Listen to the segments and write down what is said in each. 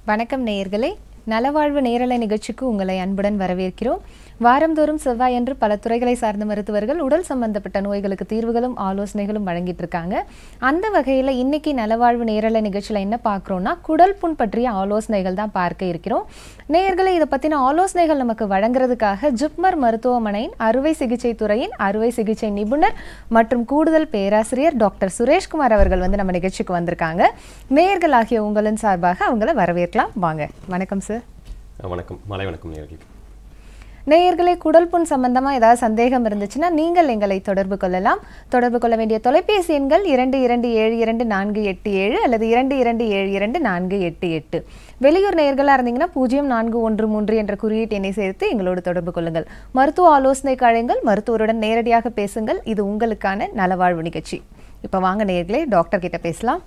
வணக்கம் நேயர்களே நலவாழ்வு நேரலை நிகழ்ச்சிக்கு உங்களை அன்புடன் வரவேற்கிறோம் வாரந்தோறும் செவ்வாயன்று பல துறைகளை சார்ந்த மருத்துவர்கள் உடல் சம்பந்தப்பட்ட நோய்களுக்கு தீர்வுகளும் ஆலோசனைகளும் வழங்கிட்டு இருக்காங்க அந்த வகையில் இன்னைக்கு நலவாழ்வு நேரலை நிகழ்ச்சியில் என்ன பார்க்குறோம்னா குடல் புண் பற்றிய ஆலோசனைகள் தான் பார்க்க இருக்கிறோம் நேயர்களே இதை பற்றின ஆலோசனைகள் நமக்கு வழங்குறதுக்காக ஜிப்மர் மருத்துவமனையின் அறுவை சிகிச்சை துறையின் அறுவை சிகிச்சை நிபுணர் மற்றும் கூடுதல் பேராசிரியர் டாக்டர் சுரேஷ்குமார் அவர்கள் வந்து நம்ம நிகழ்ச்சிக்கு வந்திருக்காங்க நேயர்கள் ஆகிய உங்களின் சார்பாக அவங்கள வரவேற்கலாம் வாங்க வணக்கம் சார் வணக்கம் மாலை வணக்கம் நேர்களுக்கு நேயர்களே குடல் புண் சம்பந்தமா ஏதாவது சந்தேகம் இருந்துச்சுன்னா நீங்கள் எங்களை தொடர்பு கொள்ளலாம் தொடர்பு கொள்ள வேண்டிய தொலைபேசி எண்கள் இரண்டு இரண்டு ஏழு இரண்டு நான்கு எட்டு ஏழு அல்லது இரண்டு இரண்டு ஏழு இரண்டு நான்கு எட்டு எட்டு வெளியூர் நேயர்களா இருந்தீங்கன்னா பூஜ்ஜியம் நான்கு ஒன்று மூன்று என்ற குறியீட்டு எண்ணை சேர்த்து எங்களோடு தொடர்பு கொள்ளுங்கள் மருத்துவ ஆலோசனைக்கு அழையுங்கள் மருத்துவருடன் நேரடியாக பேசுங்கள் இது உங்களுக்கான நலவாழ்வு நிகழ்ச்சி இப்போ வாங்க நேயர்களே டாக்டர் கிட்ட பேசலாம்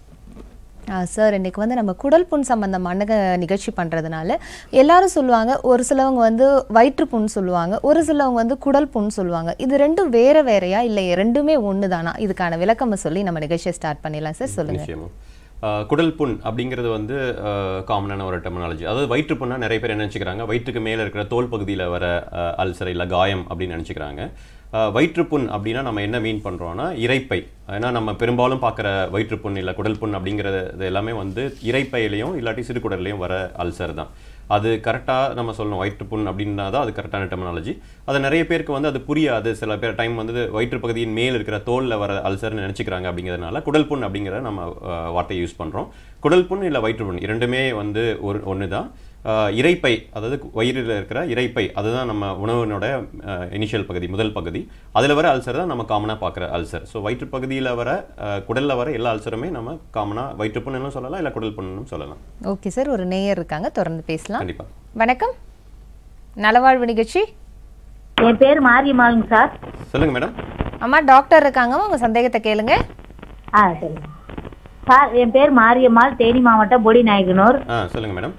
சார் இன்னைக்கு வந்து நம்ம குடல் புண் சம்பந்தமான க- நிகழ்ச்சி பண்ணுறதுனால எல்லாரும் சொல்லுவாங்க ஒரு சிலவங்க வந்து வயிற்று புண் சொல்லுவாங்க ஒரு சிலவங்க வந்து குடல் புண் சொல்லுவாங்க இது ரெண்டும் வேற வேறையா இல்லை ரெண்டுமே ஒன்று தானா இதுக்கான விளக்கமை சொல்லி நம்ம நிகழ்ச்சியை ஸ்டார்ட் பண்ணிடலாம் சார் சொல்லுங்க நிச்சயமா ஆஹ் குடல் புண் அப்படிங்கிறது வந்து காமனான ஒரு டெர்மினாலஜி அதாவது வயிற்று புண்ணா நிறைய பேர் என்ன நினச்சிக்கிறாங்க வயிற்றுக்கு மேலே இருக்கிற தோல் பகுதியில் வர அல்சர் இல்லை காயம் அப்படின்னு நினச்சிக்கிறாங்க வயிற்றுப்புண் அப்படின்னா நம்ம என்ன மீன் பண்ணுறோம்னா இரைப்பை ஏன்னா நம்ம பெரும்பாலும் பார்க்குற வயிற்றுப்புண் இல்லை குடல் புண் அப்படிங்கிறது இது எல்லாமே வந்து இரைப்பையிலையும் இல்லாட்டி சிறுகுடல்லையும் வர அல்சர் தான் அது கரெக்டாக நம்ம சொல்லணும் வயிற்றுப்புண் அப்படின்னா தான் அது கரெக்டான டெர்மினாலஜி அது நிறைய பேருக்கு வந்து அது புரியாது சில பேர் டைம் வந்து வயிற்று பகுதியின் மேல் இருக்கிற தோலில் வர அல்சர்னு நினச்சிக்கிறாங்க அப்படிங்கிறதுனால குடல் புண் அப்படிங்கிற நம்ம அஹ், வார்த்தையை யூஸ் பண்ணுறோம் குடல் புண் இல்லை வயிற்றுப்புண் இரண்டுமே வந்து ஒரு ஒன்று தான் ஆஹ் இரைப்பை அதாவது வயிறில் இருக்கிற இரைப்பை அதுதான் நம்ம உணவினோட இனிஷியல் பகுதி முதல் பகுதி அதில் வர அல்சர் தான் நம்ம காமனாக பார்க்குற அல்சர் ஸோ வயிற்று பகுதியில் வர ஆஹ் குடல்ல வர எல்லா அல்சருமே நம்ம காமனாக வயிற்றுப்புண்ணும் சொல்லலாம் இல்லை குடல் புண்ணும் சொல்லலாம் ஓகே சார் ஒரு நேயர் இருக்காங்க தொடர்ந்து பேசலாம் கண்டிப்பாக வணக்கம் நலவாழ்வு நிகழ்ச்சி என் பேர் மாரியம்மாளுங்க சார் சொல்லுங்கள் மேடம் அம்மா டாக்டர் இருக்காங்க உங்க சந்தேகத்தை கேளுங்க ஆ சரிங்க சார் என் பேர் மாரியம்மாள் தேனி மாவட்டம் பொடி நாயகனூர் ஆ சொல்லுங்கள் மேடம்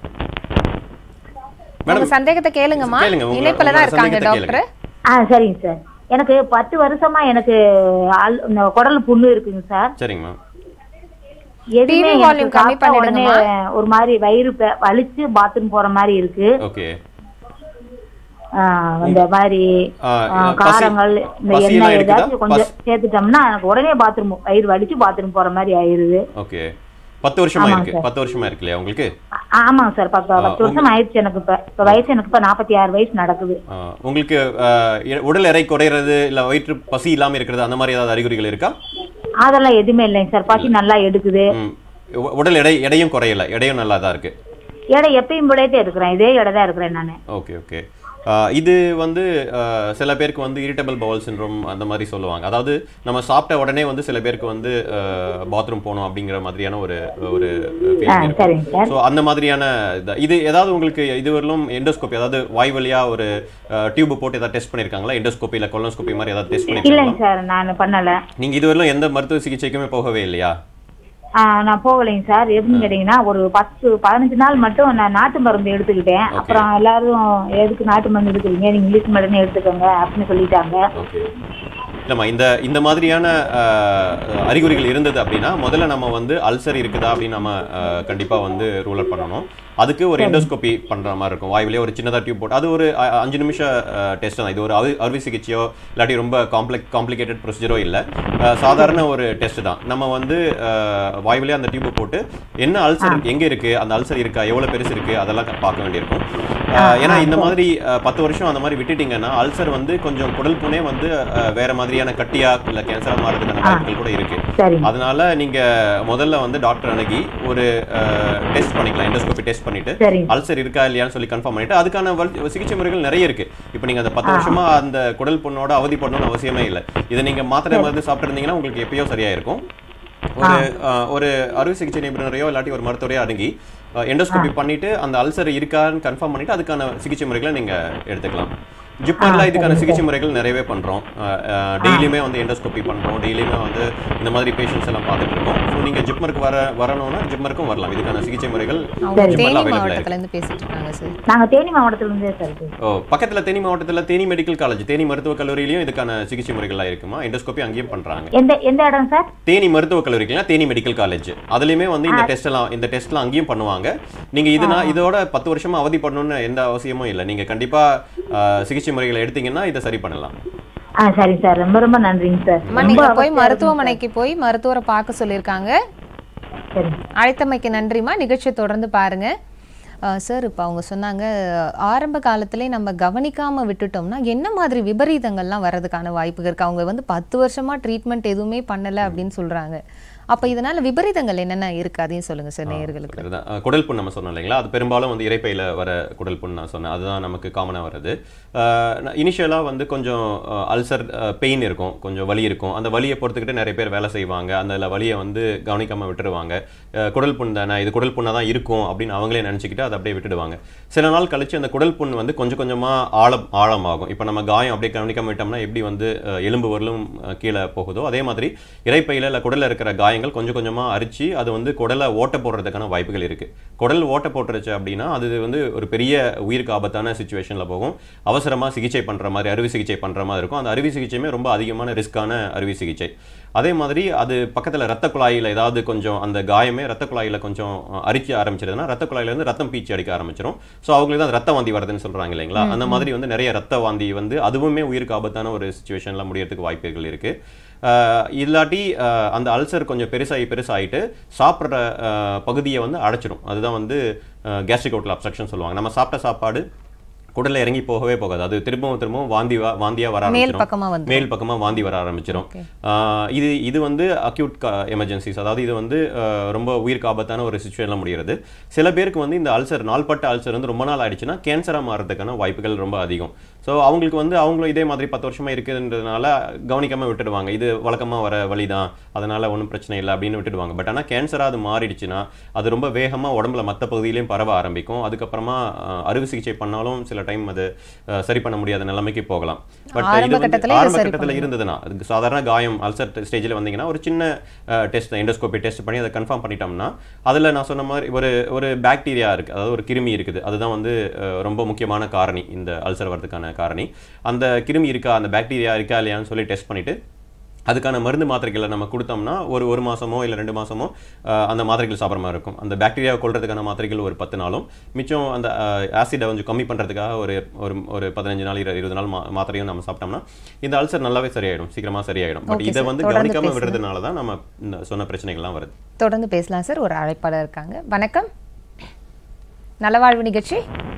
உங்க மேடம் சந்தேகத்துல கேளுங்கம்மா கேளுங்க, உங்க- இணைப்புல தான் உங்களோட இருக்காங்க சந்தேகத்தை டாக்டர் ஆ சரிங்க சார் எனக்கு பத்து வருஷமா எனக்கு அல் இந்த குடல் புண்ணு இருக்குங்க சார் சரிங்கம்மா எதுவுமே TV எனக்கு volume கம்மி சாப்பிட்ட உடனே பண்ணிடுங்கம்மா. ஒரு மாதிரி வயிறு பெ- வலிச்சு பாத்ரூம் போற மாதிரி இருக்கு ஓகே ஆ, இந்த மாதிரி ஆ, ஆ, பசி- காரங்கள் இந்த பசியெல்லாம் எண்ணெய் இருக்குதா? ஏதாச்சும் கொஞ்சம் பசி- சேர்த்துட்டோம்னா எனக்கு உடனே பாத்ரூம் வயிறு வலிச்சு பாத்ரூம் போற மாதிரி ஆயிருது ஓகே பத்து வருஷமா ஆமாங்க இருக்கு சார். பத்து வருஷமா இருக்கு இல்லையா உங்களுக்கு ஆ- ஆமாங்க சார் பத்து பத்து வருஷம் ஆயிடுச்சு எனக்கு இப்ப இப்ப வயசு எனக்கு இப்ப நாற்பத்தி ஆறு வயசு நடக்குது ஆ, உங்களுக்கு ஆ, எ- உடல் எடை குறையிறது இல்லை வயிற்று பசி இல்லாமல் இருக்கிறது அந்த மாதிரி ஏதாவது அறிகுறிகள் இருக்கா அதெல்லாம் எதுவுமே இல்லைங்க சார் பசி நல்லா எடுக்குது ம். உ- உடல் எடை எடையும் குறையல எடையும் நல்லா தான் இருக்கு எடை எப்பயும் போலயே இருக்கிறேன் இதே எடை தான் இருக்கிறேன் நான் ஓகே ஓகே இது வந்து ஆ, சில பேருக்கு வந்து இரிட்டபிள் பவல் சின்ரோம் அந்த மாதிரி சொல்லுவாங்க அதாவது நம்ம சாப்பிட்ட உடனே வந்து சில பேருக்கு வந்து பாத்ரூம் போகணும் அப்படிங்கிற மாதிரியான ஒரு ஒரு feeling ஆ, இருக்கும் சரிங்க சார் ஸோ அந்த மாதிரியான இது- இது ஏதாவது உங்களுக்கு இதுவரையிலும் எண்டோஸ்கோபி அதாவது வாய் வழியா ஒரு டியூப் போட்டு ஏதாவது டெஸ்ட் பண்ணியிருக்காங்களா எண்டோஸ்கோபி இல்லை கொலோஸ்கோபி மாதிரி ஏதாவது டெஸ்ட் இல்லைங்க பண்ணியிருக்காங்களா சார் நான் பண்ணல நீங்க இதுவரையிலும் எந்த மருத்துவ சிகிச்சைக்குமே போகவே இல்லையா ஆ, நான் போகலைங்க சார் எப்படின்னு கேட்டீங்கன்னா ஒரு பத்து பதினஞ்சு நாள் மட்டும் நான் நாட்டு மருந்து எடுத்துக்கிட்டேன் Okay. அப்புறம் எல்லாரும் எதுக்கு நாட்டு மருந்து எடுக்கிறீங்க நீங்க இங்கிலீஷ் மருந்து எடுத்துக்கோங்க அப்படின்னு சொல்லிட்டாங்க ஓகே இல்லைம்மா இந்த இந்த மாதிரியான அஹ், அறிகுறிகள் இருந்தது அப்படின்னா முதல்ல நம்ம வந்து அல்சர் இருக்குதா அப்படின்னு நம்ம அஹ், கண்டிப்பா வந்து ரூல் அவுட் பண்ணணும் அதுக்கு ஒரு எண்டோஸ்கோபி பண்ற மாதிரி இருக்கும் வாய்விலே ஒரு சின்னதா டியூப் போட்டு அது ஒரு அ- அஞ்சு நிமிஷம் டெஸ்ட் தான் இது ஒரு அறு- அறுவை சிகிச்சையோ இல்லாட்டி ரொம்ப காம்ப்ளெக் காம்ப்ளிகேட்டட் ப்ரொசீஜரோ இல்லை சாதாரண ஒரு டெஸ்ட் தான் நம்ம வந்து அஹ், வாய்விலே அந்த டியூப் போட்டு என்ன அல்சர் எங்க இருக்கு அந்த அல்சர் இருக்கா எவ்வளவு பெருசு இருக்கு அதெல்லாம் பார்க்க வேண்டியிருக்கும் அஹ், ஏன்னா இந்த மாதிரி அஹ், பத்து வருஷம் அந்த மாதிரி விட்டுட்டீங்கன்னா அல்சர் வந்து கொஞ்சம் குடல் புண்ணே வந்து அஹ், வேற மாதிரியான கட்டியா இல்ல கேன்சரா மாறதுக்கான வாய்ப்புகள் கூட இருக்கு சரிங்க அதனால நீங்க முதல்ல வந்து டாக்டர் அணுகி ஒரு டெஸ்ட் பண்ணிக்கலாம் எண்டோஸ்கோபி டெஸ்ட் பண்ணிட்டு சரிங்க அல்சர் இருக்கா இல்லையான்னு சொல்லி கன்ஃபார்ம் பண்ணிட்டு அதுக்கான வல்- சிகிச்சை முறைகள் நிறைய இருக்கு இப்போ நீங்க அந்த பத்து வருஷமா அந்த குடல் புண்ணோட அவதிப்படணும்னு அவசியமே இல்லை இதை நீங்க மாத்திரை மருந்து சாப்பிட்டு உங்களுக்கு எப்பயோ சரியா இருக்கும் ஒரு அஹ், ஒரு அறுவை சிகிச்சை நிபுணரையோ இல்லாட்டி ஒரு மருத்துவரையோ அணுகி எண்டோஸ்கோபி பண்ணிட்டு அந்த அல்சர் இருக்கான்னு கன்ஃபார்ம் பண்ணிட்டு அதுக்கான சிகிச்சை முறைகளை நீங்க எடுத்துக்கலாம் ஜிப்மர்ல இதுக்கான சிகிச்சை முறைகள் நிறையவே பண்றோம் டெய்லியுமே வந்து எண்டோஸ்கோபி பண்றோம் டெய்லியுமே வந்து இந்த மாதிரி பேஷண்ட்ஸ் எல்லாம் பார்த்துட்டு இருக்கோம் ஸோ நீங்க ஜிப்மருக்கு வர வரணும்னா ஜிப்மருக்கும் வரலாம் இதுக்கான சிகிச்சை முறைகள் அவங்க ஜிப்மர்ல தேனி அவைலபிள் மாவட்டத்துல இருந்து பேசிட்டு இருக்காங்க சார் நாங்க தேனி மாவட்டத்துல இருந்தே சார் இது. ஓ பக்கத்துல தேனி மாவட்டத்துல தேனி மெடிக்கல் காலேஜ் தேனி மருத்துவக் கல்லூரியிலயும் இதுக்கான சிகிச்சை முறைகள்லாம் இருக்குமா எண்டோஸ்கோபி அங்கேயும் பண்றாங்க எந்த எந்த இடம் சார் தேனி மருத்துவக் கல்லூரிக்குலாம் தேனி மெடிக்கல் காலேஜ் அதுலயுமே வந்து இந்த டெஸ்ட் எல்லாம் இந்த டெஸ்ட்லாம் அங்கேயும் பண்ணுவாங்க நீங்க இதுனா இதோட பத்து வருஷமா அவதிப்படணும்னு எந்த அவசியமும் இல்லை நீங்க கண்டிப்பா ஆஹ், சிகிச்சை முறைகளை எடுத்தீங்கன்னா இதை சரி பண்ணலாம் ஆ சரி சார் ரொம்ப ரொம்ப நன்றிங்க சார் அம்மா ரொம்ப நீங்க போய் அவசியம் மருத்துவமனைக்கு போய் மருத்துவரை பார்க்க சொல்லியிருக்காங்க சரி அழைத்தமைக்கு நன்றிம்மா நிகழ்ச்சியை தொடர்ந்து பாருங்க அஹ் சார் இப்போ அவங்க சொன்னாங்க ஆரம்ப காலத்திலே நம்ம கவனிக்காம விட்டுட்டோம்னா என்ன மாதிரி விபரீதங்கள்லாம் வர்றதுக்கான வாய்ப்பு இருக்கு அவங்க வந்து பத்து வருஷமா ட்ரீட்மெண்ட் எதுவுமே பண்ணல அப்படின்னு சொல்றாங்க அப்ப இதனால விபரீதங்கள் என்னென்ன இருக்கு அதையும் சொல்லுங்க சார் நேயர்களுக்கு அதுதான். அஹ், குடல் புண் நம்ம சொன்னோம் இல்லைங்களா அது பெரும்பாலும் வந்து இரைப்பையில வர குடல் புண் நான் சொன்னேன் அதுதான் நமக்கு காமனாக வருது இனிஷியலாக வந்து கொஞ்சம் அல்சர் பெயின் இருக்கும் கொஞ்சம் வலி இருக்கும் அந்த வலியை பொறுத்துக்கிட்டு நிறைய பேர் வேலை செய்வாங்க அந்த வலியை வந்து கவனிக்காம விட்டுருவாங்க அஹ், குடல் புண் தானே இது குடல் புண்ணாக தான் இருக்கும் அப்படின்னு அவங்களே நினச்சிக்கிட்டு அதை அப்படியே விட்டுடுவாங்க சில நாள் கழிச்சு அந்த குடல் புண் வந்து கொஞ்சம் கொஞ்சமா ஆழம் ஆழமாகும் இப்போ நம்ம காயம் அப்படியே கவனிக்காம விட்டோம்னா எப்படி வந்து அஹ், எலும்பு வரலும் அஹ், கீழே போகுதோ அதே மாதிரி இரைப்பையில இல்லை குடல்ல இருக்கிற காயங்கள் கொஞ்சம் கொஞ்சமா அரிச்சு அது வந்து குடலை ஓட்ட போடுறதுக்கான வாய்ப்புகள் இருக்கு குடல் ஓட்ட போட்டுருச்சு அப்படின்னா அது வந்து ஒரு பெரிய உயிருக்கு ஆபத்தான சுச்சுவேஷன்ல போகும் அவசரமா சிகிச்சை பண்ற மாதிரி அறுவை சிகிச்சை பண்ற மாதிரி இருக்கும் அந்த அறுவை சிகிச்சையுமே ரொம்ப அதிகமான ரிஸ்கான அறுவை சிகிச்சை அதே மாதிரி அது பக்கத்துல ரத்த குழாயில ஏதாவது கொஞ்சம் அந்த காயமே ரத்த குழாயில கொஞ்சம் அஹ், அரிக்க ஆரம்பிச்சிருதுன்னா ரத்த குழாயில இருந்து ரத்தம் பீச்சி அடிக்க ஆரம்பிச்சிடும் ஸோ அவங்களுக்கு தான் ரத்த வாந்தி வருதுன்னு சொல்றாங்க இல்லைங்களா அந்த மாதிரி வந்து நிறைய ரத்த வாந்தி வந்து அதுவுமே உயிருக்கு ஆபத்தான ஒரு சுச்சுவேஷன்ல முடியறதுக்கு வாய்ப்புகள் இருக்கு ஆஹ் இல்லாட்டி ஆஹ் அந்த அல்சர் கொஞ்சம் பெருசாகி பெருசாகிட்டு சாப்பிட்ற பகுதியை வந்து அடைச்சிடும் அதுதான் வந்து கேஸ்ட்ரிக் அவுட்ல அப்சக்ஷன் சொல்லுவாங்க நம்ம சாப்பிட்ட சாப்பாடு குடல்ல இறங்கி போகவே போகாது அது திரும்பவும் திரும்பவும் வாந்தி வா- வாந்தியா வர மேல் ஆரம்பிச்சிடும் பக்கமா வந்து மேல் பக்கமா வாந்தி வர ஆரம்பிச்சிடும் Okay. ஆஹ் இது இது வந்து அக்யூட் எமர்ஜென்சிஸ் அதாவது இது வந்து ஆஹ் ரொம்ப உயிருக்கு ஆபத்தான ஒரு சுச்சுவேஷனில் முடிகிறது சில பேருக்கு வந்து இந்த அல்சர் நாள்பட்ட அல்சர் வந்து ரொம்ப நாள் ஆயிடுச்சுன்னா கேன்சராக மாறதுக்கான வாய்ப்புகள் ரொம்ப அதிகம் ஸோ அவங்களுக்கு வந்து அவங்களும் இதே மாதிரி பத்து வருஷமா இருக்குதுன்றதுனால கவனிக்காம விட்டுடுவாங்க இது வழக்கமா வர வழி தான் அதனால ஒன்றும் பிரச்சனை இல்லை அப்படின்னு விட்டுடுவாங்க பட் ஆனால் கேன்சராக அது மாறிடுச்சுன்னா அது ரொம்ப வேகமா உடம்புல மற்ற பகுதியிலையும் பரவ ஆரம்பிக்கும் அதுக்கப்புறமா ஆஹ் அறுவை சிகிச்சை பண்ணாலும் சில டைம் அது ஆஹ் சரி பண்ண முடியாத நிலைமைக்கு போகலாம் பட் ஆரம்ப இது வந்து கட்டத்திலே இதை ஆரம்ப சரி கட்டத்தில் இருந்ததுன்னா அதுக்கு சாதாரண காயம் அல்சர் ஸ்டேஜில் வந்தீங்கன்னா ஒரு சின்ன டெஸ்ட் எண்டோஸ்கோபி டெஸ்ட் பண்ணி அதை கன்ஃபார்ம் பண்ணிட்டோம்னா அதில் நான் சொன்ன மாதிரி ஒரு ஒரு பாக்டீரியா இருக்குது அதாவது ஒரு கிருமி இருக்குது அதுதான் வந்து அஹ், ரொம்ப முக்கியமான காரணி இந்த அல்சர் வரதுக்கான காரணி அந்த கிருமி இருக்கா அந்த பாக்டீரியா இருக்கா இல்லையான்னு சொல்லி டெஸ்ட் பண்ணிட்டு அதுக்கான மருந்து மாத்திரைகளை நம்ம கொடுத்தோம்னா ஒரு ஒரு மாசமோ இல்லை ரெண்டு மாசமோ அஹ், அந்த மாத்திரைகள் சாப்பிட்ற மாதிரி இருக்கும் அந்த பாக்டீரியாவை கொல்றதுக்கான மாத்திரைகள் ஒரு பத்து நாளும் மிச்சம் அந்த ஆசிடை கொஞ்சம் கம்மி பண்ணுறதுக்காக ஒரு ஒரு ஒரு பதினஞ்சு நாள் இரு- இருபது நாள் மா மாத்திரையும் நம்ம சாப்பிட்டோம்னா இந்த அல்சர் நல்லாவே சரியாயிடும் சீக்கிரமா சரியாயிடும் பட் Okay, இதை sir. வந்து தொடர்ந்து கவனிக்காம பேசுங்க. விடுறதுனால தான் நம்ம இந்த சொன்ன பிரச்சனைகள்லாம் வருது தொடர்ந்து பேசலாம் சார் ஒரு அழைப்பாளர் இருக்காங்க வணக்கம் நலவாழ்வு நிகழ்ச்சி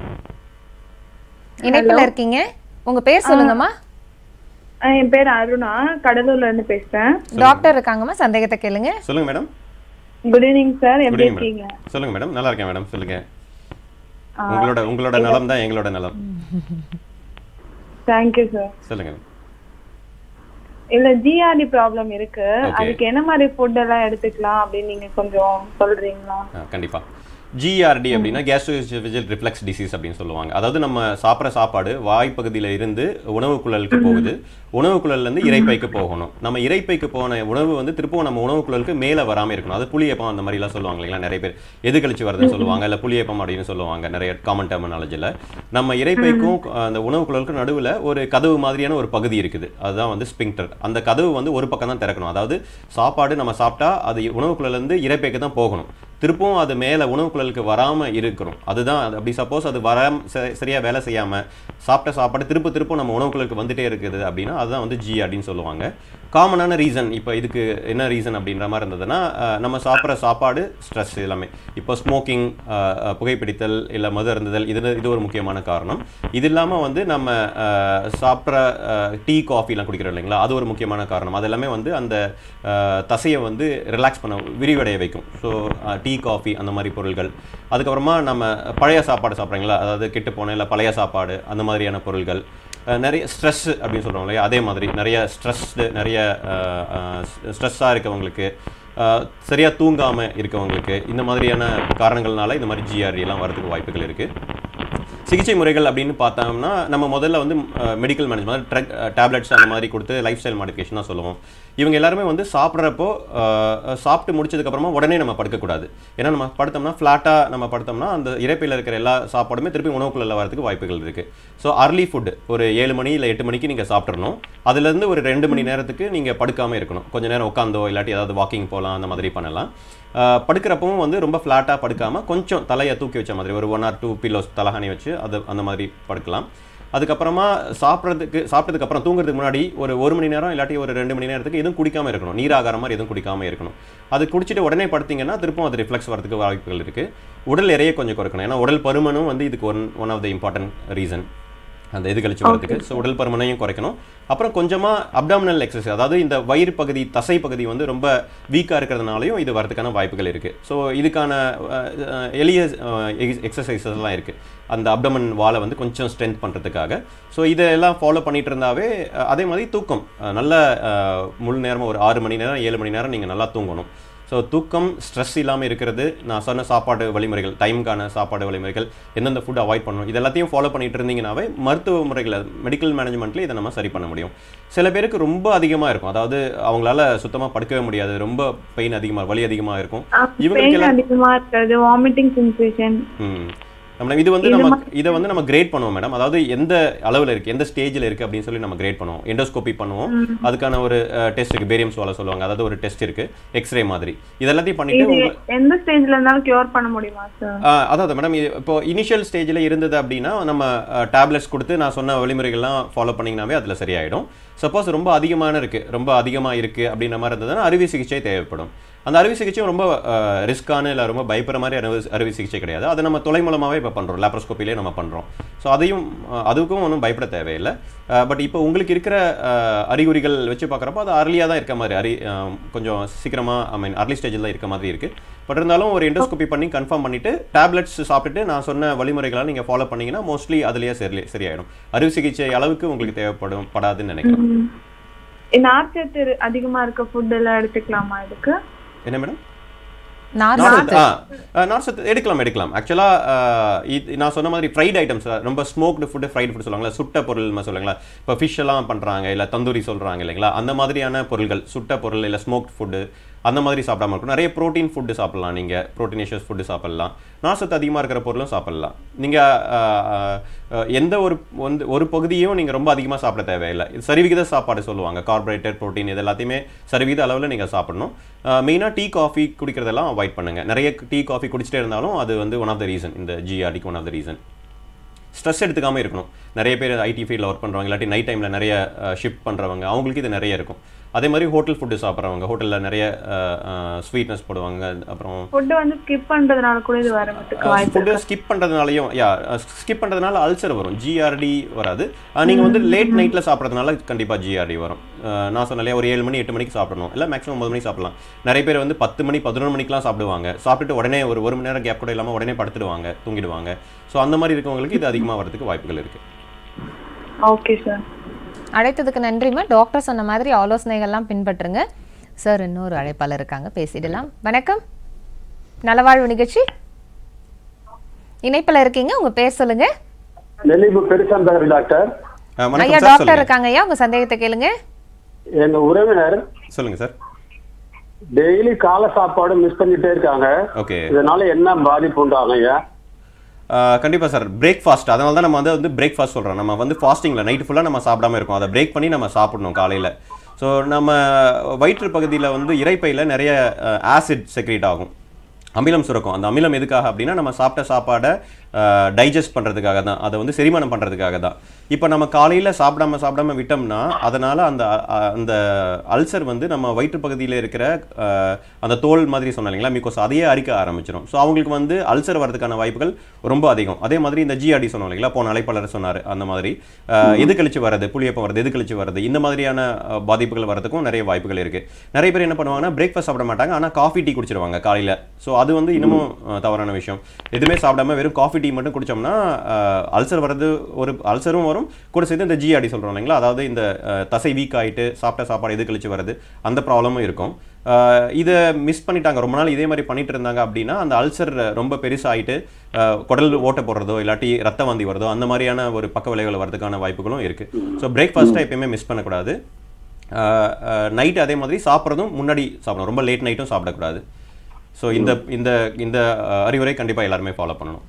இணைப்புல இருக்கீங்க உங்க பேர் சொல்லுங்கம்மா ஆ, என் பேர் அருணா கடலூர்ல இருந்து பேசுறேன் டாக்டர் இருக்காங்கம்மா சந்தேகத்தை கேளுங்க சொல்லுங்க madam good evening sir good எப்படி ஈவினிங் இருக்கீங்க மேடம் சொல்லுங்க மேடம் நல்லா இருக்கேன் மேடம் சொல்லுங்க உங்களோட உங்களோட நலம் தான் எங்களோட நலம் தேங்க்யூ சார் சொல்லுங்க இல்ல ஜிஆர்டி ப்ராப்ளம் இருக்கு Okay. அதுக்கு என்ன மாதிரி ஃபுட் எல்லாம் எடுத்துக்கலாம் அப்படின்னு நீங்க கொஞ்சம் சொல்றீங்களா ஆ, கண்டிப்பா ஜிஆர்டி அப்படின்னா கேஸ்ட்ரோவிஜில் ரிஃப்ளெக்ஸ் டிசீஸ் அப்படின்னு சொல்லுவாங்க அதாவது நம்ம சாப்பிட்ற சாப்பாடு வாய் பகுதியில இருந்து உணவு குழலுக்கு போகுது உணவு குழல்ல இருந்து இரைப்பைக்கு போகணும் நம்ம இரைப்பைக்கு போன உணவு வந்து திருப்பவும் நம்ம உணவு குழலுக்கு மேலே வராம இருக்கணும் அது புளியப்பம் அந்த மாதிரி எல்லாம் சொல்லுவாங்க இல்லைங்களா நிறைய பேர் எது கழிச்சு வருதுன்னு சொல்லுவாங்க இல்ல புளியப்பம் அப்படின்னு சொல்லுவாங்க நிறைய காமன் டெர்மினாலஜியில் நம்ம இரைப்பைக்கும் அந்த உணவு குழலுக்கும் நடுவுல ஒரு கதவு மாதிரியான ஒரு பகுதி இருக்குது அதுதான் வந்து ஸ்பிங்டர் அந்த கதவு வந்து ஒரு பக்கம் தான் திறக்கணும் அதாவது சாப்பாடு நம்ம சாப்பிட்டா அது உணவு குழல்ல இருந்து இரைப்பைக்கு தான் போகணும் திருப்பவும் அது மேலே உணவு குழலுக்கு வராம இருக்கணும் அதுதான் அது அப்படி சப்போஸ் அது வராம ச- சரியா வேலை செய்யாம சாப்பிட்ட சாப்பாடு திரும்ப திரும்ப நம்ம உணவு குழலுக்கு வந்துட்டே இருக்குது அப்படின்னா அதுதான் வந்து ஜி அப்படின்னு சொல்லுவாங்க காமனான ரீசன் இப்போ இதுக்கு என்ன ரீசன் அப்படின்ற மாதிரி இருந்ததுன்னா அஹ், நம்ம சாப்பிட்ற சாப்பாடு ஸ்ட்ரெஸ் எல்லாமே இப்போ ஸ்மோக்கிங் புகைப்பிடித்தல் இல்லை மது அருந்துதல் இது இது ஒரு முக்கியமான காரணம் இது இல்லாமல் வந்து நம்ம அஹ், சாப்பிட்ற டீ காஃபிலாம் குடிக்கிறோம் இல்லைங்களா அது ஒரு முக்கியமான காரணம் அது எல்லாமே வந்து அந்த அஹ், தசையை வந்து ரிலாக்ஸ் பண்ண விரிவடைய வைக்கும் ஸோ டீ காஃபி அந்த மாதிரி பொருள்கள் அதுக்கப்புறமா நம்ம பழைய சாப்பாடு சாப்பிட்றீங்களா அதாவது கெட்டு போன இல்லை பழைய சாப்பாடு அந்த மாதிரியான பொருள்கள் அஹ், நிறைய ஸ்ட்ரெஸ் அப்படின்னு சொல்கிறோம் இல்லையா அதே மாதிரி நிறைய ஸ்ட்ரெஸ்டு நிறைய ஸ்ட்ரெஸ்ஸாக இருக்கவங்களுக்கு அஹ், சரியா தூங்காம இருக்கவங்களுக்கு இந்த மாதிரியான காரணங்கள்னால இந்த மாதிரி ஜிஆர்டி எல்லாம் வரதுக்கு வாய்ப்புகள் இருக்கு சிகிச்சை முறைகள் அப்படின்னு பார்த்தோம்னா நம்ம முதல்ல வந்து மெடிக்கல் மேனேஜ்மெண்ட் ட்ரக் டேப்லெட்ஸ் அந்த மாதிரி கொடுத்து லைஃப் ஸ்டைல் மாடிஃபிகேஷன் தான் சொல்லுவோம் இவங்க எல்லாருமே வந்து சாப்பிட்றப்போ சாப்பிட்டு முடிச்சதுக்கப்புறமா உடனே நம்ம படுக்கக்கூடாது ஏன்னா நம்ம படுத்தோம்னா ஃப்ளாட்டாக நம்ம படுத்தோம்னா அந்த இறைப்பையில் இருக்கிற எல்லா சாப்பாடுமே திருப்பி உணவுக்குள்ள வரதுக்கு வாய்ப்புகள் இருக்குது ஸோ அர்லி ஃபுட் ஒரு ஏழு மணி இல்லை எட்டு மணிக்கு நீங்கள் சாப்பிட்றணும் அதுலேருந்து ஒரு ரெண்டு மணி நேரத்துக்கு நீங்கள் படுக்காமல் இருக்கணும் கொஞ்ச நேரம் உட்காந்தோ இல்லாட்டி ஏதாவது வாக்கிங் போகலாம் அந்த மாதிரி பண்ணலாம் ஆஹ் படுக்கிறப்பவும் வந்து ரொம்ப ஃப்ளாட்டாக படுக்காமல் கொஞ்சம் தலையை தூக்கி வச்ச மாதிரி ஒரு ஒன் ஆர் டூ பில்லோஸ் தலகாணி வச்சு அது அந்த மாதிரி படுக்கலாம் அதுக்கப்புறமா சாப்பிட்றதுக்கு சாப்பிட்டதுக்கு அப்புறம் தூங்குறதுக்கு முன்னாடி ஒரு ஒரு மணி நேரம் இல்லாட்டி ஒரு ரெண்டு மணி நேரத்துக்கு எதுவும் குடிக்காம இருக்கணும் நீராகாரம் மாதிரி எதுவும் குடிக்காம இருக்கணும் அது குடிச்சிட்டு உடனே படுத்தீங்கன்னா திருப்பும் அது ரிஃப்ளெக்ஸ் வரதுக்கு வாய்ப்புகள் இருக்குது உடல் எறையை கொஞ்சம் குறைக்கணும் ஏன்னா உடல் பருமனும் வந்து இதுக்கு one one of the important reason அந்த இது கழிச்சு வரதுக்கு ஸோ உடல் பருமனையும் குறைக்கணும் அப்புறம் கொஞ்சமாக அப்டாமினல் எக்ஸசைஸ் அதாவது இந்த வயிறு பகுதி தசை பகுதி வந்து ரொம்ப வீக்காக இருக்கிறதுனாலையும் இது வரதுக்கான வாய்ப்புகள் இருக்குது ஸோ இதுக்கான அஹ், அஹ், எளிய எக்ஸசைசஸ்லாம் இருக்குது அந்த அப்டமன் வாலை வந்து கொஞ்சம் ஸ்ட்ரென்த் பண்ணுறதுக்காக ஸோ இதெல்லாம் ஃபாலோ பண்ணிட்டு இருந்தாவே அஹ், அதே மாதிரி தூக்கம் அஹ், நல்ல அஹ், முழு நேரமாக ஒரு ஆறு மணி நேரம் ஏழு மணி நேரம் நீங்கள் நல்லா தூங்கணும் ஸோ தூக்கம் ஸ்ட்ரெஸ் இல்லாமல் இருக்கிறது நான் சொன்ன சாப்பாடு வழிமுறைகள் டைமுக்கான சாப்பாடு வழிமுறைகள் எந்தெந்த ஃபுட் அவாய்ட் பண்ணணும் இது எல்லாத்தையும் ஃபாலோ பண்ணிட்டு இருந்தீங்கன்னாவே மருத்துவ முறைகளை மெடிக்கல் மேனேஜ்மெண்ட்டில் இதை நம்ம சரி பண்ண முடியும் சில பேருக்கு ரொம்ப அதிகமாக இருக்கும் அதாவது அவங்களால சுத்தமாக படுக்கவே முடியாது ரொம்ப பெயின் அதிகமாக வலி அதிகமாக இருக்கும் இவங்களுக்கு பெயின் எல்லாம் அதிகமா இருக்கிறது வாமிட்டிங் சென்சேஷன் ம் நம்ம இது வந்து நம்ம இதை வந்து நம்ம கிரேட் பண்ணுவோம் மேடம் அதாவது எந்த அளவில் இருக்கு எந்த ஸ்டேஜில் இருக்கு அப்படின்னு சொல்லி நம்ம கிரேட் பண்ணுவோம் எண்டோஸ்கோபி பண்ணுவோம் அதுக்கான ஒரு டெஸ்ட் இருக்கு பேரியம்ஸ் வால சொல்லுவாங்க அதாவது ஒரு டெஸ்ட் இருக்கு எக்ஸ்ரே மாதிரி இதெல்லாத்தையும் பண்ணிட்டு இது உங்க எந்த ஸ்டேஜ்ல இருந்தாலும் கியூர் பண்ண முடியுமா சார் ஆஹ் அதாவது மேடம் இது இப்போ இனிஷியல் ஸ்டேஜில் இருந்தது அப்படின்னா நம்ம டேப்லெட்ஸ் கொடுத்து நான் சொன்ன வழிமுறைகள்லாம் ஃபாலோ பண்ணிங்கனாவே அதில் சரியாயிடும் சப்போஸ் ரொம்ப அதிகமான இருக்கு ரொம்ப அதிகமாக இருக்கு அப்படின்ற மாதிரி இருந்ததுன்னா அறுவை சிகிச்சை தேவைப்படும் அந்த அறுவை சிகிச்சையும் ரொம்ப ரிஸ்க்கான இல்லை ரொம்ப பயப்படுற மாதிரி அறுவை அறுவை சிகிச்சை கிடையாது அதை நம்ம தொலை மூலமாகவே இப்போ பண்ணுறோம் லேப்ரோஸ்கோப்பிலே நம்ம பண்ணுறோம் ஸோ அதையும் அஹ், அதுக்கும் ஒன்றும் பயப்பட தேவையில்லை பட் இப்போ உங்களுக்கு இருக்கிற அஹ், அறிகுறிகள் வச்சு பார்க்குறப்போ அது அர்லியாக தான் இருக்க மாதிரி அறி அஹ், கொஞ்சம் சீக்கிரமாக ஐ மீன் அர்லி ஸ்டேஜில் தான் இருக்க மாதிரி இருக்குது பட் இருந்தாலும் ஒரு எண்டோஸ்கோபி பண்ணி கன்ஃபார்ம் பண்ணிட்டு டேப்லெட்ஸ் சாப்பிட்டுட்டு நான் சொன்ன வழிமுறைகளை நீங்கள் ஃபாலோ பண்ணீங்கன்னா மோஸ்ட்லி அதுலேயே சரி சரியாயிடும் அறுவை சிகிச்சை அளவுக்கு உங்களுக்கு தேவைப்படும் படாதுன்னு நினைக்கிறேன் நார்ச்சத்து அதிகமா இருக்க ஃபுட் எல்லாம் எடுத்துக்கலாமா இதுக்கு என்ன மேடம் நார் நார்சத்து ஆ நார்சத்து எடுக்கலாம் எடுக்கலாம் ஆக்சுவலாக நான் சொன்ன மாதிரி ஃப்ரைட் ஐட்டம்ஸ் ரொம்ப ஸ்மோக்டு ஃபுட்டு ஃப்ரைட் ஃபுட் சொல்லுவாங்களா சுட்ட பொருள் சொல்லுங்களா இப்போ ஃபிஷ் எல்லாம் பண்ணுறாங்க இல்லை தந்தூரி சொல்கிறாங்க இல்லைங்களா அந்த மாதிரியான பொருட்கள் சுட்ட பொருள் இல்லை ஸ்மோக்ட் ஃபுட்டு அந்த மாதிரி சாப்பிடாம இருக்கும் நிறைய ப்ரோட்டீன் ஃபுட்டு சாப்பிடலாம் நீங்கள் ப்ரோட்டீனேஷியஸ் ஃபுட்டு சாப்பிடலாம் நார்சத்து அதிகமாக இருக்கிற பொருளும் சாப்பிடலாம் நீங்கள் எந்த ஒரு வந்து ஒரு பகுதியும் நீங்கள் ரொம்ப அதிகமாக சாப்பிட தேவையில்லை இது சரிவிகித சாப்பாடு சொல்லுவாங்க கார்பரேட்டட் ப்ரோட்டீன் இது எல்லாத்தையுமே சரிவிகித அளவில் நீங்கள் சாப்பிடணும் மெயினாக டீ காஃபி குடிக்கிறதெல்லாம் அவாய்ட் பண்ணுங்கள் நிறைய டீ காஃபி குடிச்சிட்டே இருந்தாலும் அது வந்து ஒன் ஆஃப் த ரீசன் இந்த ஜிஆர்டிக்கு one of the reason stress எடுத்துக்காம இருக்கணும் நிறைய பேர் ஐடி ஃபீல்டில் ஒர்க் பண்ணுறவங்க இல்லாட்டி நைட் டைமில் நிறைய ஷிஃப்ட் பண்ணுறவங்க அவங்களுக்கு இது நிறைய இருக்கும் அதே மாதிரி ஹோட்டல் ஃபுட்டு சாப்பிட்றவங்க ஹோட்டலில் நிறைய ஸ்வீட்னஸ் போடுவாங்க அப்புறம் ஃபுட் வந்து ஸ்கிப் பண்றதுனால கூட இது வரதுக்கு வாய்ப்பு ஃபுட்டு ஸ்கிப் பண்ணுறதுனாலையும் யா ஸ்கிப் பண்ணுறதுனால அல்சர் வரும் ஜிஆர்டி வராது நீங்கள் வந்து லேட் நைட்டில் சாப்பிட்றதுனால கண்டிப்பாக ஜிஆர்டி வரும் அஹ் நான் சொன்னாலே ஒரு ஏழு மணி எட்டு மணிக்கு சாப்பிடணும் இல்லை மேக்ஸிமம் ஒன்பது மணிக்கு சாப்பிடலாம் நிறைய பேர் வந்து பத்து மணி பதினொன்று மணிக்கெலாம் சாப்பிடுவாங்க சாப்பிட்டுட்டு உடனே ஒரு ஒரு மணி நேரம் கேப் கூட இல்லாமல் உடனே படுத்துடுவாங்க தூங்கிடுவாங்க ஸோ அந்த மாதிரி இருக்கவங்களுக்கு இது அதிகமாக வரதுக்கு வாய்ப்புகள் இருக்குது ஓகே சார் அழைத்ததுக்கு நன்றிம்மா டாக்டர் சொன்ன மாதிரி ஆலோசனைகள்லாம் பின்பற்றுங்க சார் இன்னொரு அழைப்பாளர் இருக்காங்க பேசிடலாம் வணக்கம் நலவாழ்வு நிகழ்ச்சி இணைப்பில் இருக்கீங்க உங்க பேர் சொல்லுங்க நெல்லிப்பு பெருசாந்தாரு டாக்டர் அஹ் ஐயா வணக்கம் சார் டாக்டர் சொல்லுங்கள் இருக்காங்க ஐயா உங்க சந்தேகத்தை கேளுங்க எங்க உறவினர் சொல்லுங்கள் சார் டெய்லி காலை சாப்பாடு மிஸ் பண்ணிட்டே இருக்காங்க ஓகே இதனால என்ன பாதிப்பு உண்டாகும் ஐயா கண்டிப்பாக சார் பிரேக்ஃபாஸ்ட் அதனால தான் நம்ம வந்து வந்து பிரேக்ஃபாஸ்ட் சொல்கிறோம் நம்ம வந்து ஃபாஸ்டிங்கில் நைட் ஃபுல்லாக நம்ம சாப்பிடாம இருக்கோம் அதை பிரேக் பண்ணி நம்ம சாப்பிடணும் காலையில் ஸோ நம்ம வயிற்று பகுதியில் வந்து இறைப்பையில் நிறைய ஆசிட் செக்ரேட் ஆகும் அமிலம் சுரக்கும் அந்த அமிலம் எதுக்காக அப்படின்னா நம்ம சாப்பிட்ட சாப்பாடை டைஜஸ்ட் பண்ணுறதுக்காக தான் அதை வந்து செரிமானம் பண்ணுறதுக்காக தான் இப்போ நம்ம காலையில் சாப்பிடாம சாப்பிடாம விட்டோம்னா அதனால் அந்த அ- அந்த அல்சர் வந்து நம்ம வயிற்று பகுதியில் இருக்கிற அஹ், அந்த தோல் மாதிரி சொன்னேன் இல்லைங்களா மிக்கோஸ் அதையே அரிக்க ஆரம்பிச்சிடும் ஸோ அவங்களுக்கு வந்து அல்சர் வரதுக்கான வாய்ப்புகள் ரொம்ப அதிகம் அதே மாதிரி இந்த ஜிஆர்டி சொன்னோம் இல்லைங்களா போன அழைப்பாளர் சொன்னார் அந்த மாதிரி அஹ், எது கழிச்சு வர்றது புளியப்பம் வருது எது கழிச்சு வருது இந்த மாதிரியான அஹ், பாதிப்புகள் வரதுக்கும் நிறைய வாய்ப்புகள் இருக்குது நிறைய பேர் என்ன பண்ணுவாங்கன்னா பிரேக்ஃபாஸ்ட் சாப்பிட மாட்டாங்க ஆனால் காஃபி டீ குடிச்சிருவாங்க காலையில் ஸோ அது வந்து இன்னமும் அஹ், தவறான விஷயம் எதுவுமே சாப்பிடாம வெறும் காஃபி டீ மட்டும் குடிச்சோம்னா அல்சர் வர்றது ஒரு அல்சரும் வரும் கூட சேர்த்து இந்த ஜிஆடி சொல்கிறோம் இல்லைங்களா அதாவது இந்த அஹ், தசை வீக் ஆயிட்டு சாப்பிட்ட சாப்பாடு எது கழிச்சு வருது அந்த ப்ராப்ளமும் இருக்கும் அஹ், இதை மிஸ் பண்ணிட்டாங்க ரொம்ப நாள் இதே மாதிரி பண்ணிட்டு இருந்தாங்க அப்படின்னா அந்த அல்சர் ரொம்ப பெருசாயிட்டு அஹ், குடல் ஓட்ட போடுறதோ இல்லாட்டி ரத்த வாந்தி வருதோ அந்த மாதிரியான ஒரு பக்க விளைவுகள் வரதுக்கான வாய்ப்புகளும் இருக்கு ஸோ பிரேக்ஃபாஸ்ட்டை எப்பயுமே மிஸ் பண்ணக்கூடாது நைட் அதே மாதிரி சாப்பிட்றதும் முன்னாடி சாப்பிடணும் ரொம்ப லேட் நைட்டும் சாப்பிடக்கூடாது ஸோ இந்த இந்த இந்த அஹ், அறிவுரை கண்டிப்பாக எல்லாருமே ஃபாலோ பண்ணணும்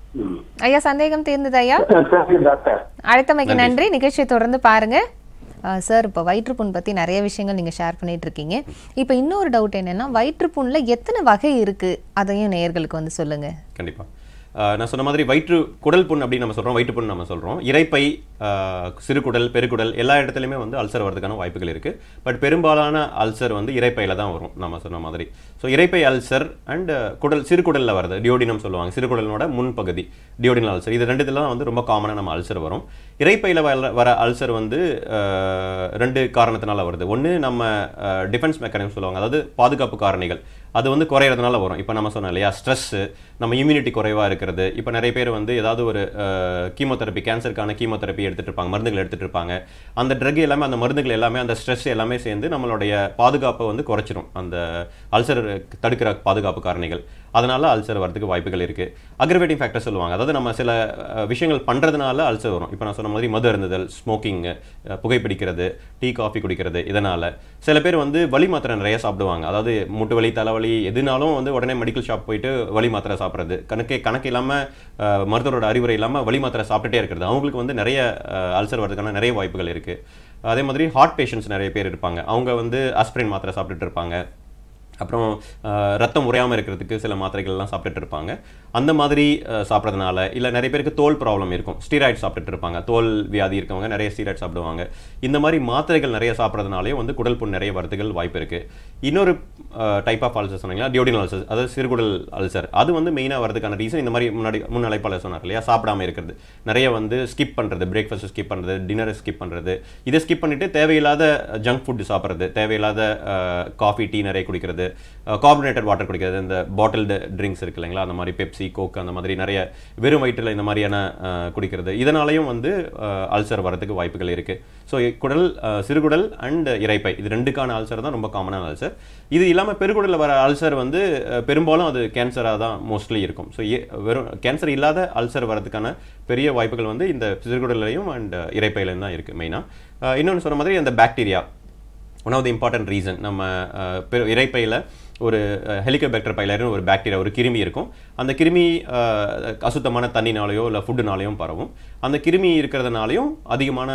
ஐயா சந்தேகம் தீர்ந்தது ஐயா தேங்க்யூ டாக்டர் அழைத்தமைக்கு நன்றி நிகழ்ச்சியை தொடர்ந்து பாருங்க சார் இப்போ வயிற்றுப்புண் பற்றி நிறைய விஷயங்கள் நீங்கள் ஷேர் பண்ணிட்டு இருக்கீங்க இப்போ இன்னொரு டவுட் என்னன்னா வயிற்றுப்புண்ணில் எத்தனை வகை இருக்கு அதையும் நேயர்களுக்கு வந்து சொல்லுங்க கண்டிப்பா அஹ் நான் சொன்ன மாதிரி வயிற்று குடல் புண் அப்படின்னு நம்ம சொல்றோம் வயிற்றுப்புண் நம்ம சொல்றோம் இரைப்பை அஹ், சிறுகுடல் பெருக்குடல் எல்லா இடத்துலையுமே வந்து அல்சர் வரதுக்கான வாய்ப்புகள் இருக்கு பட் பெரும்பாலான அல்சர் வந்து இரைப்பையில தான் வரும் நம்ம சொன்ன மாதிரி ஸோ இரைப்பை அல்சர் அண்ட் குடல் சிறுகுடல்ல வருது டியோடினம் சொல்லுவாங்க சிறுகுடலோட முன்பகுதி டியோடினல் அல்சர் இது ரெண்டுத்துல தான் வந்து ரொம்ப காமனாக நம்ம அல்சர் வரும் இரைப்பையில் வர வர அல்சர் வந்து அஹ், ரெண்டு காரணத்தினால வருது ஒன்று நம்ம டிஃபென்ஸ் மெக்கானிசம் சொல்லுவாங்க அதாவது பாதுகாப்பு காரணிகள் அது வந்து குறையிறதுனால வரும் இப்போ நம்ம சொன்னோம் இல்லையா ஸ்ட்ரெஸ் நம்ம இம்யூனிட்டி குறைவாக இருக்கிறது இப்போ நிறைய பேர் வந்து ஏதாவது ஒரு கீமோதெரப்பி கேன்சருக்கான கீமோதெரப்பி எடுத்துட்டு இருப்பாங்க மருந்துகள் எடுத்துட்டு இருப்பாங்க அந்த ட்ரக் எல்லாமே அந்த மருந்துகள் எல்லாமே அந்த ஸ்ட்ரெஸ் எல்லாமே சேர்ந்து நம்மளுடைய பாதுகாப்பை வந்து குறைச்சிரும் அந்த அல்சர் தடுக்கிற பாதுகாப்பு காரணிகள் அதனால அல்சர் வரதுக்கு வாய்ப்புகள் இருக்கு அக்ரவேட்டிங் ஃபேக்டர் சொல்லுவாங்க அதாவது நம்ம சில அஹ், விஷயங்கள் பண்றதுனால அல்சர் வரும் இப்போ நான் சொன்ன மாதிரி மது அருந்துதல் ஸ்மோக்கிங் புகைப்பிடிக்கிறது டீ காஃபி குடிக்கிறது இதனால சில பேர் வந்து வலி மாத்திரை நிறைய சாப்பிடுவாங்க அதாவது மூட்டு வலி தலைவலி எதுனாலும் வந்து உடனே மெடிக்கல் ஷாப் போயிட்டு வலி மாத்திரை சாப்பிட்றது கணக்கே கணக்கு இல்லாம அஹ், மருத்துவரோட அறிவுரை இல்லாம வலி மாத்திரை சாப்பிட்டுட்டே இருக்கிறது அவங்களுக்கு வந்து நிறைய அல்சர் வரதுக்கான நிறைய வாய்ப்புகள் இருக்கு அதே மாதிரி ஹார்ட் பேஷண்ட்ஸ் நிறைய பேர் இருப்பாங்க அவங்க வந்து அஸ்பிரின் மாத்திரை சாப்பிட்டுட்டு இருப்பாங்க அப்புறம் அஹ், ரத்தம் உறையாமல் இருக்கிறதுக்கு சில மாத்திரைகள்லாம் சாப்பிட்டுட்டு இருப்பாங்க அந்த மாதிரி அஹ், சாப்பிட்றதுனால இல்லை நிறைய பேருக்கு தோல் ப்ராப்ளம் இருக்கும் ஸ்டீராய்டு சாப்பிட்டுட்டு இருப்பாங்க தோல் வியாதி இருக்கவங்க நிறைய ஸ்டீராய்டு சாப்பிடுவாங்க இந்த மாதிரி மாத்திரைகள் நிறைய சாப்பிட்றதுனாலேயும் வந்து குடல் புண் நிறைய வரதுகள் வாய்ப்பு இருக்கு இன்னொரு டைப் ஆஃப் அல்சர் சொன்னீங்களா டியோடினல் அல்சர் அதாவது சிறுகுடல் அல்சர் அது வந்து மெயினாக வரதுக்கான ரீசன் இந்த மாதிரி முன்னாடி முன் அழைப்பாளர் சொன்னார் இல்லையா சாப்பிடாம இருக்கிறது நிறைய வந்து ஸ்கிப் பண்ணுறது பிரேக்ஃபாஸ்ட் ஸ்கிப் பண்ணுறது டின்னரை ஸ்கிப் பண்ணுறது இதை ஸ்கிப் பண்ணிட்டு தேவையில்லாத ஜங்க் ஃபுட் சாப்பிட்றது தேவையில்லாத காஃபி டீ நிறைய குடிக்கிறது கார்பனேட்டட் வாட்டர் குடிக்கிறது இந்த பாட்டில்டு ட்ரிங்க்ஸ் இருக்கு இல்லைங்களா அந்த மாதிரி பெப்சி கோக் அந்த மாதிரி நிறைய வெறும் வயிற்றில் இந்த மாதிரியான அஹ், குடிக்கிறது இதனாலையும் வந்து அல்சர் வரதுக்கு வாய்ப்புகள் இருக்கு ஸோ குடல் அஹ், சிறுகுடல் அண்ட் இரைப்பை இது ரெண்டுக்கான அல்சர் தான் ரொம்ப காமனான அல்சர் இது இல்லாமல் பெருகுடலில் வர அல்சர் வந்து அஹ், பெரும்பாலும் அது கேன்சராக தான் மோஸ்ட்லி இருக்கும் ஸோ வெறும் கேன்சர் இல்லாத அல்சர் வரதுக்கான பெரிய வாய்ப்புகள் வந்து இந்த சிறுகுடல்லையும் அண்ட் இரைப்பையிலையும் தான் இருக்குது மெயினாக இன்னொன்று சொன்ன மாதிரி அந்த bacteria one of the important reason நம்ம அஹ், பெரு- இரைப்பையில் ஒரு ஹெலிகோபேக்டர் பைலர்னு ஒரு பாக்டீரியா ஒரு கிருமி இருக்கும் அந்த கிருமி அஹ், அசுத்தமான தண்ணினாலேயோ இல்லை ஃபுட்டுனாலேயும் பரவும் அந்த கிருமி இருக்கிறதுனாலையும் அதிகமான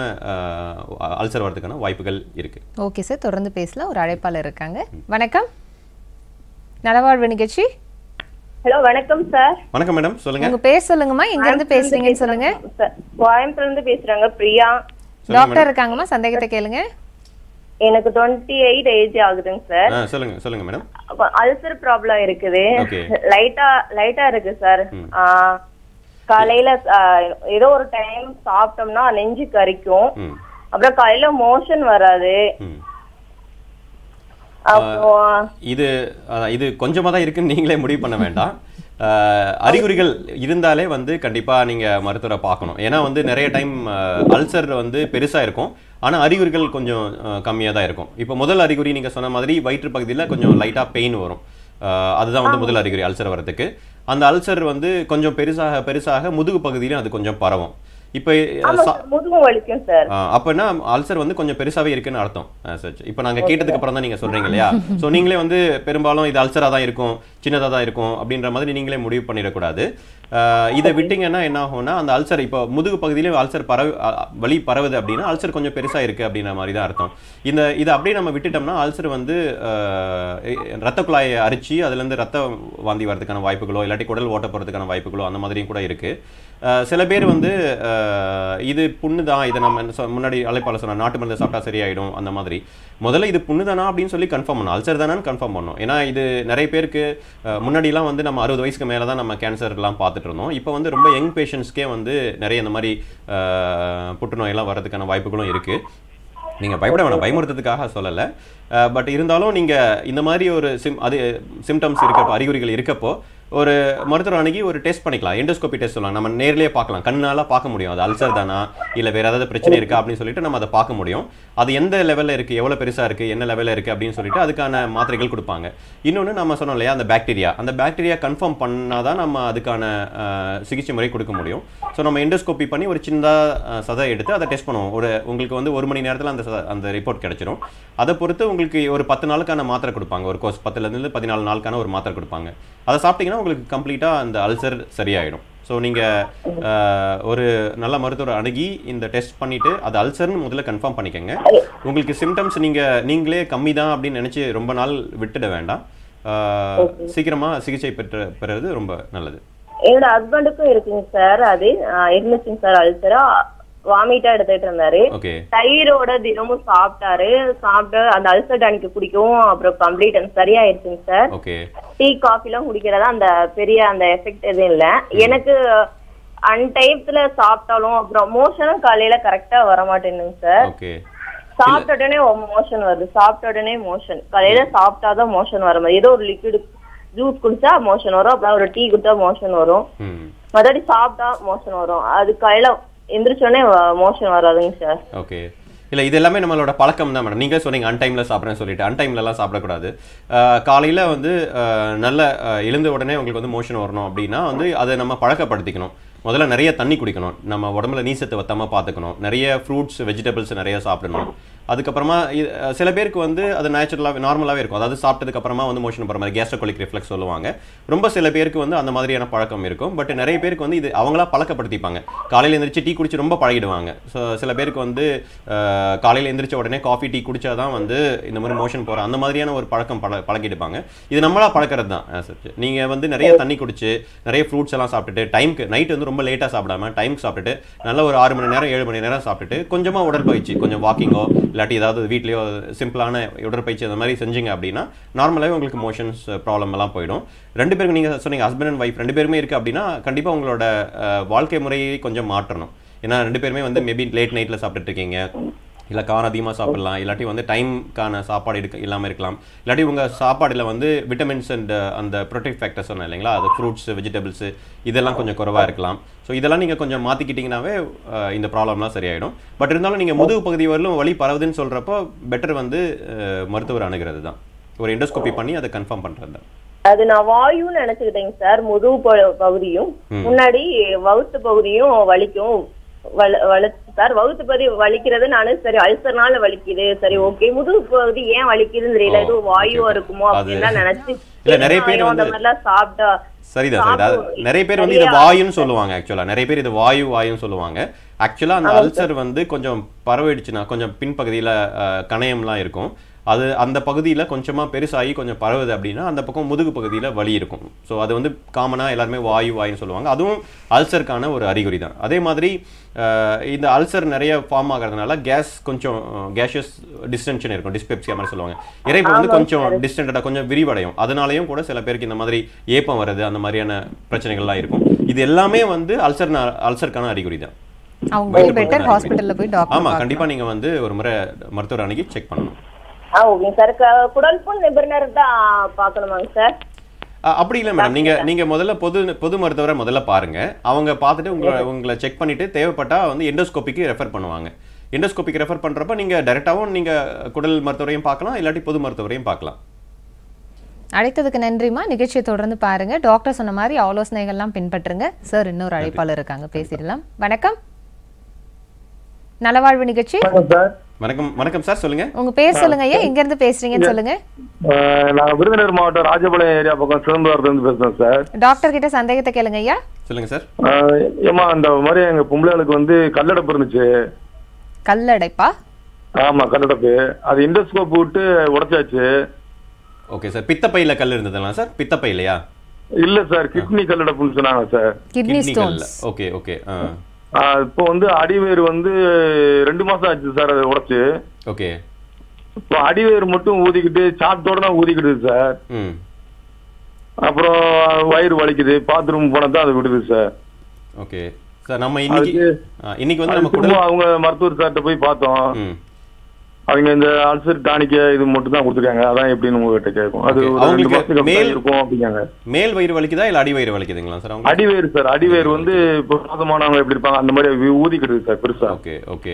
அல்சர் வரதுக்கான வாய்ப்புகள் இருக்குது ஓகே சார் தொடர்ந்து பேசலாம் ஒரு அழைப்பாளர் இருக்காங்க வணக்கம் நலவாழ்வு நிகழ்ச்சி ஹலோ வணக்கம் சார் வணக்கம் மேடம் சொல்லுங்க உங்க பேர் சொல்லுங்கம்மா எங்க இருந்து பேசுறீங்கன்னு சொல்லுங்க சார் கோயம்புத்தூர்ல இருந்து பேசுறாங்க பிரியா டாக்டர் இருக்காங்கம்மா சந்தேகத்தை கேளுங்க எனக்கு டுவெண்ட்டி எயிட் ஏஜ் ஆகுதுங்க சார் ஆ சொல்லுங்க சொல்லுங்க மேடம் அல்சர் ப்ராப்ளம் இருக்குது Okay. லைட்டா லைட்டா இருக்கு சார் காலையில ஆ, ஏதோ ஒரு டைம் சாப்பிட்டோம்னா நெஞ்சு கரிக்கும் ம் அப்புறம் காலையில மோஷன் வராது ம் அப்புறம் இது அஹ், இது கொஞ்சமாக தான் இருக்குன்னு நீங்களே முடிவு பண்ண வேண்டாம் அஹ், அறிகுறிகள் இருந்தாலே வந்து கண்டிப்பாக நீங்கள் மருத்துவரை பார்க்கணும் ஏன்னா வந்து நிறைய டைம் அல்சர் வந்து பெருசாக இருக்கும் ஆனால் அறிகுறிகள் கொஞ்சம் கம்மியாக தான் இருக்கும் இப்போ முதல் அறிகுறி நீங்கள் சொன்ன மாதிரி வயிற்று பகுதியில் கொஞ்சம் லைட்டாக பெயின் வரும் அஹ், அதுதான் வந்து முதல் அறிகுறி அல்சர் வரதுக்கு அந்த அல்சர் வந்து கொஞ்சம் பெருசாக பெருசாக முதுகு பகுதியிலும் அது கொஞ்சம் பரவும் இப்போ ஆமா சார் முதுகும் வலிக்கும் சார் அப்போனா அல்சர் வந்து கொஞ்சம் பெருசாவே இருக்குன்னு அர்த்தம் சச் இப்போ நாங்க கேட்டதுக்கு அப்புறம் தான் நீங்க சொல்றீங்க இல்லையா ஸோ நீங்களே வந்து பெரும்பாலும் இது அல்சரா தான் இருக்கும் சின்னதா தான் இருக்கும் அப்படின்ற மாதிரி நீங்களே முடிவு பண்ணிடக்கூடாது ஆஹ் இதை விட்டீங்கன்னா என்ன ஆகும்னா அந்த அல்சர் இப்போ முதுகு பகுதியிலே அல்சர் பரவு அ- அ- வலி பரவுது அப்படின்னா அல்சர் கொஞ்சம் பெருசா இருக்கு அப்படின்ற மாதிரி தான் அர்த்தம் இந்த இதை அப்படியே நம்ம விட்டுட்டோம்னா அல்சர் வந்து ஆஹ் எ- ரத்த குழாயை அரிச்சு அதுல இருந்து ரத்த வாந்தி வரதுக்கான வாய்ப்புகளோ இல்லாட்டி குடல் ஓட்ட போறதுக்கான வாய்ப்புகளோ அந்த மாதிரியும் கூட இருக்கு ஆஹ் சில பேர் வந்து ஆஹ் இது புண்ணு தான் இதை நம்ம என்ன சொ- முன்னாடி அழைப்பாளர் சொன்ன நாட்டு மருந்து சாப்பிட்டா சரியாயிடும் அந்த மாதிரி முதல்ல இது புண்ணு தானா அப்படின்னு சொல்லி கன்ஃபார்ம் பண்ணணும் அல்சர் தானான்னு கன்ஃபார்ம் பண்ணணும் ஏன்னா இது நிறைய பேருக்கு ஆஹ் முன்னாடிலாம் வந்து நம்ம அறுபது வயசுக்கு மேலே தான் நம்ம கேன்சர்லாம் பார்த்துட்டு இருந்தோம் இப்போ வந்து ரொம்ப யங் பேஷண்ட்ஸ்க்கே வந்து நிறைய இந்த மாதிரி ஆஹ் புற்றுநோயெல்லாம் வரதுக்கான வாய்ப்புகளும் இருக்கு நீங்க பயப்பட வேணாம் பயமுறுத்துறதுக்காக சொல்லலை பட் இருந்தாலும் நீங்க இந்த மாதிரி ஒரு சிம் அது சிம்டம்ஸ் இருக்கப்போ அறிகுறிகள் இருக்கப்போ ஒரு மருத்துவர் அணுகி ஒரு டெஸ்ட் பண்ணிக்கலாம் எண்டோஸ்கோபி டெஸ்ட் சொல்லலாம் நம்ம நேர்லயே பார்க்கலாம் கண்ணால பார்க்க முடியும் அது அல்சர் தானா இல்ல வேற ஏதாவது பிரச்சனை இருக்கா அப்படின்னு சொல்லிட்டு நம்ம அதை பார்க்க முடியும் அது எந்த லெவல்ல இருக்கு எவ்வளவு பெருசா இருக்கு என்ன லெவல்ல இருக்கு அப்படின்னு சொல்லிட்டு அதுக்கான மாத்திரைகள் கொடுப்பாங்க இன்னொன்னு நம்ம சொன்னோம் இல்லையா அந்த பாக்டீரியா அந்த பாக்டீரியா கன்ஃபார்ம் பண்ணாதான் நம்ம அதுக்கான அஹ், சிகிச்சை முறை கொடுக்க முடியும் ஸோ நம்ம எண்டோஸ்கோபி பண்ணி ஒரு சின்னதா அஹ், சதை எடுத்து அதை டெஸ்ட் பண்ணுவோம் ஒரு உங்களுக்கு வந்து ஒரு மணி நேரத்துல அந்த ச- அந்த ரிப்போர்ட் கிடைச்சிரும் அதை பொறுத்து உங்களுக்கு ஒரு பத்து நாளுக்கான மாத்திரை கொடுப்பாங்க ஒரு கோர்ஸ் பத்துலேருந்து பதினாலு நாளுக்கான ஒரு மாத்திரை கொடுப்பாங்க அதை சாப்பிட்டீங்கன்னா உங்களுக்கு கம்ப்ளீட்டாக அந்த அல்சர் சரியாயிடும் ஸோ நீங்கள் ஒரு நல்ல மருத்துவரை அணுகி இந்த டெஸ்ட் பண்ணிட்டு அது அல்சர்னு முதல்ல கன்ஃபார்ம் பண்ணிக்கோங்க உங்களுக்கு சிம்டம்ஸ் நீங்கள் நீங்களே கம்மி தான் அப்படின்னு நினச்சி ரொம்ப நாள் விட்டுட வேண்டாம் ஆஹ், சீக்கிரமா சிகிச்சை பெற்று பெறுறது ரொம்ப நல்லது என்னோட ஹஸ்பண்டுக்கும் இருக்குங்க சார் அது ஆஹ் இருந்துச்சுங்க சார் அல்சரா வாமிட்டா எடுத்துட்டு இருந்தாரு ஓகே தயிரோட தினமும் சாப்பிட்டாரு சாப்பிட்டு அந்த அல்சர் டானிக்கு குடிக்கவும் அப்புறம் கம்ப்ளீட் சரியாயிருச்சுங்க சார் ஓகே டீ காஃபி எல்லாம் குடிக்கிறதா அந்த பெரிய அந்த எஃபெக்ட் எதுவும் இல்ல எனக்கு அன்டைத்துல சாப்பிட்டாலும் அப்புறம் மோஷனும் காலையில கரெக்டா வர மாட்டேங்குங்க சார் ஓகே சாப்பிட்ட உடனே மோஷன் வருது சாப்பிட்ட உடனே மோஷன் காலையில சாப்பிட்டாதான் மோஷன் வர மாதிரி ஏதோ ஒரு லிக்விட் ஜூஸ் குடிச்சா மோஷன் வரும் அப்புறம் ஒரு டீ குடிச்சா மோஷன் வரும் ம் மறுபடி சாப்பிட்டா மோஷன் வரும் அது காலையில எந்திரிச்ச உடனே மோஷன் வராதுங்க சார் ஓகே இல்லை இது எல்லாமே நம்மளோட பழக்கம் தான் மேடம் நீங்கள் சொன்னீங்க அன்டைமில் சாப்பிட்றேன்னு சொல்லிட்டு அன்டைம்லலாம் சாப்பிடக்கூடாது காலையில் வந்து அஹ், நல்ல அஹ், எழுந்த உடனே உங்களுக்கு வந்து மோஷன் வரணும் அப்படின்னா வந்து அதை நம்ம பழக்கப்படுத்திக்கணும் முதல்ல நிறைய தண்ணி குடிக்கணும் நம்ம உடம்புல நீசத்தை வத்தாமல் பார்த்துக்கணும் நிறைய ஃப்ரூட்ஸ் வெஜிடபிள்ஸ் நிறைய சாப்பிடணும் அதுக்கப்புறமா இது- அஹ், சில பேருக்கு வந்து அது நேச்சுரலாக நார்மலாகவே இருக்கும் அதாவது சாப்பிட்டதுக்கு அப்புறமா வந்து மோஷன் போகிற மாதிரி கேஸ்ட்ரோகோலிக் ரிஃப்ளெக்ஸ் சொல்லுவாங்க ரொம்ப சில பேருக்கு வந்து அந்த மாதிரியான பழக்கம் இருக்கும் பட் நிறைய பேருக்கு வந்து இது அவங்களா பழக்கப்படுத்திப்பாங்க காலையில் எந்திரிச்சு டீ குடிச்சு ரொம்ப பழகிடுவாங்க ஸோ சில பேருக்கு வந்து அஹ், காலையில் எந்திரிச்ச உடனே காஃபி டீ குடிச்சாதான் வந்து இந்த மாதிரி மோஷன் போகிற அந்த மாதிரியான ஒரு பழக்கம் பழ பழகிடுப்பாங்க இது நம்மளா பழக்கிறது தான் as such. நீங்க வந்து நிறைய தண்ணி குடிச்சு நிறைய ஃப்ரூட்ஸ் எல்லாம் சாப்பிட்டுட்டு டைம்க்கு நைட் வந்து ரொம்ப லேட்டாக சாப்பிடாம டைம்க்கு சாப்பிட்டுட்டு நல்ல ஒரு ஆறு மணி நேரம் ஏழு மணி நேரம் சாப்பிட்டுட்டு கொஞ்சமா உடற்பயிற்சி கொஞ்சம் வாக்கிங்கோ இல்லாட்டி ஏதாவது வீட்லயோ சிம்பிளான உடற்பயிற்சி அந்த மாதிரி செஞ்சீங்க அப்படின்னா நார்மலாகவே உங்களுக்கு மோஷன்ஸ் ப்ராப்ளம் எல்லாம் போயிடும் ரெண்டு பேருக்கு நீங்க சொன்னீங்க ஹஸ்பண்ட் அண்ட் ஒய்ஃப் ரெண்டு பேருமே இருக்கு அப்படின்னா கண்டிப்பா உங்களோட அஹ், வாழ்க்கை முறையை கொஞ்சம் மாற்றணும் ஏன்னா ரெண்டு பேருமே வந்து மேபி லேட் நைட்ல சாப்பிட்டுட்டு இருக்கீங்க இல்லை காரம் அதிகமாக சாப்பிடலாம் இல்லாட்டி வந்து டைம்க்கான சாப்பாடு எடுக்க இல்லாமல் இருக்கலாம் இல்லாட்டி உங்கள் சாப்பாடில் வந்து விட்டமின்ஸ் அண்ட் அந்த ப்ரொடெக்ட் ஃபேக்டர் சொன்னேன் இல்லைங்களா அது ஃப்ரூட்ஸ் வெஜிடபிள்ஸ் இதெல்லாம் கொஞ்சம் குறைவாக இருக்கலாம் ஸோ இதெல்லாம் நீங்கள் கொஞ்சம் மாற்றிக்கிட்டிங்கனாவே அஹ், இந்த ப்ராப்ளம்லாம் சரியாயிடும் பட் இருந்தாலும் நீங்கள் முதுகு பகுதி வரலும் வலி பரவுதுன்னு சொல்கிறப்போ பெட்டர் வந்து அஹ், மருத்துவர் அணுகிறது தான் ஒரு எண்டோஸ்கோபி பண்ணி அதை கன்ஃபார்ம் பண்ணுறது தான் அது நான் வாயுன்னு நினைச்சுக்கிட்டேங்க சார் முதுகு ப- பகுதியும் முன்னாடி வகுத்து பகுதியும் வலிக்கும் வலு- வலிச்சு சார் வகுத்து பகுதி வலிக்கிறது நானு சரி அல்சர்னால வலிக்குது சரி ஓகே முதுகு பகுதி ஏன் வலிக்குதுன்னு தெரியல ஓ, ஏதோ வாயுவா okay. இருக்குமோ அது- அப்படின்னு தான் நினைச்சு இல்ல, நிறைய பேர் பெருங்காயம் அந்த வந்து- மாதிரிலாம் சாப்பிட்டா சரிதான் சரிதான் அது சாப்பிடுவோம். நிறைய பேர் வந்து இது நிறைய- வாயுன்னு சொல்லுவாங்க ஆக்சுவலா நிறைய பேர் இது வாயு வாயுன்னு சொல்லுவாங்க ஆக்சுவலா அந்த அல்சர் வந்து கொஞ்சம் பரவிடுச்சுன்னா கொஞ்சம் பின்பகுதியில அஹ், கணையம்லாம் இருக்கும் அது அந்த பகுதியில கொஞ்சமா பெருசாகி கொஞ்சம் பரவுது அப்படின்னா அந்த பக்கம் முதுகு பகுதியில வலி இருக்கும் ஸோ அது வந்து காமனா எல்லாருமே வாயு வாயுன்னு சொல்லுவாங்க அதுவும் அல்சருக்கான ஒரு அறிகுறி தான் அதே மாதிரி அஹ், இந்த அல்சர் நிறைய ஃபார்ம் ஆகிறதுனால கேஸ் கொஞ்சம் கேஷியஸ் டிஸ்டென்ஷன் இருக்கும் டிஸ்பெப்சியா மாதிரி சொல்லுவாங்க இறைப்பு வந்து கொஞ்சம் டிஸ்டன்டா கொஞ்சம் விரிவடையும் அதனாலயும் கூட சில பேருக்கு இந்த மாதிரி ஏப்பம் வருது அந்த மாதிரியான பிரச்சனைகள்லாம் இருக்கும் இது எல்லாமே வந்து அல்சர் அல்சருக்கான அறிகுறி தான் அவங்க வயிற்று பெட்டர் புண்ணு ஹாஸ்பிட்டல்ல போய் டாக்டர் ஆமா கண்டிப்பா நீங்க வந்து ஒரு முறை மருத்துவர் அணுகி செக் பண்ணணும் ஆ ஓகேங்க சார் க- குடல் புண் நிபுணர் தான் பார்க்கணுமாங்க சார் அ, அப்படி இல்லை மேடம் நீங்க நீங்க முதல்ல பொது பொது மருத்துவரை முதல்ல பாருங்க அவங்க பார்த்துட்டு உங்களை உங்களை செக் பண்ணிட்டு தேவைப்பட்டா வந்து எண்டோஸ்கோபிக்கு ரெஃபர் பண்ணுவாங்க எண்டோஸ்கோபிக்கு ரெஃபர் பண்றப்ப நீங்க டைரக்டாவும் நீங்க குடல் மருத்துவரையும் பார்க்கலாம் இல்லாட்டி பொது மருத்துவரையும் பார்க்கலாம் அழைத்ததுக்கு நன்றிமா நிகழ்ச்சியை தொடர்ந்து பாருங்க டாக்டர் சொன்ன மாதிரி ஆலோசனைகள்லாம் பின்பற்றுங்க சார் இன்னொரு அழைப்பாளர் இருக்காங்க பேசிடலாம் வணக்கம் நலவாழ்வு நிகழ்ச்சி சார் வணக்கம் வணக்கம் சார் சொல்லுங்க உங்க பேர் சொல்லுங்க ஐயா எங்க இருந்து பேசுறீங்கன்னு சொல்லுங்க அஹ் நான் விருதுநகர் மாவட்டம் ராஜபாளையம் ஏரியா பக்கம் சிதம்பரத்துலேருந்து பேசுறேன் சார் டாக்டர் கிட்ட சந்தேகத்தை கேளுங்க ஐயா சொல்லுங்க சார் அஹ் ஏம்மா அந்த மாதிரி எங்க பொம்பளைகளுக்கு வந்து கல்லடைப்பு இருந்துச்சு கல்லடைப்பா ஆமா கல்லடைப்பு அது இண்டோஸ்கோப் விட்டு உடைச்சாச்சு ஓகே சார் பித்தப்பையில கல் இருந்ததெல்லாம் சார் பித்தப்பையிலையா இல்ல சார் கிட்னி கல்லடைப்புன்னு சொன்னாங்க சார் கிட்னி கிட்னி கல்ல ஸ்டோன்ஸ் ஓகே ஓகே ஆ அஹ் இப்போ வந்து அடிவேர் வந்து ரெண்டு மாசம் ஆச்சு சார் அதை உடைச்சு ஓகே இப்போ அடிவேர் மட்டும் ஊதிக்கிட்டு சாத்தோட தான் ஊதிக்கிடுது சார் ம் அப்புறம் வயிறு வலிக்குது பாத்ரூம் போனா தான் அது விடுது சார் ஓகே சார் நம்ம இன்னைக்கு அதுக்கு- ஆ, இன்னைக்கு வந்து அது நம்ம திரும்ப குடல் அவங்க மருத்துவர் சார்கிட்ட போய் பார்த்தோம் ம் அவங்க இந்த அல்சர் டானிக்க இது மட்டும் தான் கொடுத்துருக்காங்க அதான் எப்படின்னு உங்ககிட்ட கேட்கும் அது Okay. ஒரு ரெண்டு அவங்களுக்கு மாசத்துக்கு அப்புறம் மேல்- இருக்கும் அப்படிங்காங்க மேல் வயிறு வலிக்குதா இல்ல அடி வயிறு வலிக்குதுங்களா சார் அவங்க அடிவேர் சார் அடிவேர் வந்து இப்போ மோசமானவங்க எப்படி இருப்பாங்க அந்த மாதிரி வி- ஊதிக்கிட்டு சார் பெருசா ஓகே ஓகே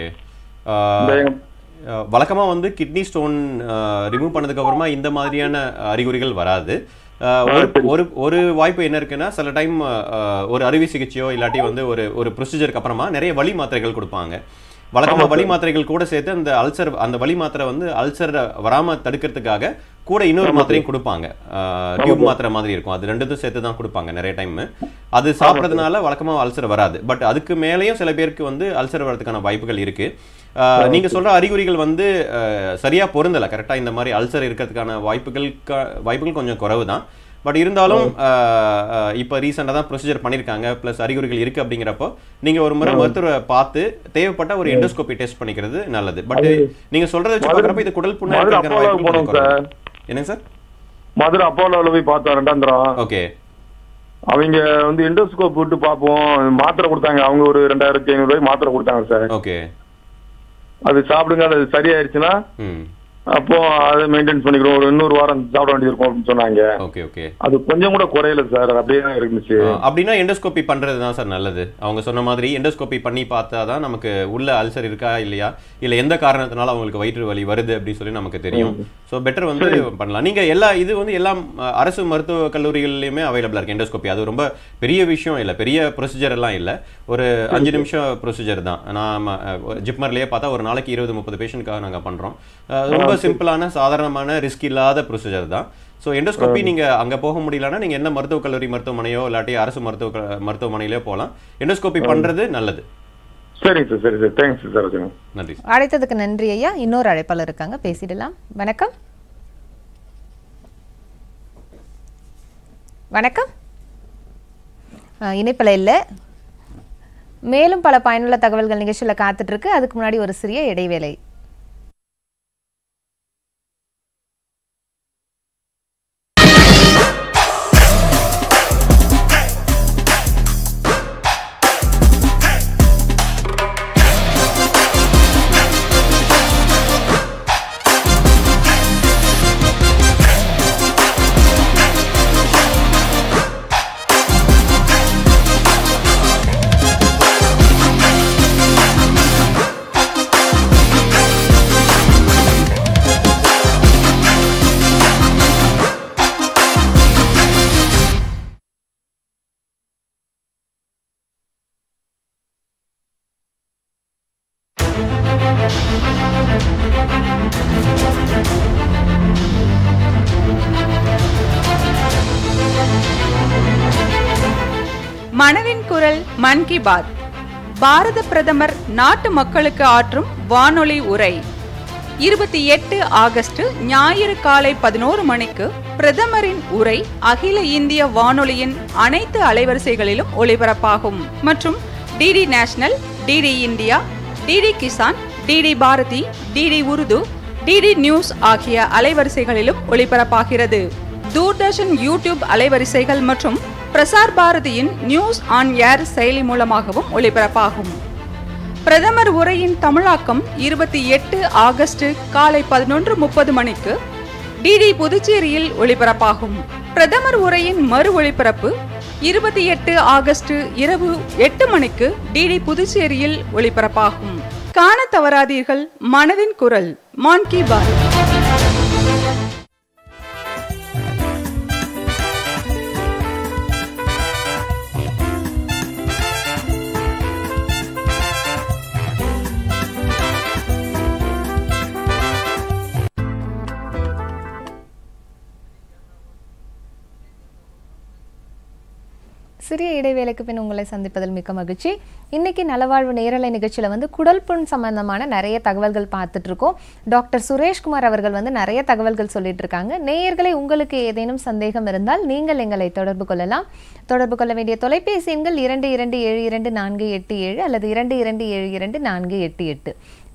இந்த- வழக்கமாக வந்து கிட்னி ஸ்டோன் ரிமூவ் பண்ணதுக்கு அப்புறமா இந்த மாதிரியான அறிகுறிகள் வராது அஹ், ஒரு ஒரு ஒரு வாய்ப்பு என்ன இருக்குன்னா சில டைம் ஒரு அறுவை சிகிச்சையோ இல்லாட்டி வந்து ஒரு ஒரு ப்ரொசீஜருக்கு அப்புறமா நிறைய வலி மாத்திரைகள் கொடுப்பாங்க வழக்கமாக வலி மாத்திரைகள் கூட சேர்த்து அந்த அல்சர் அந்த வலி மாத்திரை வந்து அல்சர் வராம தடுக்கிறதுக்காக கூட இன்னொரு மாத்திரையும் கொடுப்பாங்க டியூப் மாத்திரை மாதிரி இருக்கும் அது ரெண்டுத்தும் சேர்த்து தான் கொடுப்பாங்க நிறைய டைம் அது சாப்பிட்றதுனால வழக்கமாக அல்சர் வராது பட் அதுக்கு மேலேயும் சில பேருக்கு வந்து அல்சர் வரதுக்கான வாய்ப்புகள் இருக்கு அஹ், நீங்க சொல்ற அறிகுறிகள் வந்து அஹ், சரியா பொருந்தல கரெக்டா இந்த மாதிரி அல்சர் இருக்கிறதுக்கான வாய்ப்புகள் க- வாய்ப்புகள் கொஞ்சம் குறைவு தான் பட் இருந்தாலும் அஹ், அஹ், இப்போ ரீசெண்டாக தான் ப்ரொசீஜர் பண்ணியிருக்காங்க ப்ளஸ் அறிகுறிகள் இருக்கு அப்படிங்கிறப்போ நீங்க ஒரு முறை மருத்துவரை பார்த்து தேவைப்பட்ட ஒரு எண்டோஸ்கோபி டெஸ்ட் பண்ணிக்கிறது நல்லது பட் நீங்க சொல்றத வச்சு பார்க்குறப்ப இது குடல் புண்ணா மதுரை இருக்கிறதுக்கான அப்போலோ வாய்ப்புகள் போனோம் கொஞ்சம் குறைவு. சார் என்னங்க சார் மதுரை அப்போலோவில் போய் பார்த்தோம் ரெண்டாம் தரம் ஓகே அவங்க வந்து எண்டோஸ்கோப் விட்டு பார்ப்போம் மாத்திரை கொடுத்தாங்க அவங்க ஒரு ரெண்டாயிரத்தி ஐநூறு ரூபாய் மாத்திரை கொடுத்தாங்க சார் ஓகே அது சாப்பிடுங்க அது சரியாயிருச்சுன்னா ம் அப்போ அதை மெயின்டைன் பண்ணிக்கிறோம் ஒரு இன்னொரு வாரம் சாப்பிட வேண்டியது இருக்கும் அப்படின்னு சொன்னாங்க ஓகே ஓகே அது கொஞ்சம் கூட குறையல சார் அது அப்படியே தான் இருந்துச்சு ஆ, அப்படின்னா எண்டோஸ்கோபி பண்றது தான் சார் நல்லது அவங்க சொன்ன மாதிரி எண்டோஸ்கோபி பண்ணி பார்த்தா தான் நமக்கு உள்ள அல்சர் இருக்கா இல்லையா இல்ல எந்த காரணத்தினால அவங்களுக்கு வயிற்று வலி வருது அப்படின்னு சொல்லி நமக்கு தெரியும் ஸோ பெட்டர் வந்து பண்ணலாம் நீங்க எல்லா இது வந்து எல்லாம் அ, அரசு மருத்துவ கல்லூரிகள்லயுமே அவைலபிளா இருக்கு எண்டோஸ்கோபி அது ரொம்ப பெரிய விஷயம் இல்ல பெரிய ப்ரொசீஜர் எல்லாம் இல்ல ஒரு அஞ்சு நிமிஷம் ப்ரொசீஜர் தான் நாம ஜிப்மர்லயே பார்த்தா ஒரு நாளைக்கு இருபது முப்பது பேஷண்ட்காக நாங்க பண்றோம் அ, ரொம்ப சிம்பிளான சாதாரணமான ரிஸ்க் இல்லாத ப்ரொசீஜர் தான் ஸோ எண்டோஸ்கோபி நீங்க அங்க போக முடியலன்னா நீங்க என்ன மருத்துவக் கல்லூரி மருத்துவமனையோ இல்லாட்டி அரசு மருத்துவ க- மருத்துவமனையிலோ போகலாம் எண்டோஸ்கோபி பண்றது நல்லது சரிங்க சார் சரி சார் தேங்க்ஸ் சார் வச்சுக்கோங்க நன்றி அழைத்ததுக்கு நன்றி ஐயா இன்னொரு அழைப்பாளர் இருக்காங்க பேசிடலாம் வணக்கம் வணக்கம் ஆ, இணைப்புல இல்லை மேலும் பல பயனுள்ள தகவல்கள் நிகழ்ச்சியில் காத்துட்டு இருக்கு அதுக்கு முன்னாடி ஒரு சிறிய இடைவேளை மனதின் குரல் மன் கி பாத் பாரத பிரதமர் நாட்டு மக்களுக்கு ஆற்றும் வானொலி உரை இருபத்தி எட்டு ஆகஸ்ட் ஞாயிறு காலை பதினோரு மணிக்கு பிரதமரின் உரை அகில இந்திய வானொலியின் அனைத்து அலைவரிசைகளிலும் ஒளிபரப்பாகும் மற்றும் DD national DD India DD Kisan DD Bharati DD Urdu DD news ஆகிய அலைவரிசைகளிலும் ஒளிபரப்பாகிறது தூர்தர்ஷன் யூடியூப் அலைவரிசைகள் மற்றும் பிரசார் பாரதியின் நியூஸ் ஆன் ஏர் செயலி மூலமாகவும் ஒளிபரப்பாகும் பிரதமர் உரையின் தமிழாக்கம் இருபத்தி எட்டு ஆகஸ்ட் காலை பதினொன்று முப்பது மணிக்கு டிடி புதுச்சேரியில் ஒளிபரப்பாகும் பிரதமர் உரையின் மறு ஒளிபரப்பு இருபத்தி எட்டு ஆகஸ்ட் இரவு எட்டு மணிக்கு டிடி புதுச்சேரியில் ஒளிபரப்பாகும் காண தவறாதீர்கள் மனதின் குரல் மான் கி பாத் சிறிய இடைவேளைக்கு பின் உங்களை சந்திப்பதில் மிக்க மகிழ்ச்சி இன்னைக்கு நலவாழ்வு நேரலை நிகழ்ச்சியில் வந்து குடல் புண் சம்பந்தமான நிறைய தகவல்கள் பார்த்துட்டு இருக்கோம் டாக்டர் சுரேஷ்குமார் அவர்கள் வந்து நிறைய தகவல்கள் சொல்லிட்டு இருக்காங்க நேயர்களை உங்களுக்கு ஏதேனும் சந்தேகம் இருந்தால் நீங்கள் எங்களை தொடர்பு கொள்ளலாம் தொடர்பு கொள்ள வேண்டிய தொலைபேசி எண்கள் இரண்டு இரண்டு ஏழு இரண்டு நான்கு எட்டு ஏழு அல்லது இரண்டு இரண்டு ஏழு இரண்டு நான்கு எட்டு எட்டு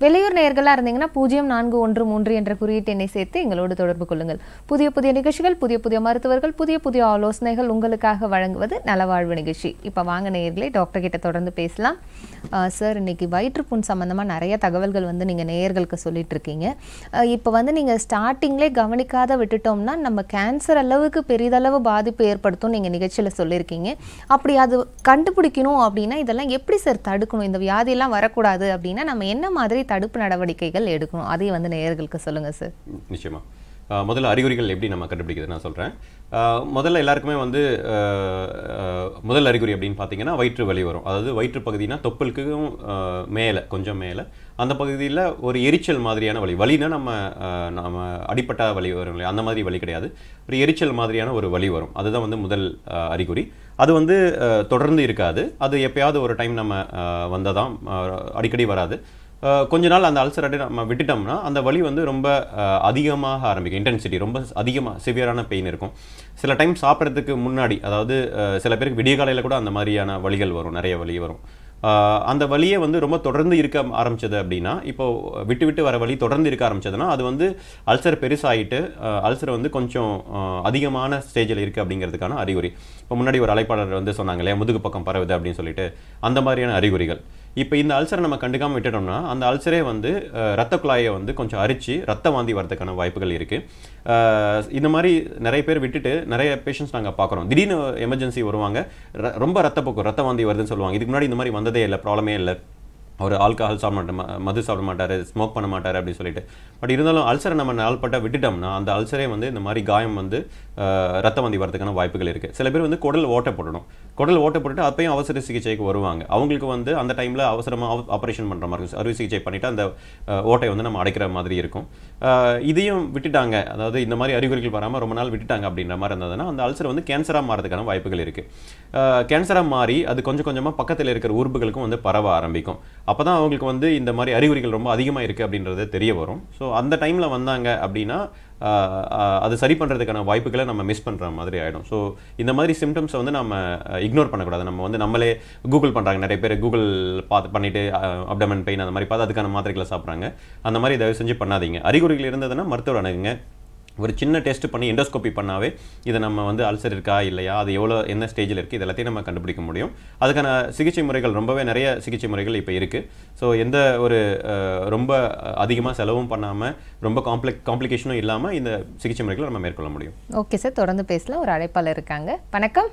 வெளியூர் நேயர்களாக இருந்தீங்கன்னா பூஜ்ஜியம் நான்கு ஒன்று மூன்று என்ற குறியீட்டு எண்ணை சேர்த்து எங்களோடு தொடர்பு கொள்ளுங்கள் புதிய புதிய நிகழ்ச்சிகள் புதிய புதிய மருத்துவர்கள் புதிய புதிய ஆலோசனைகள் உங்களுக்காக வழங்குவது நலவாழ்வு நிகழ்ச்சி இப்போ வாங்க நேயர்களே டாக்டர் கிட்ட தொடர்ந்து பேசலாம் சார் இன்னைக்கு வயிற்றுப்புண் சம்மந்தமாக நிறைய தகவல்கள் வந்து நீங்கள் நேயர்களுக்கு சொல்லிட்டு இருக்கீங்க அஹ் இப்போ வந்து நீங்கள் ஸ்டார்டிங்லே கவனிக்காத விட்டுட்டோம்னா நம்ம கேன்சர் அளவுக்கு பெரிதளவு பாதிப்பு ஏற்படுத்தும் நீங்கள் நிகழ்ச்சியில் சொல்லியிருக்கீங்க அப்படி அது கண்டுபிடிக்கணும் அப்படின்னா இதெல்லாம் எப்படி சார் தடுக்கணும் இந்த வியாதியெல்லாம் வரக்கூடாது அப்படின்னா நம்ம என்ன மாதிரி தடுப்பு நடவடிக்கைகள் எடுக்கணும் அதையும் வந்து நேயர்களுக்கு சொல்லுங்கள் சார் நிச்சயமா அஹ் முதல்ல அறிகுறிகள் எப்படி நம்ம கண்டுபிடிக்கிறது நான் சொல்கிறேன் முதல்ல எல்லாருக்குமே வந்து அஹ், அஹ், முதல் அறிகுறி அப்படின்னு பார்த்தீங்கன்னா வயிற்று வலி வரும் அதாவது வயிற்று பகுதினா தொப்புளுக்கும் அஹ், மேலே கொஞ்சம் மேலே அந்த பகுதியில் ஒரு எரிச்சல் மாதிரியான வலி வலினா நம்ம அஹ், நம்ம அடிப்பட்ட வலி வரும் இல்லையா அந்த மாதிரி வலி கிடையாது ஒரு எரிச்சல் மாதிரியான ஒரு வலி வரும் அதுதான் வந்து முதல் அஹ், அறிகுறி அது வந்து அஹ், தொடர்ந்து இருக்காது அது எப்பயாவது ஒரு டைம் நம்ம வந்ததான் அடிக்கடி வராது அஹ் கொஞ்ச நாள் அந்த அல்சர் அடி நம்ம விட்டுட்டோம்னா அந்த வலி வந்து ரொம்ப அஹ், அதிகமாக ஆரம்பிக்கும் இன்டென்சிட்டி ரொம்ப அதிகமாக சிவியரான பெயின் இருக்கும் சில டைம் சாப்பிட்றதுக்கு முன்னாடி அதாவது அஹ், சில பேருக்கு விடிய காலையில் கூட அந்த மாதிரியான வலிகள் வரும் நிறைய வலி வரும் அஹ், அந்த வலியே வந்து ரொம்ப தொடர்ந்து இருக்க ஆரம்பிச்சது அப்படின்னா இப்போ விட்டு விட்டு வர வலி தொடர்ந்து இருக்க ஆரம்பிச்சதுன்னா அது வந்து அல்சர் பெருசாயிட்டு அல்சர் வந்து கொஞ்சம் அஹ், அதிகமான ஸ்டேஜில் இருக்குது அப்படிங்கிறதுக்கான அறிகுறி இப்போ முன்னாடி ஒரு அழைப்பாளர் வந்து சொன்னாங்க இல்லையா முதுகு பக்கம் பரவுது அப்படின்னு சொல்லிட்டு அந்த மாதிரியான அறிகுறிகள் இப்போ இந்த அல்சரை நம்ம கண்டுக்காம விட்டுட்டோம்னா அந்த அல்சரே வந்து அஹ், ரத்த குழாயை வந்து கொஞ்சம் அரிச்சு ரத்த வாந்தி வரதுக்கான வாய்ப்புகள் இருக்குது இந்த மாதிரி நிறைய பேர் விட்டுட்டு நிறைய பேஷண்ட்ஸ் நாங்கள் பார்க்குறோம் திடீர்னு எமர்ஜென்சி வருவாங்க ர- ரொம்ப ரத்தப்போக்கு ரத்த வாந்தி வருதுன்னு சொல்லுவாங்க இதுக்கு முன்னாடி இந்த மாதிரி வந்ததே இல்லை ப்ராப்ளமே இல்லை அவர் ஆல்கஹால் சாப்பிட மாட்டார் ம- மது சாப்பிட மாட்டார் ஸ்மோக் பண்ண மாட்டார் அப்படி சொல்லிட்டு பட் இருந்தாலும் அல்சரை நம்ம நாள்பட்ட விட்டுட்டோம்னா அந்த அல்சரே வந்து இந்த மாதிரி காயம் வந்து அஹ், ரத்த வாந்தி வரதுக்கான வாய்ப்புகள் இருக்குது சில பேர் வந்து குடல் ஓட்டை போடணும் குடல் ஓட்டை போட்டுட்டு அப்பயும் அவசர சிகிச்சைக்கு வருவாங்க அவங்களுக்கு வந்து அந்த டைமில் அவசரமாக ஆப்ரேஷன் பண்ணுற மாதிரி இருக்கும் அறுவை சிகிச்சை பண்ணிவிட்டு அந்த அஹ், ஓட்டையை வந்து நம்ம அடைக்கிற மாதிரி இருக்கும் அஹ், இதையும் விட்டுட்டாங்க அதாவது இந்த மாதிரி அறிகுறிகள் வராமல் ரொம்ப நாள் விட்டுட்டாங்க அப்படின்ற மாதிரி இருந்ததுன்னா அந்த அல்சர் வந்து கேன்சராக மாறதுக்கான வாய்ப்புகள் இருக்குது கேன்சராக மாறி அது கொஞ்சம் கொஞ்சமாக பக்கத்தில் இருக்கிற உறுப்புகளுக்கும் வந்து பரவ ஆரம்பிக்கும் அப்போ தான் அவங்களுக்கு வந்து இந்த மாதிரி அறிகுறிகள் ரொம்ப அதிகமாக இருக்குது அப்படின்றது தெரிய வரும் ஸோ அந்த டைமில் வந்தாங்க அப்படின்னா ஆஹ், ஆஹ், அது சரி பண்ணுறதுக்கான வாய்ப்புகளை நம்ம மிஸ் பண்ணுற மாதிரி ஆகிடும் ஸோ இந்த மாதிரி சிம்டம்ஸை வந்து நம்ம இக்னோர் பண்ணக்கூடாது நம்ம வந்து நம்மளே கூகுள் பண்ணுறாங்க நிறைய பேர் கூகுள் பார்த்து பண்ணிவிட்டு அப்டமன் பெயின் அந்த மாதிரி பார்த்து அதுக்கான மாத்திரைகளை சாப்பிட்றாங்க அந்த மாதிரி தயவு செஞ்சு பண்ணாதீங்க அறிகுறிகள் இருந்ததுன்னா மருத்துவர் அணுகுங்க ஒரு சின்ன டெஸ்ட் பண்ணி எண்டோஸ்கோபி பண்ணாவே இதை நம்ம வந்து அல்சர் இருக்கா இல்லையா அது எவ்வளோ என்ன ஸ்டேஜில் இருக்குது இது எல்லாத்தையும் நம்ம கண்டுபிடிக்க முடியும் அதுக்கான சிகிச்சை முறைகள் ரொம்பவே நிறைய சிகிச்சை முறைகள் இப்போ இருக்குது ஸோ எந்த ஒரு அஹ், ரொம்ப அதிகமாக செலவும் பண்ணாமல் ரொம்ப காம்ப்ளிக் காம்ப்ளிகேஷனும் இல்லாமல் இந்த சிகிச்சை முறைகளை நம்ம மேற்கொள்ள முடியும் ஓகே சார் தொடர்ந்து பேசலாம் ஒரு அழைப்பாளர் இருக்காங்க வணக்கம்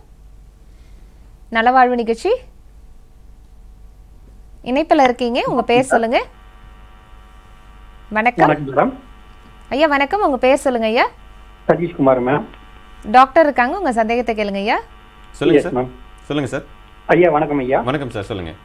நலவாழ்வு நிகழ்ச்சி இணைப்பில் இருக்கீங்க உங்க பேர் சொல்லுங்க வணக்கம் வணக்கம் மேடம் ஐயா வணக்கம் உங்க பேர் சொல்லுங்க ஐயா சதீஷ்குமார் மேம் டாக்டர் இருக்காங்க உங்க சந்தேகத்தை கேளுங்க ஐயா சொல்லுங்கள் Yes, சார் ma'am. சொல்லுங்கள் சார் ஐயா வணக்கம் ஐயா வணக்கம் சார் சொல்லுங்கள்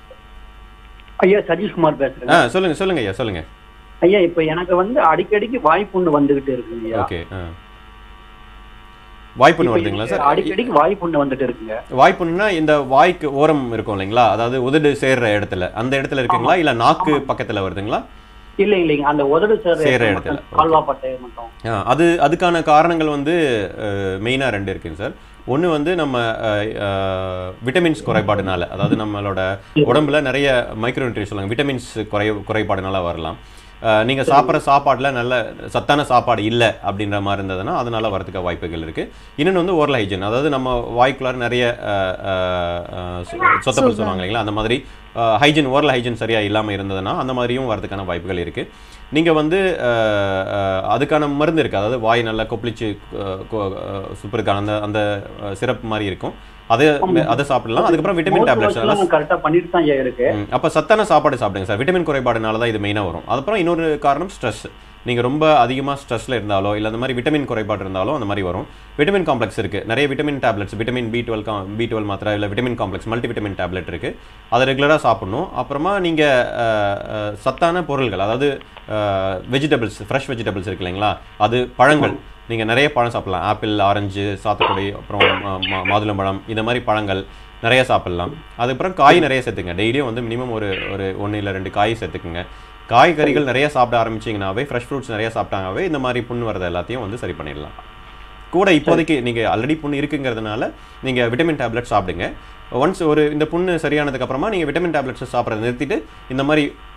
ஐயா சதீஷ்குமார் ஆ பேசுறேன் சொல்லுங்கள் சொல்லுங்கள் ஐயா சொல்லுங்கள் ஐயா இப்ப எனக்கு வந்து அடிக்கடிக்கு வாய்ப்புண்ணு வந்துகிட்டு இருக்குங்க ஐயா ஓகே ஆ வாய்ப்புன்னு இப்ப வருதுங்களா எனக்கு சார் அடிக்கடிக்கு வாய்ப்புண்ணு வந்துட்டு இருக்குங்க வாய்ப்புன்னா இந்த வாய்க்கு ஓரம் இருக்கும் இல்லைங்களா அதாவது உதடு சேர்ற இடத்துல அந்த இடத்துல இருக்குங்களா இல்ல நாக்கு பக்கத்துல வருதுங்களா இல்ல இல்லைங்க அந்த உதடு சேர்ற சேர இடத்துல. கால்வா பட்டை மட்டும் ஆ, அது அதுக்கான காரணங்கள் வந்து மெயினாக ரெண்டு இருக்குங்க சார் ஒன்று வந்து நம்ம விட்டமின்ஸ் குறைபாடுனால அதாவது நம்மளோட உடம்புல நிறைய மைக்ரோநியூட்ரியன் சொல்லுவாங்க விட்டமின்ஸ் குறை குறைபாடுனால வரலாம் அஹ், நீங்க சாப்பிட்ற சாப்பாடுல நல்ல சத்தான சாப்பாடு இல்லை அப்படின்ற மாதிரி இருந்ததுன்னா அதனால வரதுக்கு வாய்ப்புகள் இருக்கு இன்னொன்று வந்து ஓரல் ஹைஜன் அதாவது நம்ம வாய்க்குள்ளார நிறைய அஹ், அஹ், அஹ், சொ- சொத்தப்பல் சொல்லுவாங்க இல்லைங்களா அந்த மாதிரி ஹைஜன் ஓரல் ஹைஜன் சரியா இல்லாம இருந்ததுன்னா அந்த மாதிரியும் வரதுக்கான வாய்ப்புகள் இருக்கு நீங்க வந்து அஹ், அஹ், அதுக்கான மருந்து இருக்கு அதாவது வாய் நல்லா கொப்பளிச்சு அஹ், கொ- அஹ், சுப்பருக்கான அந்த அந்த சிறப்பு மாதிரி இருக்கும் அதை அதை சாப்பிடலாம் அதுக்கப்புறம் விட்டமின் டேப்லெட்ஸ் நல்லா கரெக்டா பண்ணிட்டு தான் ஐயா இருக்கு ம், அப்ப சத்தான சாப்பாடு சாப்பிடுங்க சார் விட்டமின் குறைபாடுனால தான் இது மெயினாக வரும் அதுக்கப்புறம் இன்னொரு காரணம் ஸ்ட்ரெஸ் நீங்கள் ரொம்ப அதிகமாக ஸ்ட்ரெஸ்ல இருந்தாலோ இல்லை அந்த மாதிரி விட்டமின் குறைபாடு இருந்தாலோ அந்த மாதிரி வரும் விட்டமின் காம்ப்ளெக்ஸ் இருக்குது நிறைய vitamin tablets vitamin B twelve B twelve மாத்திரை இல்லை vitamin complex multi vitamin tablet இருக்குது அதை ரெகுலராக சாப்பிடணும் அப்புறமா நீங்கள் சத்தான பொருள்கள் அதாவது வெஜிடபிள்ஸ் ஃப்ரெஷ் வெஜிடபிள்ஸ் இருக்கு இல்லைங்களா அது பழங்கள் நீங்கள் நிறைய பழம் சாப்பிடலாம் ஆப்பிள் ஆரஞ்சு சாத்துக்குடி அப்புறம் மா- மா- மாதுளம்பழம் இந்த மாதிரி பழங்கள் நிறைய சாப்பிடலாம் அதுக்கப்புறம் காய் நிறைய சேர்த்துங்க டெய்லியும் வந்து மினிமம் ஒரு ஒரு ஒன்று இல்லை ரெண்டு காய் சேர்த்துக்குங்க காய்கறிகள் நிறைய சாப்பிட ஆரம்பிச்சிங்கனாவே ஃப்ரெஷ் ஃப்ரூட்ஸ் நிறைய சாப்பிட்டாங்கவே இந்த மாதிரி புண்ணு வரது எல்லாத்தையும் வந்து சரி பண்ணிடலாம் கூட இப்போதைக்கு நீங்கள் ஆல்ரெடி புண்ணு இருக்குங்கிறதுனால நீங்கள் விட்டமின் டேப்லெட் சாப்பிடுங்க ஒன்ஸ் ஒரு இந்த புண்ணு சரியானதுக்கு அப்புறமா நீங்கள் விட்டமின் டேப்லெட்ஸ் சாப்பிட்றத நிறுத்திட்டு இந்த மாதிரி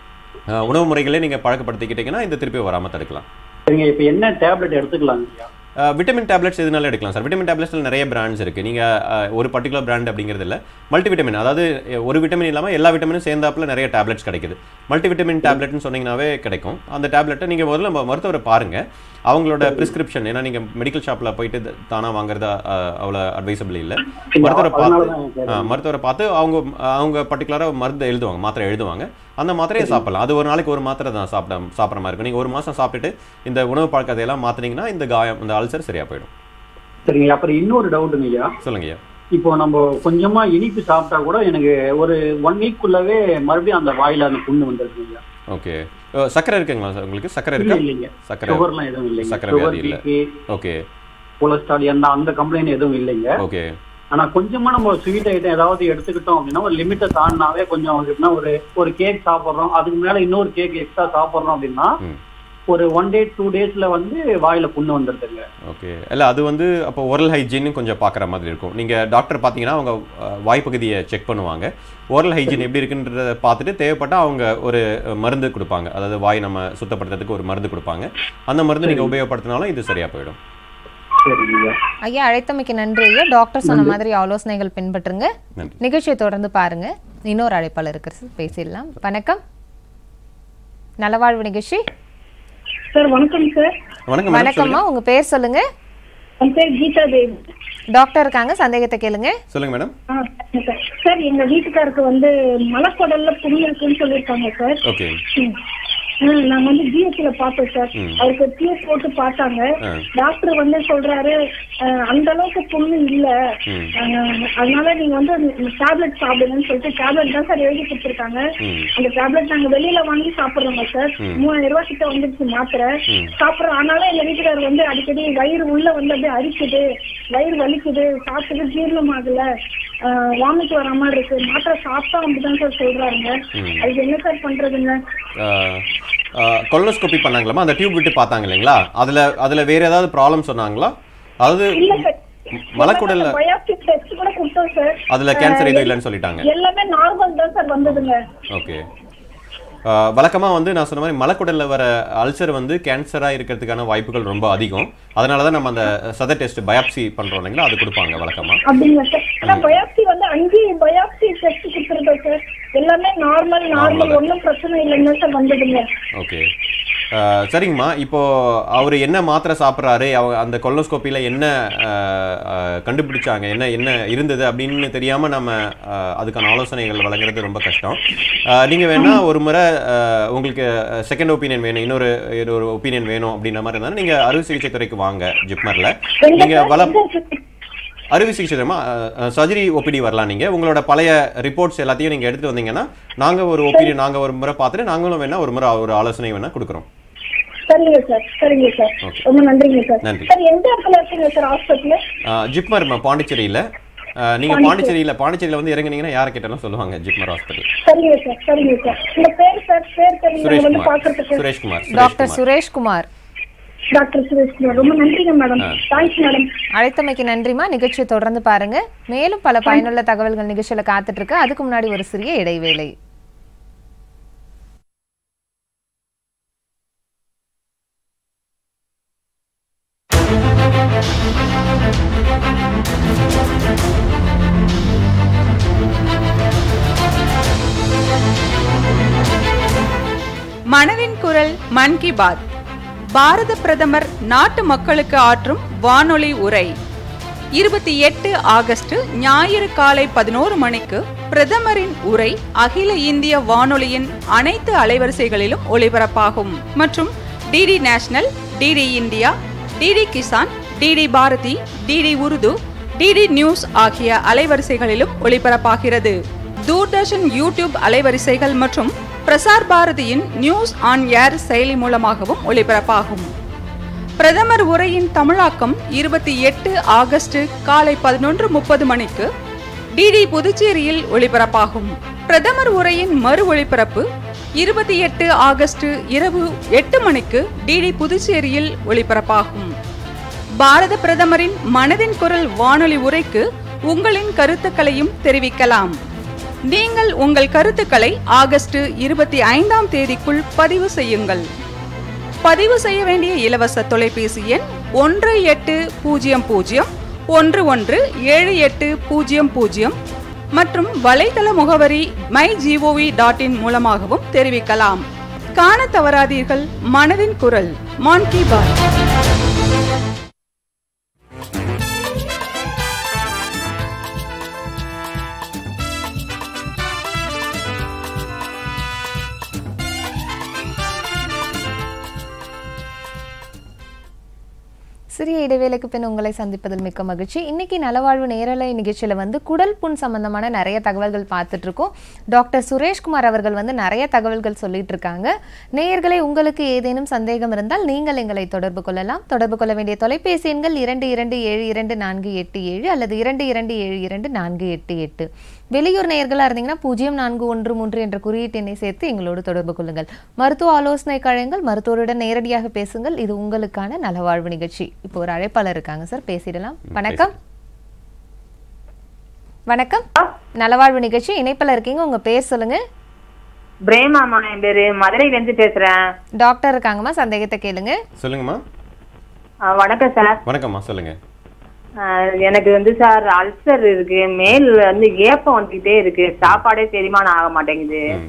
அஹ், உணவு முறைகளே நீங்கள் பழக்கப்படுத்திக்கிட்டீங்கன்னா இந்த திருப்பி வராமல் தடுக்கலாம் சரிங்க இப்போ என்ன டேப்லெட் எடுத்துக்கலாங்க ஐயா அஹ், விட்டமின் டேப்லெட்ஸ் எதுனாலும் எடுக்கலாம் சார் விட்டமின் டேப்லெட்ஸில் நிறைய பிராண்ட்ஸ் இருக்குது நீங்கள் ஒரு பர்டிகுலர் பிராண்ட் அப்படிங்கிறது இல்லை மல்டி விட்டமின் அதாவது அஹ், ஒரு விட்டமின் இல்லாமல் எல்லா விட்டமினும் சேர்ந்தாப்புல நிறைய டேப்லெட்ஸ் கிடைக்குது மல்டி விட்டமின் டேப்லெட்னு சொன்னீங்கன்னாவே கிடைக்கும் அந்த டேப்லெட்டை நீங்கள் முதல்ல ம- மருத்துவரை பாருங்கள் அவங்களோட ப்ரிஸ்கிரிப்ஷன் ஏன்னா நீங்கள் மெடிக்கல் ஷாப்பில் போயிட்டு த- தானா வாங்குறது அஹ், அவ்வளோ அட்வைசபிள் இல்லை மருத்துவரை பார்த்து அதனால தான் கேட்டேன். ஆ, மருத்துவரை பார்த்து அவங்க அவங்க பர்டிகுலராக மருந்து எழுதுவாங்க மாத்திரை எழுதுவாங்க அந்த மாத்திரையை சாப்பிடலாம் அது ஒரு நாளைக்கு ஒரு மாத்திரை தான் சாப்பிட சாப்பிட்ற மாதிரி இருக்கும் நீங்கள் ஒரு மாதம் சாப்பிட்டுட்டு இந்த உணவு பழக்கத்தையெல்லாம் மாற்றினீங்கன்னா இந்த காயம் இந்த அல்சர் சரியாக போயிடும் சரிங்க அப்புறம் இன்னொரு டவுட்டுங்க ஐயா சொல்லுங்க ஐயா இப்போ நம்ம கொஞ்சமா இனிப்பு சாப்பிட்டா கூட எனக்கு ஒரு ஒன் வீக்குள்ளவே மறுபடியும் அந்த வாயில அந்த புண்ணு வந்துருக்குங்க ஐயா ஓகே சக்கரை இருக்குங்களா சார் உங்களுக்கு சக்கரை இல்ல இருக்கா இல்லைங்க சக்கரை சுகர்லாம் எதுவும் இல்லைங்க சக்கரை சுகர் வியாதி இல்ல. பிபி ஓகே கொலஸ்ட்ரால் என்ன அந்த கம்ப்ளைண்ட் எதுவும் இல்லைங்க ஓகே ஆனா கொஞ்சமா நம்ம ஸ்வீட் ஐட்டம் ஏதாவது எடுத்துக்கிட்டோம் அப்படின்னா ஒரு லிமிட்டை தாண்டினாவே கொஞ்சம் எப்படின்னா ஒரு ஒரு கேக் சாப்பிடுறோம் அதுக்கு மேல இன்னொரு கேக் எக்ஸ்ட்ரா சாப்பிடுறோம் அப்படின்னா ம். ஒரு ஒன் டே டூ டேஸ்ல வந்து வாயில புண்ணு வந்துருதுங்க ஓகே இல்லை அது வந்து அப்போ ஓரல் ஹைஜீன் கொஞ்சம் பார்க்குற மாதிரி இருக்கும் நீங்கள் டாக்டர் பார்த்தீங்கன்னா அவங்க அஹ், வாய்ப்பகுதியை செக் பண்ணுவாங்க ஓரல் ஹைஜீன் எப்படி இருக்குன்றத பார்த்துட்டு தேவைப்பட்டா அவங்க ஒரு அஹ், மருந்து கொடுப்பாங்க அதாவது வாய் நம்ம சுத்தப்படுத்துறதுக்கு ஒரு மருந்து கொடுப்பாங்க அந்த மருந்து நீங்கள் உபயோகப்படுத்தினாலும் இது சரியாக போயிடும் சரிங்க ஐயா அழைத்தமைக்கு நன்றி ஐயா டாக்டர் சொன்ன மாதிரி ஆலோசனைகள் பின்பற்றுங்க நன்றி நிகழ்ச்சியை தொடர்ந்து பாருங்க இன்னொரு அழைப்பாளர் இருக்கிறது பேசிடலாம் வணக்கம் நலவாழ்வு நிகழ்ச்சி சார் வணக்கம் சார் வணக்கம் மேடம் வணக்கம்மா உங்க பேர் சொல்லுங்க என் பேர் கீதா தேவி டாக்டர் இருக்காங்க சந்தேகத்தை கேளுங்க சொல்லுங்க மேடம் ஆ சரிங்க சார் சார் எங்க வீட்டுக்காருக்கு வந்து மலக்குடல்ல புண்ணு இருக்குன்னு சொல்லியிருக்காங்க சார் ஓகே ம். ம், நாங்க வந்து ஜிஹெச்ல பார்த்தோம் சார் ம். அவருக்கு டிஎஸ் போட்டு பார்த்தாங்க ஆ. டாக்டர் வந்து சொல்றாரு அஹ், அந்த அளவுக்கு புண்ணு இல்ல ம். அஹ், அதனால நீங்க வந்து டேப்லெட் சாப்பிடுங்கன்னு சொல்லிட்டு டேப்லெட் தான் சார் எழுதி கொடுத்துருக்காங்க ம் அந்த டேப்லெட் நாங்க வெளியில வாங்கி சாப்பிடுறோங்க சார் ம். மூவாயிரம் ரூபாய் கிட்ட வந்துருச்சு மாத்திரை ம். சாப்பிடுறோம் ஆனாலும் எங்க வீட்டுக்காரர் வந்து அடிக்கடி வயிறு உள்ள வந்து அப்படியே அரிக்குது வயிறு வலிக்குது சாப்பிட்டது ஜீரணம் ஆகல வாமிட் வர மாதிரி இருக்கு மாத்திரை சாப்பிட்டா அப்படிதான் சார் சொல்றாருங்க ம். அதுக்கு என்ன சார் பண்றதுங்க கொலனோஸ்கோபி பண்ணாங்களாமா அந்த டியூப் விட்டு பார்த்தாங்க இல்லைங்களா அதில் அதில் வேற ஏதாவது ப்ராப்ளம் சொன்னாங்களா அதாவது இல்ல சார் மலக்குடல்ல பயாப்டிக் டெஸ்ட் கூட கொடுத்தோம் சார் அதில் கேன்சர் எதுவும் இல்லைன்னு சொல்லிட்டாங்க எல்லாமே நார்மல் தான் சார் வந்ததுங்க ஓகே வழக்கமாக வந்து நான் சொன்ன மாதிரி மலக்குடலில் வர அல்சர் வந்து கேன்சராக இருக்கிறதுக்கான வாய்ப்புகள் ரொம்ப அதிகம் அதனால தான் நம்ம அந்த சத டெஸ்ட் பயாப்சி பண்ணுறோம் இல்லைங்களா அது கொடுப்பாங்க வழக்கமாக அப்படிங்களா சார் ஆனா பயாப்சி வந்து அஞ்சு பயாப்சி டெஸ்ட் கொடுத்துருக்கோம் சார் எல்லாமே நார்மல் நார்மல் ஒன்றும் பிரச்சனை இல்லைங்க சார் வந்ததுங்க ஓகே அஹ், சரிங்கம்மா இப்போ அவர் என்ன மாத்திரை சாப்பிட்றாரு அவ அந்த கொலனோஸ்கோப்பியில் என்ன அஹ், அஹ், கண்டுபிடிச்சாங்க என்ன என்ன இருந்தது அப்படின்னு தெரியாமல் நம்ம அஹ், அதுக்கான ஆலோசனைகள் வழங்குறது ரொம்ப கஷ்டம் நீங்கள் வேணா ஒரு முறை அஹ், உங்களுக்கு செகண்ட் ஒப்பீனியன் வேணும் இன்னொரு ஒரு ஒப்பீனியன் வேணும் அப்படின்ற மாதிரி இருந்தாலும் நீங்கள் அறுவை சிகிச்சை துறைக்கு வாங்க ஜிப்மரில் நீங்கள் வள அறுவை சிகிச்சை தெரியுமா சர்ஜரி ஒபிடி வரலாம் நீங்கள் உங்களோட பழைய ரிப்போர்ட்ஸ் எல்லாத்தையும் நீங்கள் எடுத்துகிட்டு வந்தீங்கன்னா நாங்கள் ஒரு ஒப்பீனியன் நாங்கள் ஒரு முறை பார்த்துட்டு நாங்களும் வேணா ஒரு முறை ஒரு ஆலோசனை வேணா கொடுக்குறோம் சரிங்க சார் சரிங்க சார் Okay. ரொம்ப நன்றிங்க சார் நன்றி. சார் எந்த இடத்துல இருக்கீங்க சார் ஹாஸ்பிட்டல் அஹ், ஜிப்மர் ம- பாண்டிச்சேரியில் அஹ், நீங்க பாண்டிச்சேரியில் பாண்டிச்சேரியில் வந்து இறங்குனீங்கன்னா யாரை கேட்டாலும் சொல்லுவாங்க ஜிப்மர் ஹாஸ்பிட்டல் சரிங்க சார் சரிங்க சார் உங்க பேர் சார் பேர் தெரியுங்க வந்து சுரேஷ்குமார் பாக்குறதுக்கு சுரேஷ்குமார் டாக்டர் சுரேஷ்குமார் சுரேஷ்குமார் டாக்டர் சுரேஷ்குமார் ரொம்ப நன்றிங்க மேடம் தேங்க்ஸ் மேடம் அழைத்தமைக்கு நன்றிமா நிகழ்ச்சியை தொடர்ந்து பாருங்க மேலும் பல பயனுள்ள தகவல்கள் நிகழ்ச்சியில காத்துட்டு இருக்கு அதுக்கு முன்னாடி ஒரு சிறிய இடைவேளை மனதின் குரல் மன் கி பாத் பாரத பிரதமர் நாட்டு மக்களுக்கு ஆற்றும் வானொலி உரை இருபத்தி எட்டு ஆகஸ்ட் ஞாயிறு காலை பதினோரு மணிக்கு பிரதமரின் உரை அகில இந்திய வானொலியின் அனைத்து அலைவரிசைகளிலும் ஒளிபரப்பாகும் மற்றும் DD national DD India DD Kisan DD Bharati DD Urdu DD news ஆகிய அலைவரிசைகளிலும் ஒளிபரப்பாகிறது தூர்தர்ஷன் யூடியூப் அலைவரிசைகள் மற்றும் பிரசார் பாரதியின் நியூஸ் ஆன் ஏர் செயலி மூலமாகவும் ஒளிபரப்பாகும் பிரதமர் உரையின் தமிழாக்கம் இருபத்தி எட்டு ஆகஸ்ட் காலை பதினொன்று முப்பது மணிக்கு டிடி புதுச்சேரியில் ஒளிபரப்பாகும் பிரதமர் உரையின் மறு ஒளிபரப்பு இருபத்தி எட்டு ஆகஸ்ட் இரவு எட்டு மணிக்கு டிடி புதுச்சேரியில் ஒளிபரப்பாகும் பாரத பிரதமரின் மனதின் குரல் வானொலி உரைக்கு உங்களின் கருத்துக்களையும் தெரிவிக்கலாம் நீங்கள் உங்கள் கருத்துக்களை ஆகஸ்ட் இருபத்தி ஐந்தாம் தேதிக்குள் பதிவு செய்யுங்கள் பதிவு செய்ய வேண்டிய இலவச தொலைபேசி எண் ஒன்று எட்டு பூஜ்ஜியம் பூஜ்ஜியம் ஒன்று ஒன்று ஏழு எட்டு பூஜ்ஜியம் பூஜ்ஜியம் மற்றும் வலைதள முகவரி மை ஜிஓவி டாட் இன் மூலமாகவும் தெரிவிக்கலாம் காண தவறாதீர்கள் மனதின் குரல் மான் கி பாத் சிறிய இடைவேளைக்கு பின் உங்களை சந்திப்பதில் மிக்க மகிழ்ச்சி இன்னைக்கு நலவாழ்வு நேரலை நிகழ்ச்சியில வந்து குடல் புண் சம்பந்தமான நிறைய தகவல்கள் பார்த்துட்டு இருக்கோம் டாக்டர் சுரேஷ்குமார் அவர்கள் வந்து நிறைய தகவல்கள் சொல்லிட்டு இருக்காங்க நேயர்களே உங்களுக்கு ஏதேனும் சந்தேகம் இருந்தால் நீங்கள் எங்களை தொடர்பு கொள்ளலாம் தொடர்பு கொள்ள வேண்டிய தொலைபேசி எண்கள் இரண்டு இரண்டு ஏழு இரண்டு நான்கு எட்டு ஏழு அல்லது இரண்டு இரண்டு ஏழு இரண்டு நான்கு எட்டு எட்டு வெளியூர் நேயர்களாக இருந்தீங்கன்னா பூஜ்ஜியம் நான்கு ஒன்று மூன்று என்ற குறியீட்டு எண்ணை சேர்த்து எங்களோடு தொடர்பு கொள்ளுங்கள் மருத்துவ ஆலோசனை கழகங்கள் மருத்துவருடன் நேரடியாக பேசுங்கள் இது உங்களுக்கான நலவாழ்வு நிகழ்ச்சி இப்போ ஒரு அழைப்பாளர் இருக்காங்க சார் பேசிடலாம் வணக்கம் வணக்கம் நலவாழ்வு நிகழ்ச்சி இணைப்பில் இருக்கீங்க உங்க பேர் சொல்லுங்க பிரேமாமா என் பேரு மதுரையில இருந்து பேசுறேன் டாக்டர் இருக்காங்கம்மா சந்தேகத்தை கேளுங்க சொல்லுங்கம்மா ஆ, வணக்கம் சார் வணக்கம்மா சொல்லுங்க ஆ, எனக்கு வந்து சார் அல்சர் இருக்கு மேல் வந்து ஏப்பம் வந்துகிட்டே இருக்கு சாப்பாடே செரிமானம் ஆக மாட்டேங்குது ம்.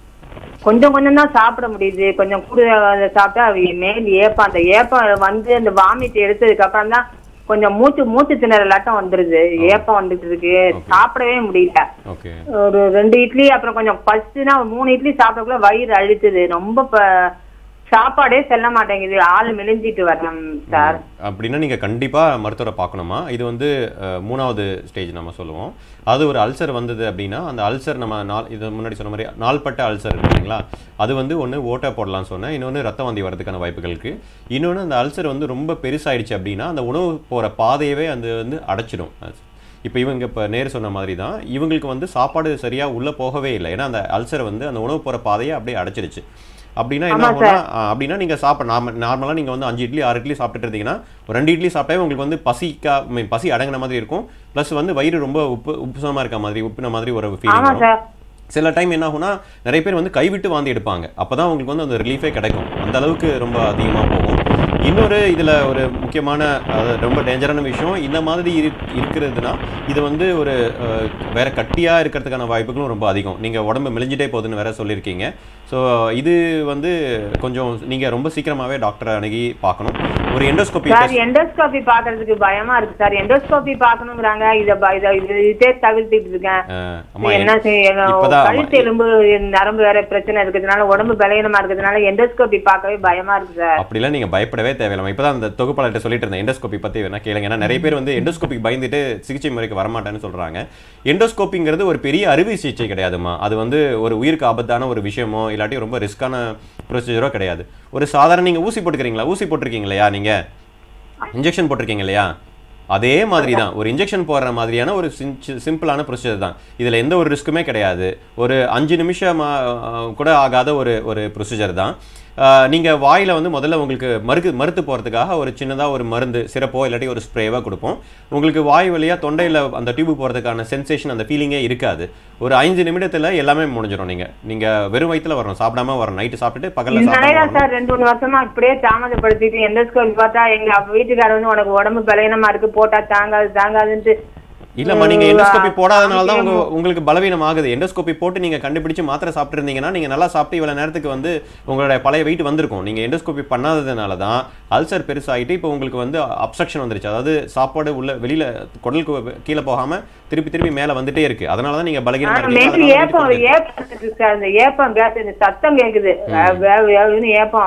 கொஞ்சம் கொஞ்சம் தான் சாப்பிட முடியுது கொஞ்சம் கூட சாப்பிட்டா அது மேல் ஏப்பம் அந்த ஏப்பம் வந்து அந்த வாமிட் எடுத்ததுக்கு அப்புறம் தான் கொஞ்சம் மூச்சு மூச்சு திணறலாட்டம் வந்துருது ஏப்பம் வந்துட்டு இருக்கு சாப்பிடவே முடியல ஓகே ஒரு ரெண்டு இட்லி அப்புறம் கொஞ்சம் பஸ்ட்னா மூணு இட்லி சாப்பிடக்குள்ள வயிறு அழுத்துது ரொம்ப ப- சாப்பாடே செல்ல மாட்டேங்குது ஆள் மெலிஞ்சிட்டு வரணும் சார் அப்படின்னா நீங்கள் கண்டிப்பாக மருத்துவரை பார்க்கணுமா இது வந்து அஹ், மூணாவது ஸ்டேஜ் நம்ம சொல்லுவோம் அது ஒரு அல்சர் வந்தது அப்படின்னா அந்த அல்சர் நம்ம நாள் இது முன்னாடி சொன்ன மாதிரி நாள்பட்ட அல்சர் இருக்கு இல்லைங்களா அது வந்து ஒன்று ஓட்டை போடலாம்னு சொன்னேன் இன்னொன்று ரத்த வந்தி வரதுக்கான வாய்ப்புகள் இருக்குது இன்னொன்று அந்த அல்சர் வந்து ரொம்ப பெருசாயிடுச்சு அப்படின்னா அந்த உணவு போகிற பாதையவே அது வந்து அடைச்சிடும் இப்போ இவங்க இப்போ நேர் சொன்ன மாதிரி தான் இவங்களுக்கு வந்து சாப்பாடு சரியாக உள்ளே போகவே இல்லை ஏன்னா அந்த அல்சர் வந்து அந்த உணவு போகிற பாதையை அப்படியே அடைச்சிருச்சு அப்படின்னா என்ன ஆகும்னா ஆ, அப்படின்னா நீங்கள் சாப்பிட நாம நார்மலாக நீங்கள் வந்து அஞ்சு இட்லி ஆறு இட்லி சாப்பிட்டுட்டு இருந்தீங்கன்னா ஒரு ரெண்டு இட்லி சாப்பிட்டாவே உங்களுக்கு வந்து பசிக்கா I mean, பசி அடங்கின மாதிரி இருக்கும் ப்ளஸ் வந்து வயிறு ரொம்ப உப்பு உப்புசமாக இருக்க மாதிரி உப்பின மாதிரி ஒரு ஃபீலிங் ஆமா வரும் சார் சில டைம் என்ன ஆகும்னா நிறைய பேர் வந்து கைவிட்டு வாந்தி எடுப்பாங்க அப்பதான் உங்களுக்கு வந்து அந்த ரிலீஃபே கிடைக்கும் அந்த அளவுக்கு ரொம்ப அதிகமாக போகும் இன்னொரு இதில் ஒரு முக்கியமான அதாவது ரொம்ப டேஞ்சரான விஷயம் இந்த மாதிரி இரு இருக்கிறதுனா இது வந்து ஒரு அஹ், வேற கட்டியாக இருக்கிறதுக்கான வாய்ப்புகளும் ரொம்ப அதிகம் நீங்கள் உடம்பு மெலிஞ்சிட்டே போகுதுன்னு வேற சொல்லியிருக்கீங்க ஸோ இது வந்து கொஞ்சம் நீங்கள் ரொம்ப சீக்கிரமாகவே டாக்டரை அணுகி பார்க்கணும் ஒரு எண்டோஸ்கோபி சார் எண்டோஸ்கோபி பாக்குறதுக்கு பயமா இருக்கு சார் எண்டோஸ்கோபி பாக்கணுங்கிறாங்க இத ப- இத இது இதே தவிர்த்துட்டு இருக்கேன் ஆமா என்ன செய்யணும் இப்பதான் ஆமா. கழுத்து எலும்பு நரம்பு வேற பிரச்சனை இருக்கிறதுனால உடம்பு பலகீனமா இருக்கிறதுனால எண்டோஸ்கோபி பார்க்கவே பயமா இருக்கு சார் அப்படிலாம் நீங்க பயப்படவே தேவையில்லை இப்பதான் அந்த தொகுப்பாளர்கிட்ட சொல்லிட்டு இருந்தேன் எண்டோஸ்கோபி பத்தி வேணா கேளுங்க ஏன்னா நிறைய பேர் வந்து எண்டோஸ்கோபி பயந்துட்டு சிகிச்சை முறைக்கு வரமாட்டேன்னு சொல்றாங்க எண்டோஸ்கோப்பிங்கிறது ஒரு பெரிய அறுவை சிகிச்சை கிடையாதுமா அது வந்து ஒரு உயிருக்கு ஆபத்தான ஒரு விஷயமோ இல்லாட்டி ரொம்ப ரிஸ்கான ப்ரொசீஜரோ கிடையாது ஒரு சாதாரண நீங்க ஊசி போட்டுக்கிறீங்களா ஊசி போட்டிருக்கீங்க இல்லையா நீங்க இன்ஜெக்ஷன் போட்டிருக்கீங்க இல்லையா அதே மாதிரி தான் ஒரு இன்ஜெக்ஷன் போடுற மாதிரியான ஒரு சிம்பிளான ப்ரொசீஜர் தான் இதில் எந்த ஒரு ரிஸ்க்குமே கிடையாது ஒரு அஞ்சு நிமிஷம் கூட ஆகாத ஒரு ஒரு ப்ரொசீஜர் தான் நீங்கள் வாயில் வந்து முதல்ல உங்களுக்கு மறுக்கு மறுத்து போகிறதுக்காக ஒரு சின்னதாக ஒரு மருந்து சிறப்போ இல்லாட்டி ஒரு ஸ்ப்ரேவாக கொடுப்போம் உங்களுக்கு வாய் வழியாக தொண்டையில் அந்த டியூப் போகிறதுக்கான சென்சேஷன் அந்த ஃபீலிங்கே இருக்காது ஒரு ஐந்து நிமிடத்தில் எல்லாமே முடிஞ்சிடும் நீங்கள் நீங்கள் வெறும் வயித்துல வரணும் சாப்பிடாம வரணும் நைட்டு சாப்பிட்டுட்டு பகலில் இதனாலதான் சாப்பிடாம சார் ரெண்டு மூணு வருஷமா இப்படியே தாமதப்படுத்திட்டு எண்டோஸ்கோபி பார்த்தா எங்க அப்ப வீட்டுக்காரர் வந்து உனக்கு உடம்பு பலகீனமா இருக்கு போட்டா தாங்காது தாங்காதுன்ட்டு இல்லம்மா நீங்க எண்டோஸ்கோபி உம், போடாதனால தான் உங்க ஆமா. உங்களுக்கு பலவீனம் ஆகுது எண்டோஸ்கோபி போட்டு நீங்க கண்டுபிடிச்சு மாத்திரை சாப்பிட்டு இருந்தீங்கன்னா நீங்க நல்லா சாப்பிட்டு இவ்வளவு நேரத்துக்கு வந்து உங்களோட பழைய வெயிட் வந்திருக்கும் நீங்க எண்டோஸ்கோபி பண்ணாததுனால தான் அல்சர் பெருசாயிட்டு இப்போ உங்களுக்கு வந்து அப்சக்ஷன் வந்துருச்சு அதாவது சாப்பாடு உள்ள வெளியில குடலுக்கு கீழே போகாம திருப்பி திருப்பி மேல வந்துட்டே இருக்கு அதனால தான் நீங்க பலகீனமா ஆனா, இருக்கீங்க மேலும் அதனால ஏப்பம் வீட்டுக்கு வந்து- ஏப்பம் இருக்கு சார் இந்த ஏப்பம் பேச இந்த சத்தம் கேக்குது வே- வே- வேவுன்னு ஏப்பம்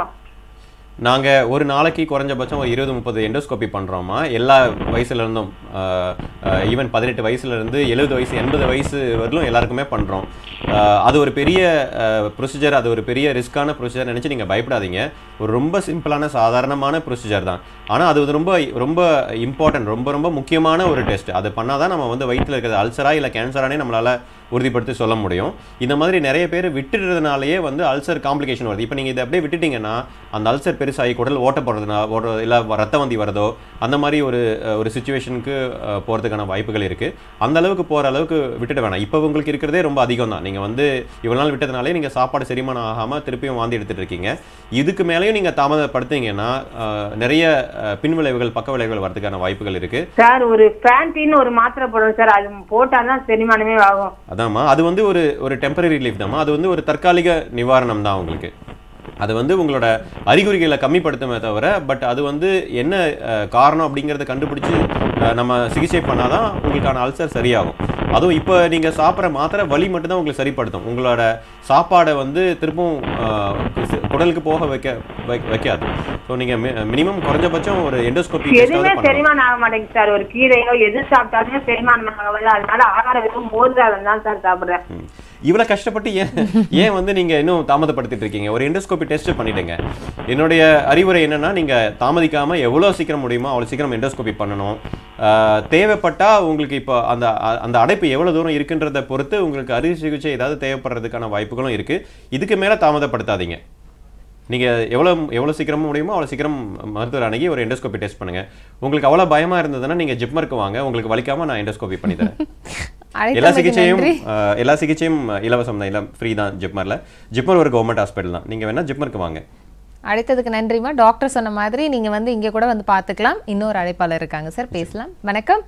நாங்க ஒரு நாளைக்கு குறைஞ்சபட்சம் ஒரு இருபது முப்பது எண்டோஸ்கோபி பண்றோமா எல்லா வயசுல இருந்தும் ஈவன் பதினெட்டு வயசுல இருந்து எழுபது வயசு எண்பது வயசு வரலும் எல்லாருக்குமே பண்றோம் ஆஹ் அது ஒரு பெரிய ப்ரொசீஜர் அது ஒரு பெரிய ரிஸ்கான ப்ரொசீஜர் நினைச்சு நீங்க பயப்படாதீங்க ஒரு ரொம்ப சிம்பிளான சாதாரணமான ப்ரொசீஜர் தான் ஆனால் அது வந்து ரொம்ப ரொம்ப இம்பார்ட்டன்ட் ரொம்ப ரொம்ப முக்கியமான ஒரு டெஸ்ட் அது பண்ணால் தான் நம்ம வந்து வயிற்றில் இருக்கிறது அல்சரா இல்லை கேன்சரானே நம்மளால் உறுதிப்படுத்தி சொல்ல முடியும் இந்த மாதிரி நிறைய பேர் விட்டுடுறதுனாலயே வந்து அல்சர் காம்ப்ளிகேஷன் வருது இப்போ நீங்கள் இதை அப்படியே விட்டுட்டீங்கன்னா அந்த அல்சர் பெருசாகி குடல் ஓட்ட போடுறதுனா ஓட இல்லை ரத்த வந்தி வரதோ அந்த மாதிரி ஒரு அஹ், ஒரு சுச்சுவேஷனுக்கு போகிறதுக்கான வாய்ப்புகள் இருக்குது அந்த அளவுக்கு போகிற அளவுக்கு விட்டுட வேணாம் இப்போ உங்களுக்கு இருக்கிறதே ரொம்ப அதிகம் தான் நீங்கள் வந்து இவ்வளோ நாள் விட்டதுனாலே நீங்கள் சாப்பாடு செரிமானம் ஆகாமல் திருப்பியும் வாந்தி எடுத்துட்டு இருக்கீங்க இதுக்கு மேலேயும் நீங்கள் தாமதப்படுத்தீங்கன்னா அஹ், நிறைய அஹ், பின்விளைவுகள் பக்க விளைவுகள் வரதுக்கான வாய்ப்புகள் இருக்குது சார் ஒரு ஃபேன்டின்னு ஒரு மாத்திரை போடணும் சார் அது போட்டாதான் செரிமானமே ஆகும் அதாம்மா அது வந்து ஒரு ஒரு டெம்பரரி ரிலீஃப் தாம்மா அது வந்து ஒரு தற்காலிக நிவாரணம் தான் உங்களுக்கு அது வந்து உங்களோட அறிகுறிகளை கம்மிப்படுத்துமே தவிர பட் அது வந்து என்ன அஹ், காரணம் அப்படிங்கிறத கண்டுபிடிச்சு அஹ், நம்ம சிகிச்சை பண்ணாதான் உங்களுக்கான அல்சர் சரியாகும் அதுவும் இப்போ நீங்கள் சாப்பிட்ற மாத்திரை வலி மட்டும்தான் உங்களுக்கு சரிப்படுத்தும் உங்களோட சாப்பாடை வந்து திரும்பவும் அஹ், கு- குடலுக்கு போக வைக்க வை- வைக்காது ஸோ நீங்கள் மினிமம் குறைஞ்சபட்சம் ஒரு எண்டோஸ்கோபி எதுவுமே செரிமானம் ஆக மாட்டேங்குது சார் ஒரு கீரையோ எது சாப்பிட்டாலுமே செரிமானம் ஆகவில்லை அதனால ஆகாரம் வெறும் மோர் சாதம் தான் சார் சாப்பிடுறேன் இவ்வளவு கஷ்டப்பட்டு ஏன் ஏன் வந்து நீங்க இன்னும் தாமதப்படுத்திட்டு இருக்கீங்க ஒரு எண்டோஸ்கோபி டெஸ்ட் பண்ணிடுங்க என்னுடைய அறிவுரை என்னன்னா நீங்க தாமதிக்காம எவ்வளவு சீக்கிரம் முடியுமோ அவ்வளவு சீக்கிரம் எண்டோஸ்கோபி பண்ணணும் ஆஹ், தேவைப்பட்டா உங்களுக்கு இப்போ அந்த அ- அந்த அடைப்பு எவ்வளவு தூரம் இருக்குன்றதை பொறுத்து உங்களுக்கு அறுவை சிகிச்சை ஏதாவது தேவைப்படுறதுக்கான வாய்ப்புகளும் இருக்கு இதுக்கு மேல தாமதப்படுத்தாதீங்க நீங்க எவ்வளவு எவ்வளவு சீக்கிரமா முடியுமோ அவ்வளவு சீக்கிரம் மருத்துவர் அணுகி ஒரு எண்டோஸ்கோபி டெஸ்ட் பண்ணுங்க உங்களுக்கு அவ்வளவு பயமா இருந்ததுன்னா நீங்க ஜிப்மருக்கு வாங்க உங்களுக்கு வலிக்காம நான் எண்டோஸ்கோபி பண்ணி தரேன் எல்லா அழைத்தமைக்கு சிகிச்சையும் நன்றி அஹ், எல்லா சிகிச்சையும் இலவசம் தான் இல்லை ஃப்ரீ தான் ஜிப்மரில் ஜிப்மர் ஒரு கவர்மெண்ட் ஹாஸ்பிட்டல் தான் நீங்கள் வேணால் ஜிப்மருக்கு வாங்க அழைத்ததுக்கு நன்றிமா டாக்டர் சொன்ன மாதிரி நீங்க வந்து இங்க கூட வந்து பார்த்துக்கலாம் இன்னொரு அழைப்பாளர் இருக்காங்க சார் பேசலாம் வணக்கம்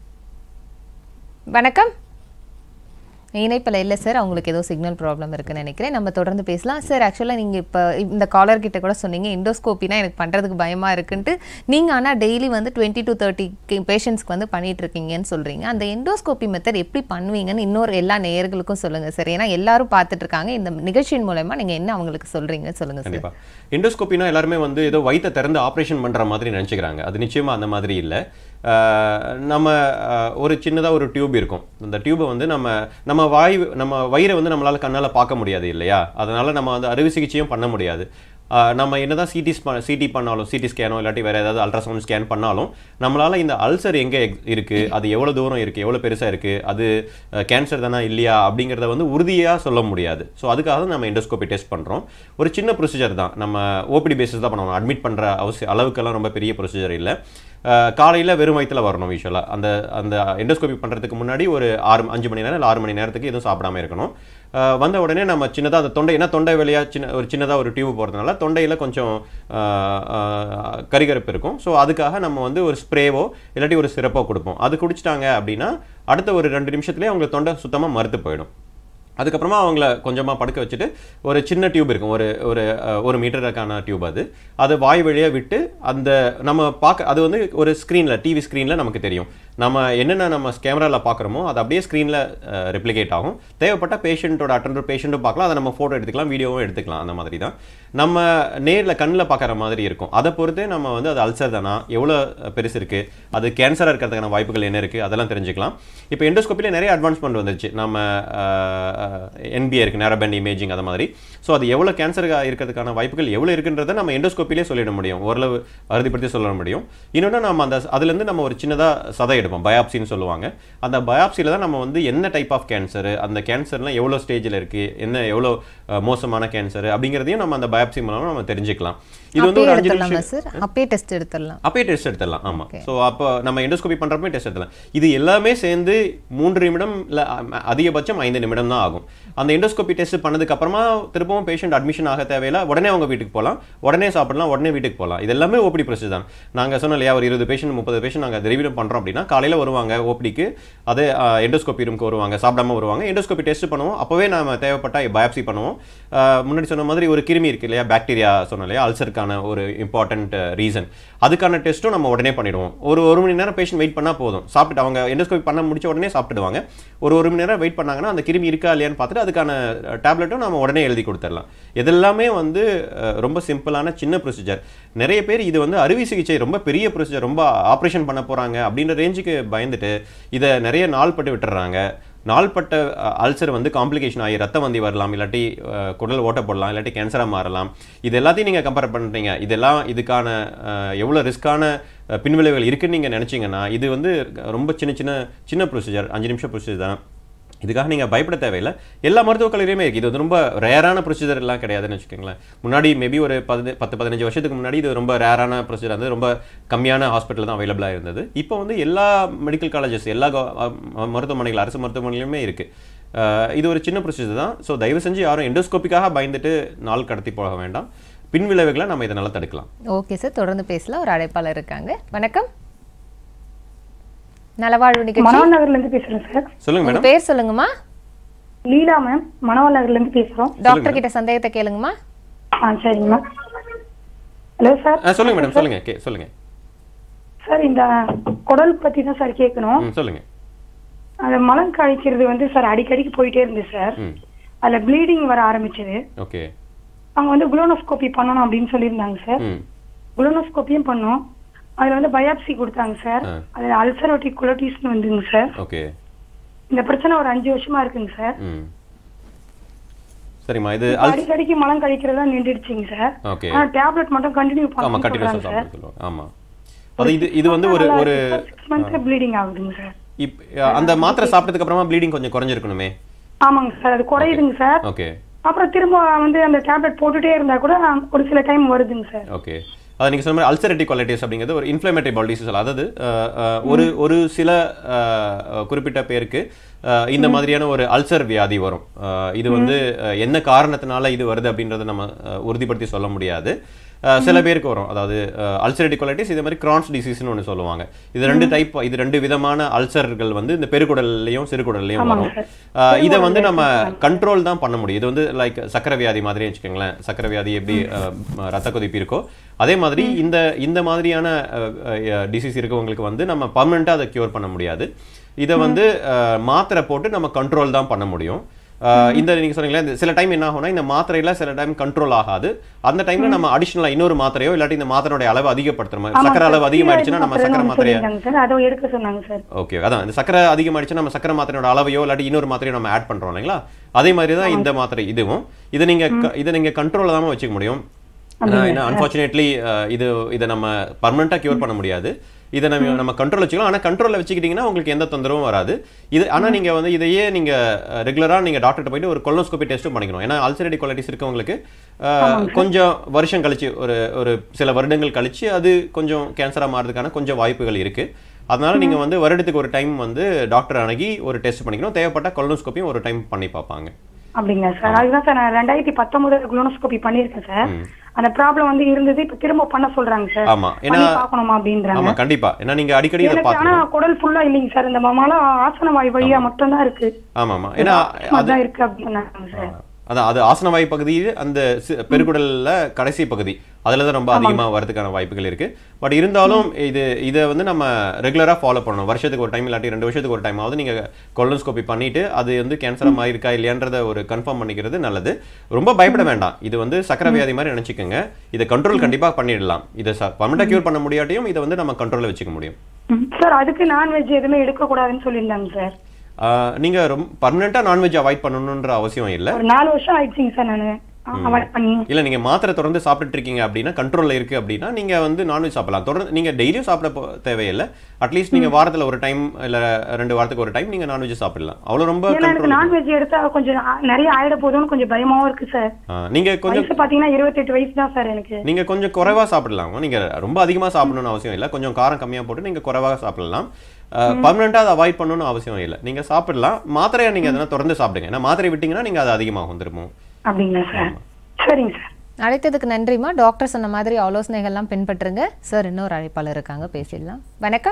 வணக்கம் இணைப்பில் இல்லை சார் அவங்களுக்கு ஏதோ சிக்னல் ப்ராப்ளம் இருக்குன்னு நினைக்கிறேன் நம்ம தொடர்ந்து பேசலாம் சார் ஆக்சுவலாக நீங்கள் இப்போ இந்த காலர் கிட்ட கூட சொன்னீங்க இண்டோஸ்கோப்பினா எனக்கு பண்ணுறதுக்கு பயமாக இருக்குன்ட்டு நீங்கள் ஆனால் டெய்லி வந்து டுவெண்ட்டி டு தேர்ட்டி பேஷண்ட்ஸ்க்கு வந்து பண்ணிட்டு இருக்கீங்கன்னு சொல்கிறீங்க அந்த எண்டோஸ்கோப்பி மெத்தட் எப்படி பண்ணுவீங்கன்னு இன்னொரு எல்லா நேயர்களுக்கும் சொல்லுங்கள் சார் ஏன்னா எல்லாரும் பார்த்துட்டு இருக்காங்க இந்த நிகழ்ச்சியின் மூலயமா நீங்கள் என்ன அவங்களுக்கு சொல்கிறீங்கன்னு சொல்லுங்கள் சார் கண்டிப்பா எண்டோஸ்கோப்பினா எல்லாருமே வந்து ஏதோ வயித்தை திறந்து ஆப்ரேஷன் பண்ற மாதிரி நினைச்சுக்கிறாங்க அது நிச்சயமா அந்த மாதிரி இல்லை நம்ம ஆஹ், ஒரு சின்னதா ஒரு டியூப் இருக்கும் அந்த டியூபை வந்து நம்ம நம்ம வாய் நம்ம வயிறை வந்து நம்மளால கண்ணால பார்க்க முடியாது இல்லையா அதனால நம்ம வந்து அறுவை சிகிச்சையும் பண்ண முடியாது ஆஹ், நம்ம என்னதான் சிடி சிடி பண்ணாலும் சிடி ஸ்கேனோ இல்லாட்டி வேற ஏதாவது அல்ட்ராசவுண்ட் ஸ்கேன் பண்ணாலும் நம்மளால இந்த அல்சர் எங்க எக்- இருக்கு அது எவ்வளவு தூரம் இருக்கு எவ்வளவு பெருசா இருக்கு அது கேன்சர் தானா இல்லையா அப்படிங்கிறத வந்து உறுதியா சொல்ல முடியாது ஸோ அதுக்காக தான் நம்ம எண்டோஸ்கோபி டெஸ்ட் பண்றோம் ஒரு சின்ன ப்ரொசீஜர் தான் நம்ம ஓபிடி பேசிஸ் தான் பண்ணுவோம் அட்மிட் பண்ற அவசியம் அளவுக்கெல்லாம் ரொம்ப பெரிய ப்ரொசீஜர் இல்லை காலையில் வெறும் வயித்துல வரணும் யூஸ்வலாக அந்த அந்த எண்டோஸ்கோபி பண்ணுறதுக்கு முன்னாடி ஒரு ஆறு அஞ்சு மணி நேரம் இல்லை ஆறு மணி நேரத்துக்கு எதுவும் சாப்பிடாம இருக்கணும் அஹ் வந்த உடனே நம்ம சின்னதாக அந்த தொண்டை ஏன்னா தொண்டை வழியா சின்ன ஒரு சின்னதாக ஒரு டியூப் போகிறதுனால தொண்டையில் கொஞ்சம் அஹ், அஹ், கரிகரப்பு இருக்கும் ஸோ அதுக்காக நம்ம வந்து ஒரு ஸ்ப்ரேவோ இல்லாட்டி ஒரு சிறப்போ கொடுப்போம் அது குடிச்சிட்டாங்க அப்படின்னா அடுத்த ஒரு ரெண்டு நிமிஷத்துலேயே அவங்க தொண்டை சுத்தமாக மறுத்து போயிடும் அதுக்கப்புறமா அவங்கள கொஞ்சமாக படுக்க வச்சுட்டு ஒரு சின்ன டியூப் இருக்கும் ஒரு ஒரு அஹ், ஒரு மீட்டருக்கான டியூப் அது அதை வாய் வழியாக விட்டு அந்த நம்ம பார்க்க அது வந்து ஒரு ஸ்க்ரீனில் டிவி ஸ்க்ரீனில் நமக்கு தெரியும் நம்ம என்னென்ன நம்ம கேமராவில் பார்க்குறோமோ அது அப்படியே ஸ்க்ரீனில் ரெப்ளிகேட் ஆகும் தேவைப்பட்ட பேஷண்ட்டோட அட்டண்டர் பேஷண்ட்டும் பார்க்கலாம் அதை நம்ம ஃபோட்டோ எடுத்துக்கலாம் வீடியோவும் எடுத்துக்கலாம் அந்த மாதிரி தான் நம்ம நேரில் கண்ணில் பார்க்குற மாதிரி இருக்கும் அதை பொறுத்து நம்ம வந்து அது அல்சர் தானா எவ்வளோ பெருசு இருக்குது அது கேன்சராக இருக்கிறதுக்கான வாய்ப்புகள் என்ன இருக்குது அதெல்லாம் தெரிஞ்சுக்கலாம் இப்போ எண்டோஸ்கோப்பியில் நிறைய அட்வான்ஸ்மெண்ட் வந்துருச்சு நம்ம என்பிஏ இருக்குது நேரபேண்ட் இமேஜிங் அந்த மாதிரி ஸோ அது எவ்வளோ கேன்சராக இருக்கிறதுக்கான வாய்ப்புகள் எவ்வளோ இருக்குன்றதை நம்ம எண்டோஸ்கோப்பிலே சொல்லிட முடியும் ஓரளவு அறுதிப்படுத்தி சொல்ல முடியும் இன்னொன்று நம்ம அந்த அதுலேருந்து நம்ம ஒரு சின்னதாக சதை எடுப்போம் பயாப்சின்னு சொல்லுவாங்க அந்த பயாப்சியில் தான் நம்ம வந்து என்ன டைப் ஆஃப் கேன்சர் அந்த கேன்சர்லாம் எவ்வளோ ஸ்டேஜில் இருக்குது என்ன எவ்வளோ அஹ், மோசமான கேன்சர் அப்படிங்கிறதையும் நம்ம அந்த பயாப்சி மூலமாக நம்ம தெரிஞ்சுக்கலாம் இது வந்து அப்பயே ஒரு அஞ்சு எடுத்துடலாமா நிமிஷம் சார் அப்பயே டெஸ்ட் எடுத்துடலாம் அப்பயே டெஸ்ட் எடுத்துடலாம் ஆமா ஸோ அப்போ நம்ம எண்டோஸ்கோபி பண்றப்பவே டெஸ்ட் எடுத்துடலாம் இது எல்லாமே சேர்ந்து மூன்று நிமிடம் இல்ல அ- அதிகபட்சம் ஐந்து நிமிடம் தான் ஆகும் அந்த எண்டோஸ்கோபி டெஸ்ட் பண்ணதுக்கு அப்புறமா திரும்பவும் பேஷண்ட் அட்மிஷன் ஆக தேவையில்ல உடனே அவங்க வீட்டுக்கு போகலாம் உடனே சாப்பிடலாம் உடனே வீட்டுக்கு போகலாம் இது எல்லாமே ஓபடி ப்ரொசீஜர் தான் நாங்க சொன்னோம் இல்லையா ஒரு இருபது பேஷண்ட் முப்பது பேஷண்ட் நாங்க திரவிடம் பண்றோம் அப்படின்னா காலையில வருவாங்க ஓபிடிக்கு அதே எண்டோஸ்கோபி ரூமுக்கு வருவாங்க சாப்பிடாம வருவாங்க எண்டோஸ்கோபி டெஸ்ட் பண்ணுவோம் அப்பவே நாம தேவைப்பட்ட பயாப்சி பண்ணுவோம் அஹ், முன்னாடி சொன்ன மாதிரி ஒரு கிருமி இருக்கு இல்லையா பாக்டீரியா சொன்னோம் இல்லையா அல்சருக்கான ஒரு இம்பார்ட்டன்ட் ரீசன் அதுக்கான டெஸ்ட்டும் நம்ம உடனே பண்ணிடுவோம் ஒரு ஒரு மணி நேரம் பேஷண்ட் வெயிட் பண்ணா போதும் சாப்பிட்டு அவங்க எண்டோஸ்கோபி பண்ண முடிச்ச உடனே சாப்பிட்டுடுவாங்க ஒரு ஒரு மணி நேரம் வெயிட் பண்ணாங்கன்னா அந்த கிருமி இருக்கா இல்லையான்னு பார்த்துட்டு அதுக்கான டேப்லெட்டும் நம்ம உடனே எழுதி கொடுத்துடலாம் இதெல்லாமே வந்து அஹ், ரொம்ப சிம்பிளான சின்ன ப்ரொசீஜர் நிறைய பேர் இது வந்து அறுவை சிகிச்சை ரொம்ப பெரிய ப்ரொசீஜர் ரொம்ப ஆப்ரேஷன் பண்ண போறாங்க அப்படின்ற ரேஞ்சுக்கு பயந்துட்டு இதை நிறைய நாள் பட்டு விட்டுறாங்க நாள்பட்ட அல்சர் வந்து காம்ப்ளிகேஷன் ஆகி ரத்த வந்தி வரலாம் இல்லாட்டி அஹ், குடல் ஓட்ட போடலாம் இல்லாட்டி கேன்சராக மாறலாம் இது எல்லாத்தையும் நீங்கள் கம்பேர் பண்ணுறீங்க இதெல்லாம் இதுக்கான அஹ், எவ்வளோ ரிஸ்க்கான அஹ், பின்விளைவுகள் இருக்குன்னு நீங்கள் நினச்சிங்கன்னா இது வந்து ரொம்ப சின்ன சின்ன சின்ன ப்ரொசீஜர் அஞ்சு நிமிஷம் ப்ரொசீஜர் தான் இதுக்காக நீங்கள் பயப்பட தேவையில்லை எல்லா மருத்துவக் கல்லூரியுமே இருக்குது இது வந்து ரொம்ப ரேரான ப்ரொசீஜர் எல்லாம் கிடையாதுன்னு வச்சுக்கோங்களேன் முன்னாடி மேபி ஒரு பதி பத்து பதினஞ்சு வருஷத்துக்கு முன்னாடி இது ரொம்ப ரேரான ப்ரொசீஜர் வந்து ரொம்ப கம்மியான ஹாஸ்பிட்டல் தான் அவைலபிளாக இருந்தது இப்போ வந்து எல்லா மெடிக்கல் காலேஜஸ் எல்லா கவ- அஹ் மருத்துவமனைகள் அரசு மருத்துவமனையிலுமே இருக்குது இது ஒரு சின்ன ப்ரொசீஜர் தான் ஸோ தயவு செஞ்சு யாரும் எண்டோஸ்கோப்பிக்காக பயந்துட்டு நாள் கடத்தி போக வேண்டாம் பின் விளைவுகளை நம்ம இதனால் தடுக்கலாம் ஓகே சார் தொடர்ந்து பேசலாம் ஒரு அழைப்பாளர் இருக்காங்க வணக்கம் நலவாழ்வு நிகழ்ச்சி மனோல் நகர்ல இருந்து பேசுறேன் சார் சொல்லுங்க உங்க மேடம் பேர் சொல்லுங்கம்மா லீலா மேம் மனோல் நகர்ல இருந்து பேசுறோம் டாக்டர் கிட்ட சந்தேகத்தை கேளுங்கம்மா ஆ சரிங்க மேம் ஹலோ சார் ஆ சொல்லுங்க மேடம் சொல்லுங்க கே சொல்லுங்க சார் இந்த குடல் பத்தி தான் சார் கேட்கணும் ம் சொல்லுங்க அது மலம் கழிக்கிறது வந்து சார் அடிக்கடிக்கு போயிட்டே இருந்து சார் ம் அதுல ப்ளீடிங் வர ஆரம்பிச்சது ஓகே அவங்க வந்து குளோனோஸ்கோபி பண்ணணும் அப்படின்னு சொல்லியிருந்தாங்க சார் ம் குளோனோஸ்கோப்பியும் பண்ணோம் அதுல வந்து பயாப்சி கொடுத்தாங்க சார் ஆ. அதுல அல்சரோட்டிக் குலோட்டிஸ்னு வந்துங்க சார் ஓகே இந்த பிரச்சனை ஒரு அஞ்சு வருஷமா இருக்குங்க சார் ம் சரிம்மா இது இப்ப அல் அடிக்கடிக்கு மலம் கழிக்கிறதா நின்றுடுச்சுங்க சார் ஓகே ஆனா டேப்லெட் மட்டும் கண்டினியூ ஆமா பண்ணணும் கண்டினியூஸாக சொல்றாங்க சார் சாப்பிட சொல்லுவாங்க ஆமா அது இது இது வந்து ஒரு ஒரு சிக்ஸ் மந்த்ஸ் ப்ளீடிங் ஆகுதுங்க சார் இப் அந்த மாத்திரை சாப்பிட்டதுக்கு அப்புறமா ப்ளீடிங் கொஞ்சம் குறைஞ்சிருக்கணுமே ஆமாங்க சார் அது குறையுதுங்க சார் ஓகே அப்புறம் திரும்ப வந்து அந்த டேப்லெட் போட்டுட்டே இருந்தா கூட ஒரு சில டைம் வருதுங்க சார் ஓகே அது நீங்கள் சொன்ன மாதிரி அல்சரேட்டிவ் கொலைட்டிஸ் அப்படிங்கிறது ஒரு இன்ஃப்ளமேட்டரி பால் டிசீஸ் அதாவது அஹ், அஹ், ஒரு ஒரு சில அஹ், அஹ், குறிப்பிட்ட பேருக்கு அஹ், இந்த மாதிரியான ஒரு அல்சர் வியாதி வரும் அஹ், இது வந்து அஹ், என்ன காரணத்தினால இது வருது அப்படின்றத நம்ம அஹ், உறுதிப்படுத்தி சொல்ல முடியாது அஹ், சில பேருக்கு வரும் அதாவது அல்சரேட்டிவ் கொலைட்டிஸ் இதே மாதிரி கிரான்ஸ் டிசீஸ்னு ஒன்று சொல்லுவாங்க இது ரெண்டு டைப் இது ரெண்டு விதமான அல்சர்கள் வந்து இந்த பெருக்குடல்லையும் சிறுகுடல்லையும் வரும் அஹ், இதை வந்து நம்ம கண்ட்ரோல் தான் பண்ண முடியும் இது வந்து லைக் சக்கரை வியாதி மாதிரி வச்சுக்கோங்களேன் சக்கரை வியாதி எப்படி அஹ், ம- ரத்த கொதிப்பு இருக்கோ அதே மாதிரி இந்த இந்த மாதிரியான டிசீஸ் இருக்கவங்களுக்கு வந்து நம்ம பர்மனெண்ட்டாக அதை க்யூர் பண்ண முடியாது இதை வந்து அஹ், மாத்திரை போட்டு நம்ம கண்ட்ரோல் தான் பண்ண முடியும் அஹ், இந்த நீங்க சொன்னீங்களே இந்த சில டைம் என்ன ஆகும்னா இந்த மாத்திரையில சில டைம் கண்ட்ரோல் ஆகாது அந்த டைம்ல நம்ம அடிஷனலா இன்னொரு மாத்திரையோ இல்லாட்டி இந்த மாத்திரையோட அளவு அதிகப்படுத்துற மாதிரி சக்கரை அளவு அதிகமாயிடுச்சுன்னா நம்ம சக்கரை மாத்திரையை சார் அதை எடுக்க சொன்னாங்க சார் ஓகே அதான் இந்த சக்கரை அதிகமாயிடுச்சுன்னா நம்ம சக்கரை மாத்திரையோட அளவையோ இல்லாட்டி இன்னொரு மாத்திரையோ நம்ம ஆட் பண்றோம் இல்லைங்களா அதே மாதிரி தான் இந்த மாத்திரை இதுவும் இதை நீங்க க- இதை நீங்க கண்ட்ரோல தான் வச்சுக்க முடியும் ஏன்னா அன்ஃபார்ச்சுனேட்லி இது இதை நம்ம பர்மனெண்ட்டாக க்யூர் பண்ண முடியாது இதை நம்ம நம்ம கண்ட்ரோல் வச்சுக்கலாம் ஆனால் கண்ட்ரோலில் வச்சுக்கிட்டிங்கன்னா உங்களுக்கு எந்த தொந்தரவும் வராது இது ஆனால் நீங்கள் வந்து இதையே நீங்கள் ரெகுலராக நீங்கள் டாக்டர்கிட்ட போயிட்டு ஒரு கொலோஸ்கோபி டெஸ்ட்டும் பண்ணிக்கணும் ஏன்னா அல்சரேட்டிவ் குவாலிட்டிஸ் இருக்கவங்களுக்கு அஹ், கொஞ்சம் வருஷம் கழிச்சு ஒரு ஒரு சில வருடங்கள் கழிச்சு அது கொஞ்சம் கேன்சராக மாறதுக்கான கொஞ்சம் வாய்ப்புகள் இருக்குது அதனால நீங்கள் வந்து வருடத்துக்கு ஒரு டைம் வந்து டாக்டர் அணுகி ஒரு டெஸ்ட் பண்ணிக்கணும் தேவைப்பட்ட கொலோனோஸ்கோப்பியும் ஒரு டைம் பண்ணி பார்ப்பாங்க அப்படிங்களா சார் அதுதான் சார் நான் ரெண்டாயிரத்தி பத்தொன்பதுல குளோனோஸ்கோபி பண்ணியிருக்கேன் சார் அந்த ப்ராப்ளம் வந்து இருந்தது இப்ப திரும்ப பண்ண சொல்றாங்க சார் ஆமா ஏன்னா பண்ணி பார்க்கணுமா அப்படின்றாங்க ஆமா கண்டிப்பா ஏன்னா நீங்க அடிக்கடி இதை எனக்கு ஆனா பார்த்துக்கணும் குடல் ஃபுல்லா இல்லைங்க சார் இந்த மலம் ஆசன வாய் வழியா மட்டும் தான் இருக்கு ஆமா ஆமா ஏன்னா அது அதான் இருக்கு அப்படின்னாங்க சார் அதான் அது ஆசனவாய் பகுதியில் அந்த சி- பெருக்குடல்ல கடைசி பகுதி அதுல தான் ரொம்ப அதிகமா வரதுக்கான வாய்ப்புகள் இருக்கு பட் இருந்தாலும் இது இதை வந்து நம்ம ரெகுலரா ஃபாலோ பண்ணணும் வருஷத்துக்கு ஒரு டைம் இல்லாட்டி ரெண்டு வருஷத்துக்கு ஒரு டைம் ஆகுது நீங்க கொலோனோஸ்கோபி பண்ணிட்டு அது வந்து கேன்சர் இருக்கா இல்லையான்றத ஒரு கன்ஃபார்ம் பண்ணிக்கிறது நல்லது ரொம்ப பயப்பட வேண்டாம் இது வந்து சக்கரை வியாதி மாதிரி நினைச்சுக்கோங்க இதை கண்ட்ரோல் கண்டிப்பா பண்ணிடலாம் இதை பர்மனண்டா கியூர் பண்ண முடியாட்டியும் இதை வந்து நம்ம கண்ட்ரோல்ல வச்சுக்க முடியும் ம். சார் அதுக்கு நான்வெஜ் எதுவுமே எடுக்க கூடாதுன்னு சொல்லியிருந்தாங்க சார் ஆஹ் நீங்க ரொம்ப பர்மனண்டா நான்வெஜ் அவாய்ட் பண்ணணுன்ற அவசியம் இல்லை ஒரு நாலு வருஷம் ஆயிடுச்சுங்க சார் நானு அவாய்ட் பண்ணி இல்ல நீங்க மாத்திரை தொடர்ந்து சாப்பிட்டுட்டு இருக்கீங்க அப்படின்னா கண்ட்ரோல்ல இருக்கு அப்படின்னா நீங்க வந்து நான்வெஜ் சாப்பிடலாம் தொடர்ந்து நீங்க டெய்லியும் சாப்பிட போ- தேவையில்லை அட்லீஸ்ட் நீங்க வாரத்துல ஒரு டைம் இல்ல ரெண்டு வாரத்துக்கு ஒரு டைம் நீங்க நான்வெஜ் சாப்பிடலாம் அவ்வளவு ரொம்ப ஏன்னா எனக்கு கண்ட்ரோல் நான்வெஜ் எடுத்தா கொஞ்சம் ஆ- நிறைய ஆயிட போதும்னு கொஞ்சம் பயமாவும் இருக்கு சார் நீங்க கொஞ்சம் வயசு பாத்தீங்கன்னா இருபத்தெட்டு வயசு தான் சார் எனக்கு நீங்க கொஞ்சம் குறைவா சாப்பிடலாம் நீங்க ரொம்ப அதிகமா சாப்பிடணும்னு அவசியம் இல்லை கொஞ்சம் காரம் கம்மியா போட்டு நீங்க குறைவா சாப்பிடலாம் பர்மனண்டா அதை அவாய்ட் பண்ணணும்னு அவசியம் இல்லை நீங்க சாப்பிடலாம் மாத்திரையை நீங்க அதெல்லாம் தொடர்ந்து சாப்பிடுங்க ஏன்னா மாத்திரை விட்டீங்கன்னா நீங்க அது அதிகமாகும் திரும்பவும் அப்படிங்களா சார் சரிங்க சார் அழைத்ததுக்கு நன்றிம்மா டாக்டர் சொன்ன மாதிரி ஆலோசனைகள்லாம் பின்பற்றுங்க சார் இன்னொரு அழைப்பாளர் இருக்காங்க பேசிடலாம் வணக்கம்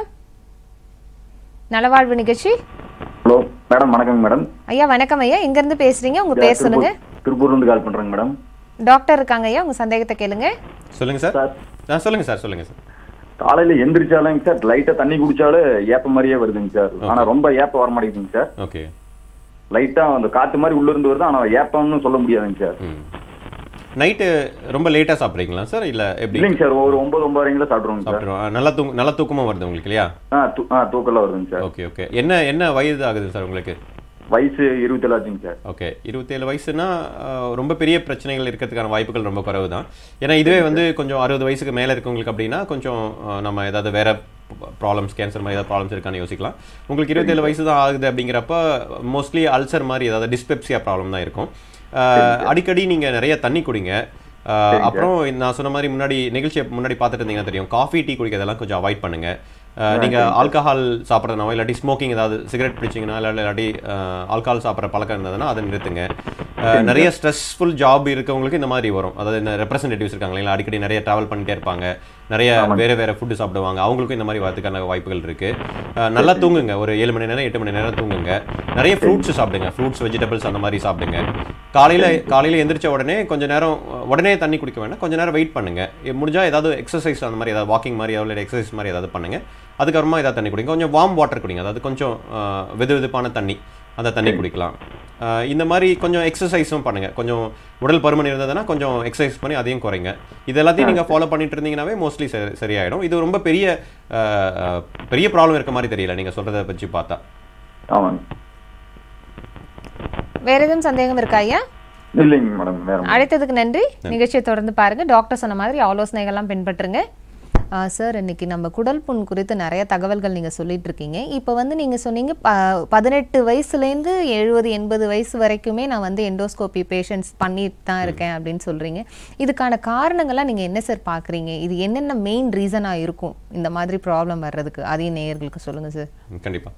நலவாழ்வு நிகழ்ச்சி ஹலோ மேடம் வணக்கங்க மேடம் ஐயா வணக்கம் ஐயா எங்க இருந்து பேசுறீங்க உங்க பேர் சொல்லுங்க திருப்பூர்ல இருந்து கால் பண்றேங்க மேடம் டாக்டர் இருக்காங்க ஐயா உங்க சந்தேகத்தை கேளுங்க சொல்லுங்க சார் ஆ, சொல்லுங்க சார் சொல்லுங்க சார் காலையில எந்திரிச்சாலும் சார் லைட்டா தண்ணி குடிச்சாலும் ஏப்ப மாதிரியே வருதுங்க சார் ஆனா ரொம்ப ஏப்பம் வர மாட்டேங்குதுங்க சார் ஓகே லைட்டா அந்த காத்து மாதிரி உள்ள இருந்து வருது ஆனா ஏப்பம்னு சொல்ல முடியாதுங்க சார் நைட்டு ரொம்ப லேட்டா சாப்பிட்றீங்களா சார் இல்ல எப்படி இல்லைங்க சார் ஒரு ஒன்பது ஒன்பதரைங்களா சாப்பிடுவோங்க சார் சாப்பிட்றோம் நல்லா தூங்க நல்லா தூக்கமா வருது உங்களுக்கு இல்லையா ஆ தூ- ஆ தூக்கம்லாம் வருதுங்க சார் ஓகே ஓகே என்ன என்ன வயது ஆகுது சார் உங்களுக்கு வயசு இருபத்தேழு ஆச்சுங்க சார் ஓகே இருபத்தேழு வயசுனா அஹ், ரொம்ப பெரிய பிரச்சனைகள் இருக்கிறதுக்கான வாய்ப்புகள் ரொம்ப குறைவு தான் ஏன்னா இதுவே வந்து கொஞ்சம் அறுபது வயசுக்கு மேலே இருக்கவங்களுக்கு அப்படின்னா கொஞ்சம் அஹ், நம்ம ஏதாவது வேற ப்ராப்ளம்ஸ் கேன்சர் மாதிரி ஏதாவது ப்ராப்ளம்ஸ் இருக்கான்னு யோசிக்கலாம் உங்களுக்கு இருபத்தேழு வயசு தான் ஆகுது அப்படிங்கிறப்ப மோஸ்ட்லி அல்சர் மாதிரி ஏதாவது டிஸ்பெப்சியா ப்ராப்ளம் தான் இருக்கும் அஹ், அடிக்கடி நீங்கள் நிறைய தண்ணி குடிங்க அஹ், அப்புறம் நான் சொன்ன மாதிரி முன்னாடி நிகழ்ச்சியை முன்னாடி பார்த்துட்டு இருந்தீங்கன்னா தெரியும் காஃபி டீ குடிக்கிறதெல்லாம் கொஞ்சம் அவாய்ட் பண்ணுங்க அஹ், நீங்க ஆல்கஹால் சாப்பிட்றதுனாவோ இல்லாட்டி ஸ்மோக்கிங் ஏதாவது சிகரெட் பிடிச்சிங்கன்னா இல்லை இல்லாட்டி ஆல்கஹால் சாப்பிட்ற பழக்கம் இருந்ததுன்னா அதை நிறுத்துங்க அஹ், நிறைய ஸ்ட்ரெஸ்ஃபுல் ஜாப் இருக்கவங்களுக்கு இந்த மாதிரி வரும் அதாவது இந்த ரெப்ரசன்டேட்டிவ்ஸ் இருக்காங்க இல்லைங்களா அடிக்கடி நிறைய டிராவல் பண்ணிட்டே இருப்பாங்க நிறைய வேற வேற ஃபுட்டு சாப்பிடுவாங்க அவங்களுக்கும் இந்த மாதிரி வரதுக்கான வாய்ப்புகள் இருக்கு அஹ், நல்லா தூங்குங்க ஒரு ஏழு மணி நேரம் எட்டு மணி நேரம் தூங்குங்க நிறைய ஃப்ரூட்ஸ் சாப்பிடுங்க ஃப்ரூட்ஸ் வெஜிடபிள்ஸ் அந்த மாதிரி சாப்பிடுங்க காலையில காலையில எந்திரிச்ச உடனே கொஞ்ச நேரம் உடனே தண்ணி குடிக்க வேண்டாம் கொஞ்ச நேரம் வெயிட் பண்ணுங்க இ- முடிஞ்சா ஏதாவது எக்ஸசைஸ் அந்த மாதிரி ஏதாவது வாக்கிங் மாதிரி இல்லை எக்ஸசைஸ் மாதிரி ஏதாவது பண்ணுங்க அதுக்கப்புறமா ஏதாவது தண்ணி குடிங்க கொஞ்சம் வார்ம் வாட்டர் குடிங்க அதாவது கொஞ்சம் அஹ், வெது வெதுப்பான தண்ணி அந்த தண்ணி குடிக்கலாம் அஹ், இந்த மாதிரி கொஞ்சம் எக்ஸசைஸும் பண்ணுங்க கொஞ்சம் உடல் பருமன் இருந்ததுன்னா கொஞ்சம் எக்ஸசைஸ் பண்ணி அதையும் குறைங்க இது எல்லாத்தையும் நீங்க ஃபாலோ பண்ணிட்டு இருந்தீங்கன்னாவே மோஸ்ட்லி சரியாயிடும் இது ரொம்ப பெரிய அஹ், அஹ், பெரிய ப்ராப்ளம் இருக்க மாதிரி தெரியல நீங்க சொல்றதை வச்சு பார்த்தா ஆமாங்க வேற எதுவும் சந்தேகம் இருக்கா ஐயா இல்லைங்க மேடம் வேற அழைத்ததுக்கு நன்றி நிகழ்ச்சியை தொடர்ந்து பாருங்க டாக்டர் சொன்ன மாதிரி ஆலோசனைகள்லாம் பின்பற்றுங்க ஆ, சார் இன்னைக்கு நம்ம குடல் புண் குறித்து நிறைய தகவல்கள் நீங்கள் சொல்லிட்டு இருக்கீங்க இப்போ வந்து நீங்கள் சொன்னீங்க ப பதினெட்டு வயசுலேருந்து எழுபது எண்பது வயசு வரைக்குமே நான் வந்து எண்டோஸ்கோபி பேஷண்ட்ஸ் பண்ணிட்டு தான் இருக்கேன் அப்படின்னு சொல்கிறீங்க இதுக்கான காரணங்கள்லாம் நீங்கள் என்ன சார் பார்க்குறீங்க இது என்னென்ன மெயின் ரீசனாக இருக்கும் இந்த மாதிரி ப்ராப்ளம் வர்றதுக்கு அதையும் நேயர்களுக்கு சொல்லுங்கள் சார் ம், கண்டிப்பா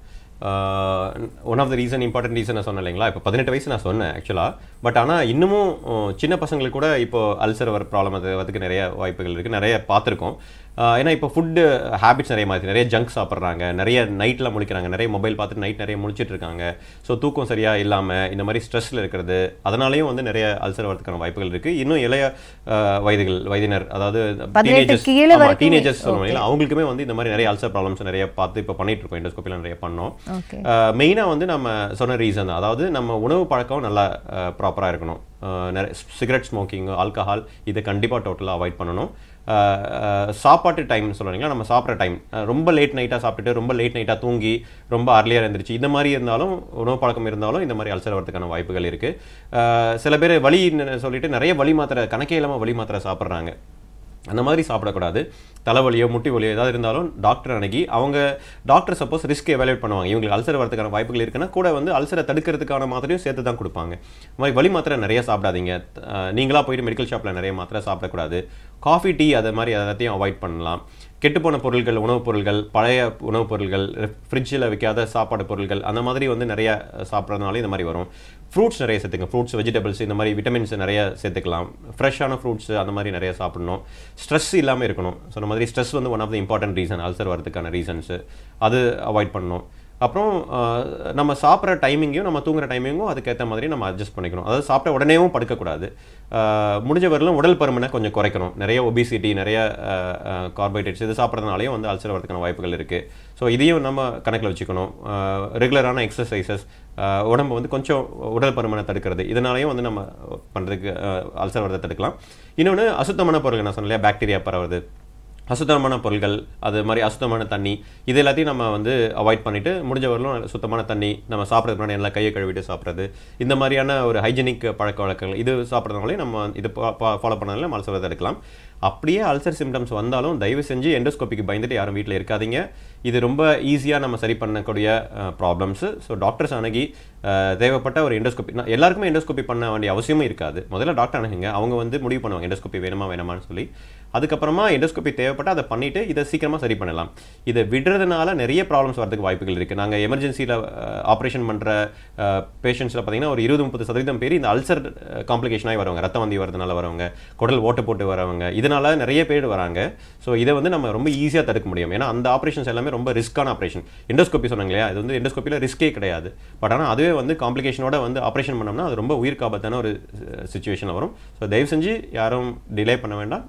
one of the reason important reason நான் சொன்னேன் இல்லைங்களா இப்போ பதினெட்டு வயசு நான் சொன்னேன் ஆக்சுவலாக பட் ஆனால் இன்னமும் அஹ், சின்ன பசங்களுக்கு கூட இப்போ அல்சர் வர ப்ராப்ளம் அது வரதுக்கு நிறைய வாய்ப்புகள் இருக்குது நிறைய பார்த்துருக்கோம் அஹ், ஏன்னா இப்போ ஃபுட்டு ஹேபிட்ஸ் நிறைய மாற்றி நிறைய ஜங்க் சாப்பிட்றாங்க நிறைய நைட்டில் முழிக்கிறாங்க நிறைய மொபைல் பார்த்துட்டு நைட் நிறைய முழிச்சிட்டு இருக்காங்க ஸோ தூக்கம் சரியாக இல்லாமல் இந்த மாதிரி ஸ்ட்ரெஸ்ஸில் இருக்கிறது அதனாலையும் வந்து நிறைய அல்சர் வரதுக்கான வாய்ப்புகள் இருக்குது இன்னும் இளைய அஹ், வயதுகள் வயதினர் அதாவது பதினெட்டு டீனேஜர்ஸ் கீழே வரைக்குமே. டீனேஜர்ஸ் சொல்லுவாங்க Okay. இல்ல, அவங்களுக்குமே வந்து இந்த மாதிரி நிறைய அல்சர் ப்ராப்ளம்ஸ் நிறைய பார்த்து இப்போ பண்ணிட்டு இருக்கோம் எண்டோஸ்கோப்பியில் நிறைய பண்ணோம் ஓகே மெயினாக வந்து நம்ம சொன்ன ரீசன் தான் அதாவது நம்ம உணவு பழக்கம் நல்லா ப்ராப்பராக இருக்கணும் அஹ் நிறைய சிகரெட் ஸ்மோக்கிங் ஆல்கஹால் இதை கண்டிப்பாக டோட்டலாக அவாய்ட் பண்ணணும் அஹ் அஹ் சாப்பாட்டு டைம் சொல்கிறீங்களா நம்ம சாப்பிட்ற டைம் ரொம்ப லேட் நைட்டாக சாப்பிட்டுட்டு ரொம்ப லேட் நைட்டாக தூங்கி ரொம்ப அர்லியாக இருந்துருச்சு இந்த மாதிரி இருந்தாலும் உணவு பழக்கம் இருந்தாலும் இந்த மாதிரி அல்சர் வரதுக்கான வாய்ப்புகள் இருக்குது சில பேர் வலி சொல்லிட்டு நிறைய வலி மாத்திரை கணக்கே இல்லாமல் வலி மாத்திரை சாப்பிட்றாங்க அந்த மாதிரி சாப்பிடக்கூடாது தலைவலியோ முட்டி வலியோ ஏதாவது இருந்தாலும் டாக்டர் அணுகி அவங்க டாக்டர் சப்போஸ் ரிஸ்க் எவாலுவேட் பண்ணுவாங்க இவங்களுக்கு அல்சர் வரதுக்கான வாய்ப்புகள் இருக்குன்னா கூட வந்து அல்சரை தடுக்கிறதுக்கான மாத்திரையும் சேர்த்து தான் கொடுப்பாங்க இந்த மாதிரி வலி மாத்திரை நிறைய சாப்பிடாதீங்க அஹ் நீங்களா போயிட்டு மெடிக்கல் ஷாப்பில் நிறைய மாத்திரை சாப்பிடக்கூடாது காஃபி டீ அது மாதிரி எல்லாத்தையும் அவாய்ட் பண்ணலாம் கெட்டுப்போன பொருட்கள் உணவுப் பொருட்கள் பழைய உணவுப் பொருட்கள் ஃப்ரிட்ஜில் வைக்காத சாப்பாடு பொருட்கள் அந்த மாதிரி வந்து நிறைய சாப்பிட்றதுனால இந்த மாதிரி வரும் ஃப்ரூட்ஸ் நிறைய சேர்த்துங்க ஃப்ரூட்ஸ் வெஜிடபிள்ஸ் இந்த மாதிரி விட்டமின்ஸ் நிறைய சேர்த்துக்கலாம் ஃப்ரெஷ்ஷான ஃப்ரூட்ஸ் அந்த மாதிரி நிறைய சாப்பிடணும் ஸ்ட்ரெஸ் இல்லாமல் இருக்கணும் சொன்ன மாதிரி ஸ்ட்ரெஸ் வந்து one of the important reason ulcer வரதுக்கான ரீசன்ஸு அது அவாய்ட் பண்ணணும் அப்புறம் ஆஹ், நம்ம சாப்பிட்ற டைமிங்கையும் நம்ம தூங்குற டைமிங்கும் அதுக்கேற்ற மாதிரி நம்ம அட்ஜஸ்ட் பண்ணிக்கணும் அதாவது சாப்பிட்ட உடனேவும் படுக்கக்கூடாது ஆஹ், முடிஞ்ச வரலும் உடல் பருமனை கொஞ்சம் குறைக்கணும் நிறைய ஒபிசிட்டி நிறைய கார்போஹைட்ரேட்ஸ் இது சாப்பிட்றதுனாலையும் வந்து அல்சர் வரதுக்கான வாய்ப்புகள் இருக்குது ஸோ இதையும் நம்ம கணக்கில் வச்சுக்கணும் ரெகுலரான எக்ஸசைசஸ் உடம்பு வந்து கொஞ்சம் உடல் பருமனை தடுக்கிறது இதனாலையும் வந்து நம்ம பண்ணுறதுக்கு அல்சர் வரதை தடுக்கலாம் இன்னொன்று அசுத்தமான பொருட்கள் நான் சொன்னேன் இல்லையா பாக்டீரியா பரவுது அசுத்தமான பொருட்கள் அது மாதிரி அசுத்தமான தண்ணி இது எல்லாத்தையும் நம்ம வந்து அவாய்ட் பண்ணிட்டு முடிஞ்ச வரலும் சுத்தமான தண்ணி நம்ம சாப்பிட்றதுக்கு முன்னாடி நல்லா கையை கழுவிட்டு சாப்பிட்றது இந்த மாதிரியான ஒரு ஹைஜெனிக் பழக்க வழக்கங்கள் இது சாப்பிட்றதுனாலே நம்ம இது ஃபாலோ பண்ணாலே நம்ம அல்சர் எடுக்கலாம் அப்படியே அல்சர் சிம்டம்ஸ் வந்தாலும் தயவு செஞ்சு எண்டோஸ்கோபிக்கு பயந்துட்டு யாரும் வீட்டில் இருக்காதீங்க இது ரொம்ப ஈஸியாக நம்ம சரி பண்ணக்கூடிய ப்ராப்ளம்ஸு ஸோ டாக்டர்ஸ் அணுகி அஹ், தேவைப்பட்ட ஒரு எண்டோஸ்கோபி நான் எல்லாருக்குமே எண்டோஸ்கோபி பண்ண வேண்டிய அவசியமும் இருக்காது முதல்ல டாக்டர் அணுகுங்க அவங்க வந்து முடிவு பண்ணுவாங்க எண்டோஸ்கோபி வேணுமா வேணாமான்னு சொல்லி அதுக்கப்புறமா எண்டோஸ்கோபி தேவைப்பட்டால் அதை பண்ணிட்டு இதை சீக்கிரமாக சரி பண்ணலாம் இதை விடுறதுனால நிறைய ப்ராப்ளம்ஸ் வரதுக்கு வாய்ப்புகள் இருக்குது நாங்கள் எமர்ஜென்சியில் ஆப்ரேஷன் பண்ணுற பேஷண்ட்ஸில் பார்த்தீங்கன்னா ஒரு இருபது முப்பது சதவீதம் பேர் இந்த அல்சர் காம்ப்ளிகேஷனாக வரவங்க ரத்த வந்தி வரதுனால வரவங்க குடல் ஓட்டு போட்டு வரவங்க இதனால நிறைய பேர் வராங்க ஸோ இதை வந்து நம்ம ரொம்ப ஈஸியாக தடுக்க முடியும் ஏன்னா அந்த ஆப்ரேஷன்ஸ் எல்லாமே ரொம்ப ரிஸ்க்கான ஆப்ரேஷன் எண்டோஸ்கோபி சொன்னாங்க இல்லையா இது வந்து எண்டோஸ்கோப்பியில் ரிஸ்கே கிடையாது பட் ஆனால் அதுவே வந்து காம்ப்ளிகேஷனோட வந்து ஆப்ரேஷன் பண்ணோம்னா அது ரொம்ப உயிர்க்கு ஆபத்தான ஒரு சுச்சுவேஷனில் வரும் ஸோ தயவு செஞ்சு யாரும் டிலே பண்ண வேண்டாம் டாக்டர் நகி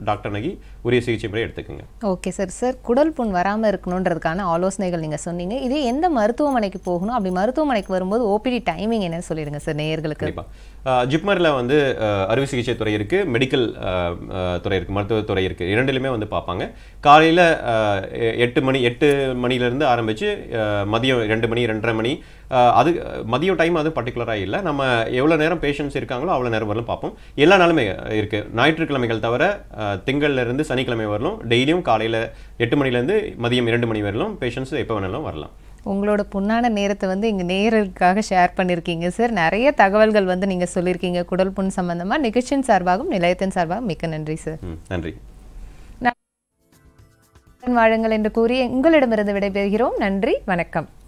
அணுகி உரிய சிகிச்சை முறை எடுத்துக்கோங்க ஓகே சார் சார் குடல் புண் வராமல் இருக்கணுன்றதுக்கான ஆலோசனைகள் நீங்கள் சொன்னீங்க இது எந்த மருத்துவமனைக்கு போகணும் அப்படி மருத்துவமனைக்கு வரும்போது ஓபிடி டைமிங் என்னன்னு சொல்லிடுங்க சார் நேயர்களுக்கு கண்டிப்பா ஜிப்மரில் வந்து அஹ், அறுவை சிகிச்சை துறை இருக்கு மெடிக்கல் அஹ், அஹ், துறை இருக்கு மருத்துவத்துறை இருக்கு இரண்டிலுமே வந்து பார்ப்பாங்க காலையில் எட்டு மணி எட்டு மணிலேருந்து ஆரம்பிச்சு அஹ், மதியம் ரெண்டு மணி ரெண்டரை மணி அஹ், அது மதியம் டைம் அது பர்டிகுலராக இல்லை நம்ம எவ்வளோ நேரம் பேஷண்ட்ஸ் இருக்காங்களோ அவ்வளோ நேரம் வரலும் பார்ப்போம் எல்லா நாளுமே இருக்கு ஞாயிற்றுக்கிழமைகள் தவிர அஹ், திங்கள்ல இருந்து சனிக்கிழமை வரலும் டெய்லியும் காலையில் எட்டு மணிலேருந்து மதியம் இரண்டு மணி வரலும் பேஷண்ட்ஸ் எப்போ வேணாலும் வரலாம் உங்களோட பொன்னான நேரத்தை வந்து இங்கே நேயர்களுக்காக ஷேர் பண்ணியிருக்கீங்க சார் நிறைய தகவல்கள் வந்து நீங்கள் சொல்லியிருக்கீங்க குடல் புண் சம்பந்தமாக நிகழ்ச்சியின் சார்பாகவும் நிலையத்தின் சார்பாகவும் மிக்க நன்றி சார் ம், நன்றி வாழுங்கள் என்று கூறி உங்களிடமிருந்து விடைபெறுகிறோம் நன்றி வணக்கம்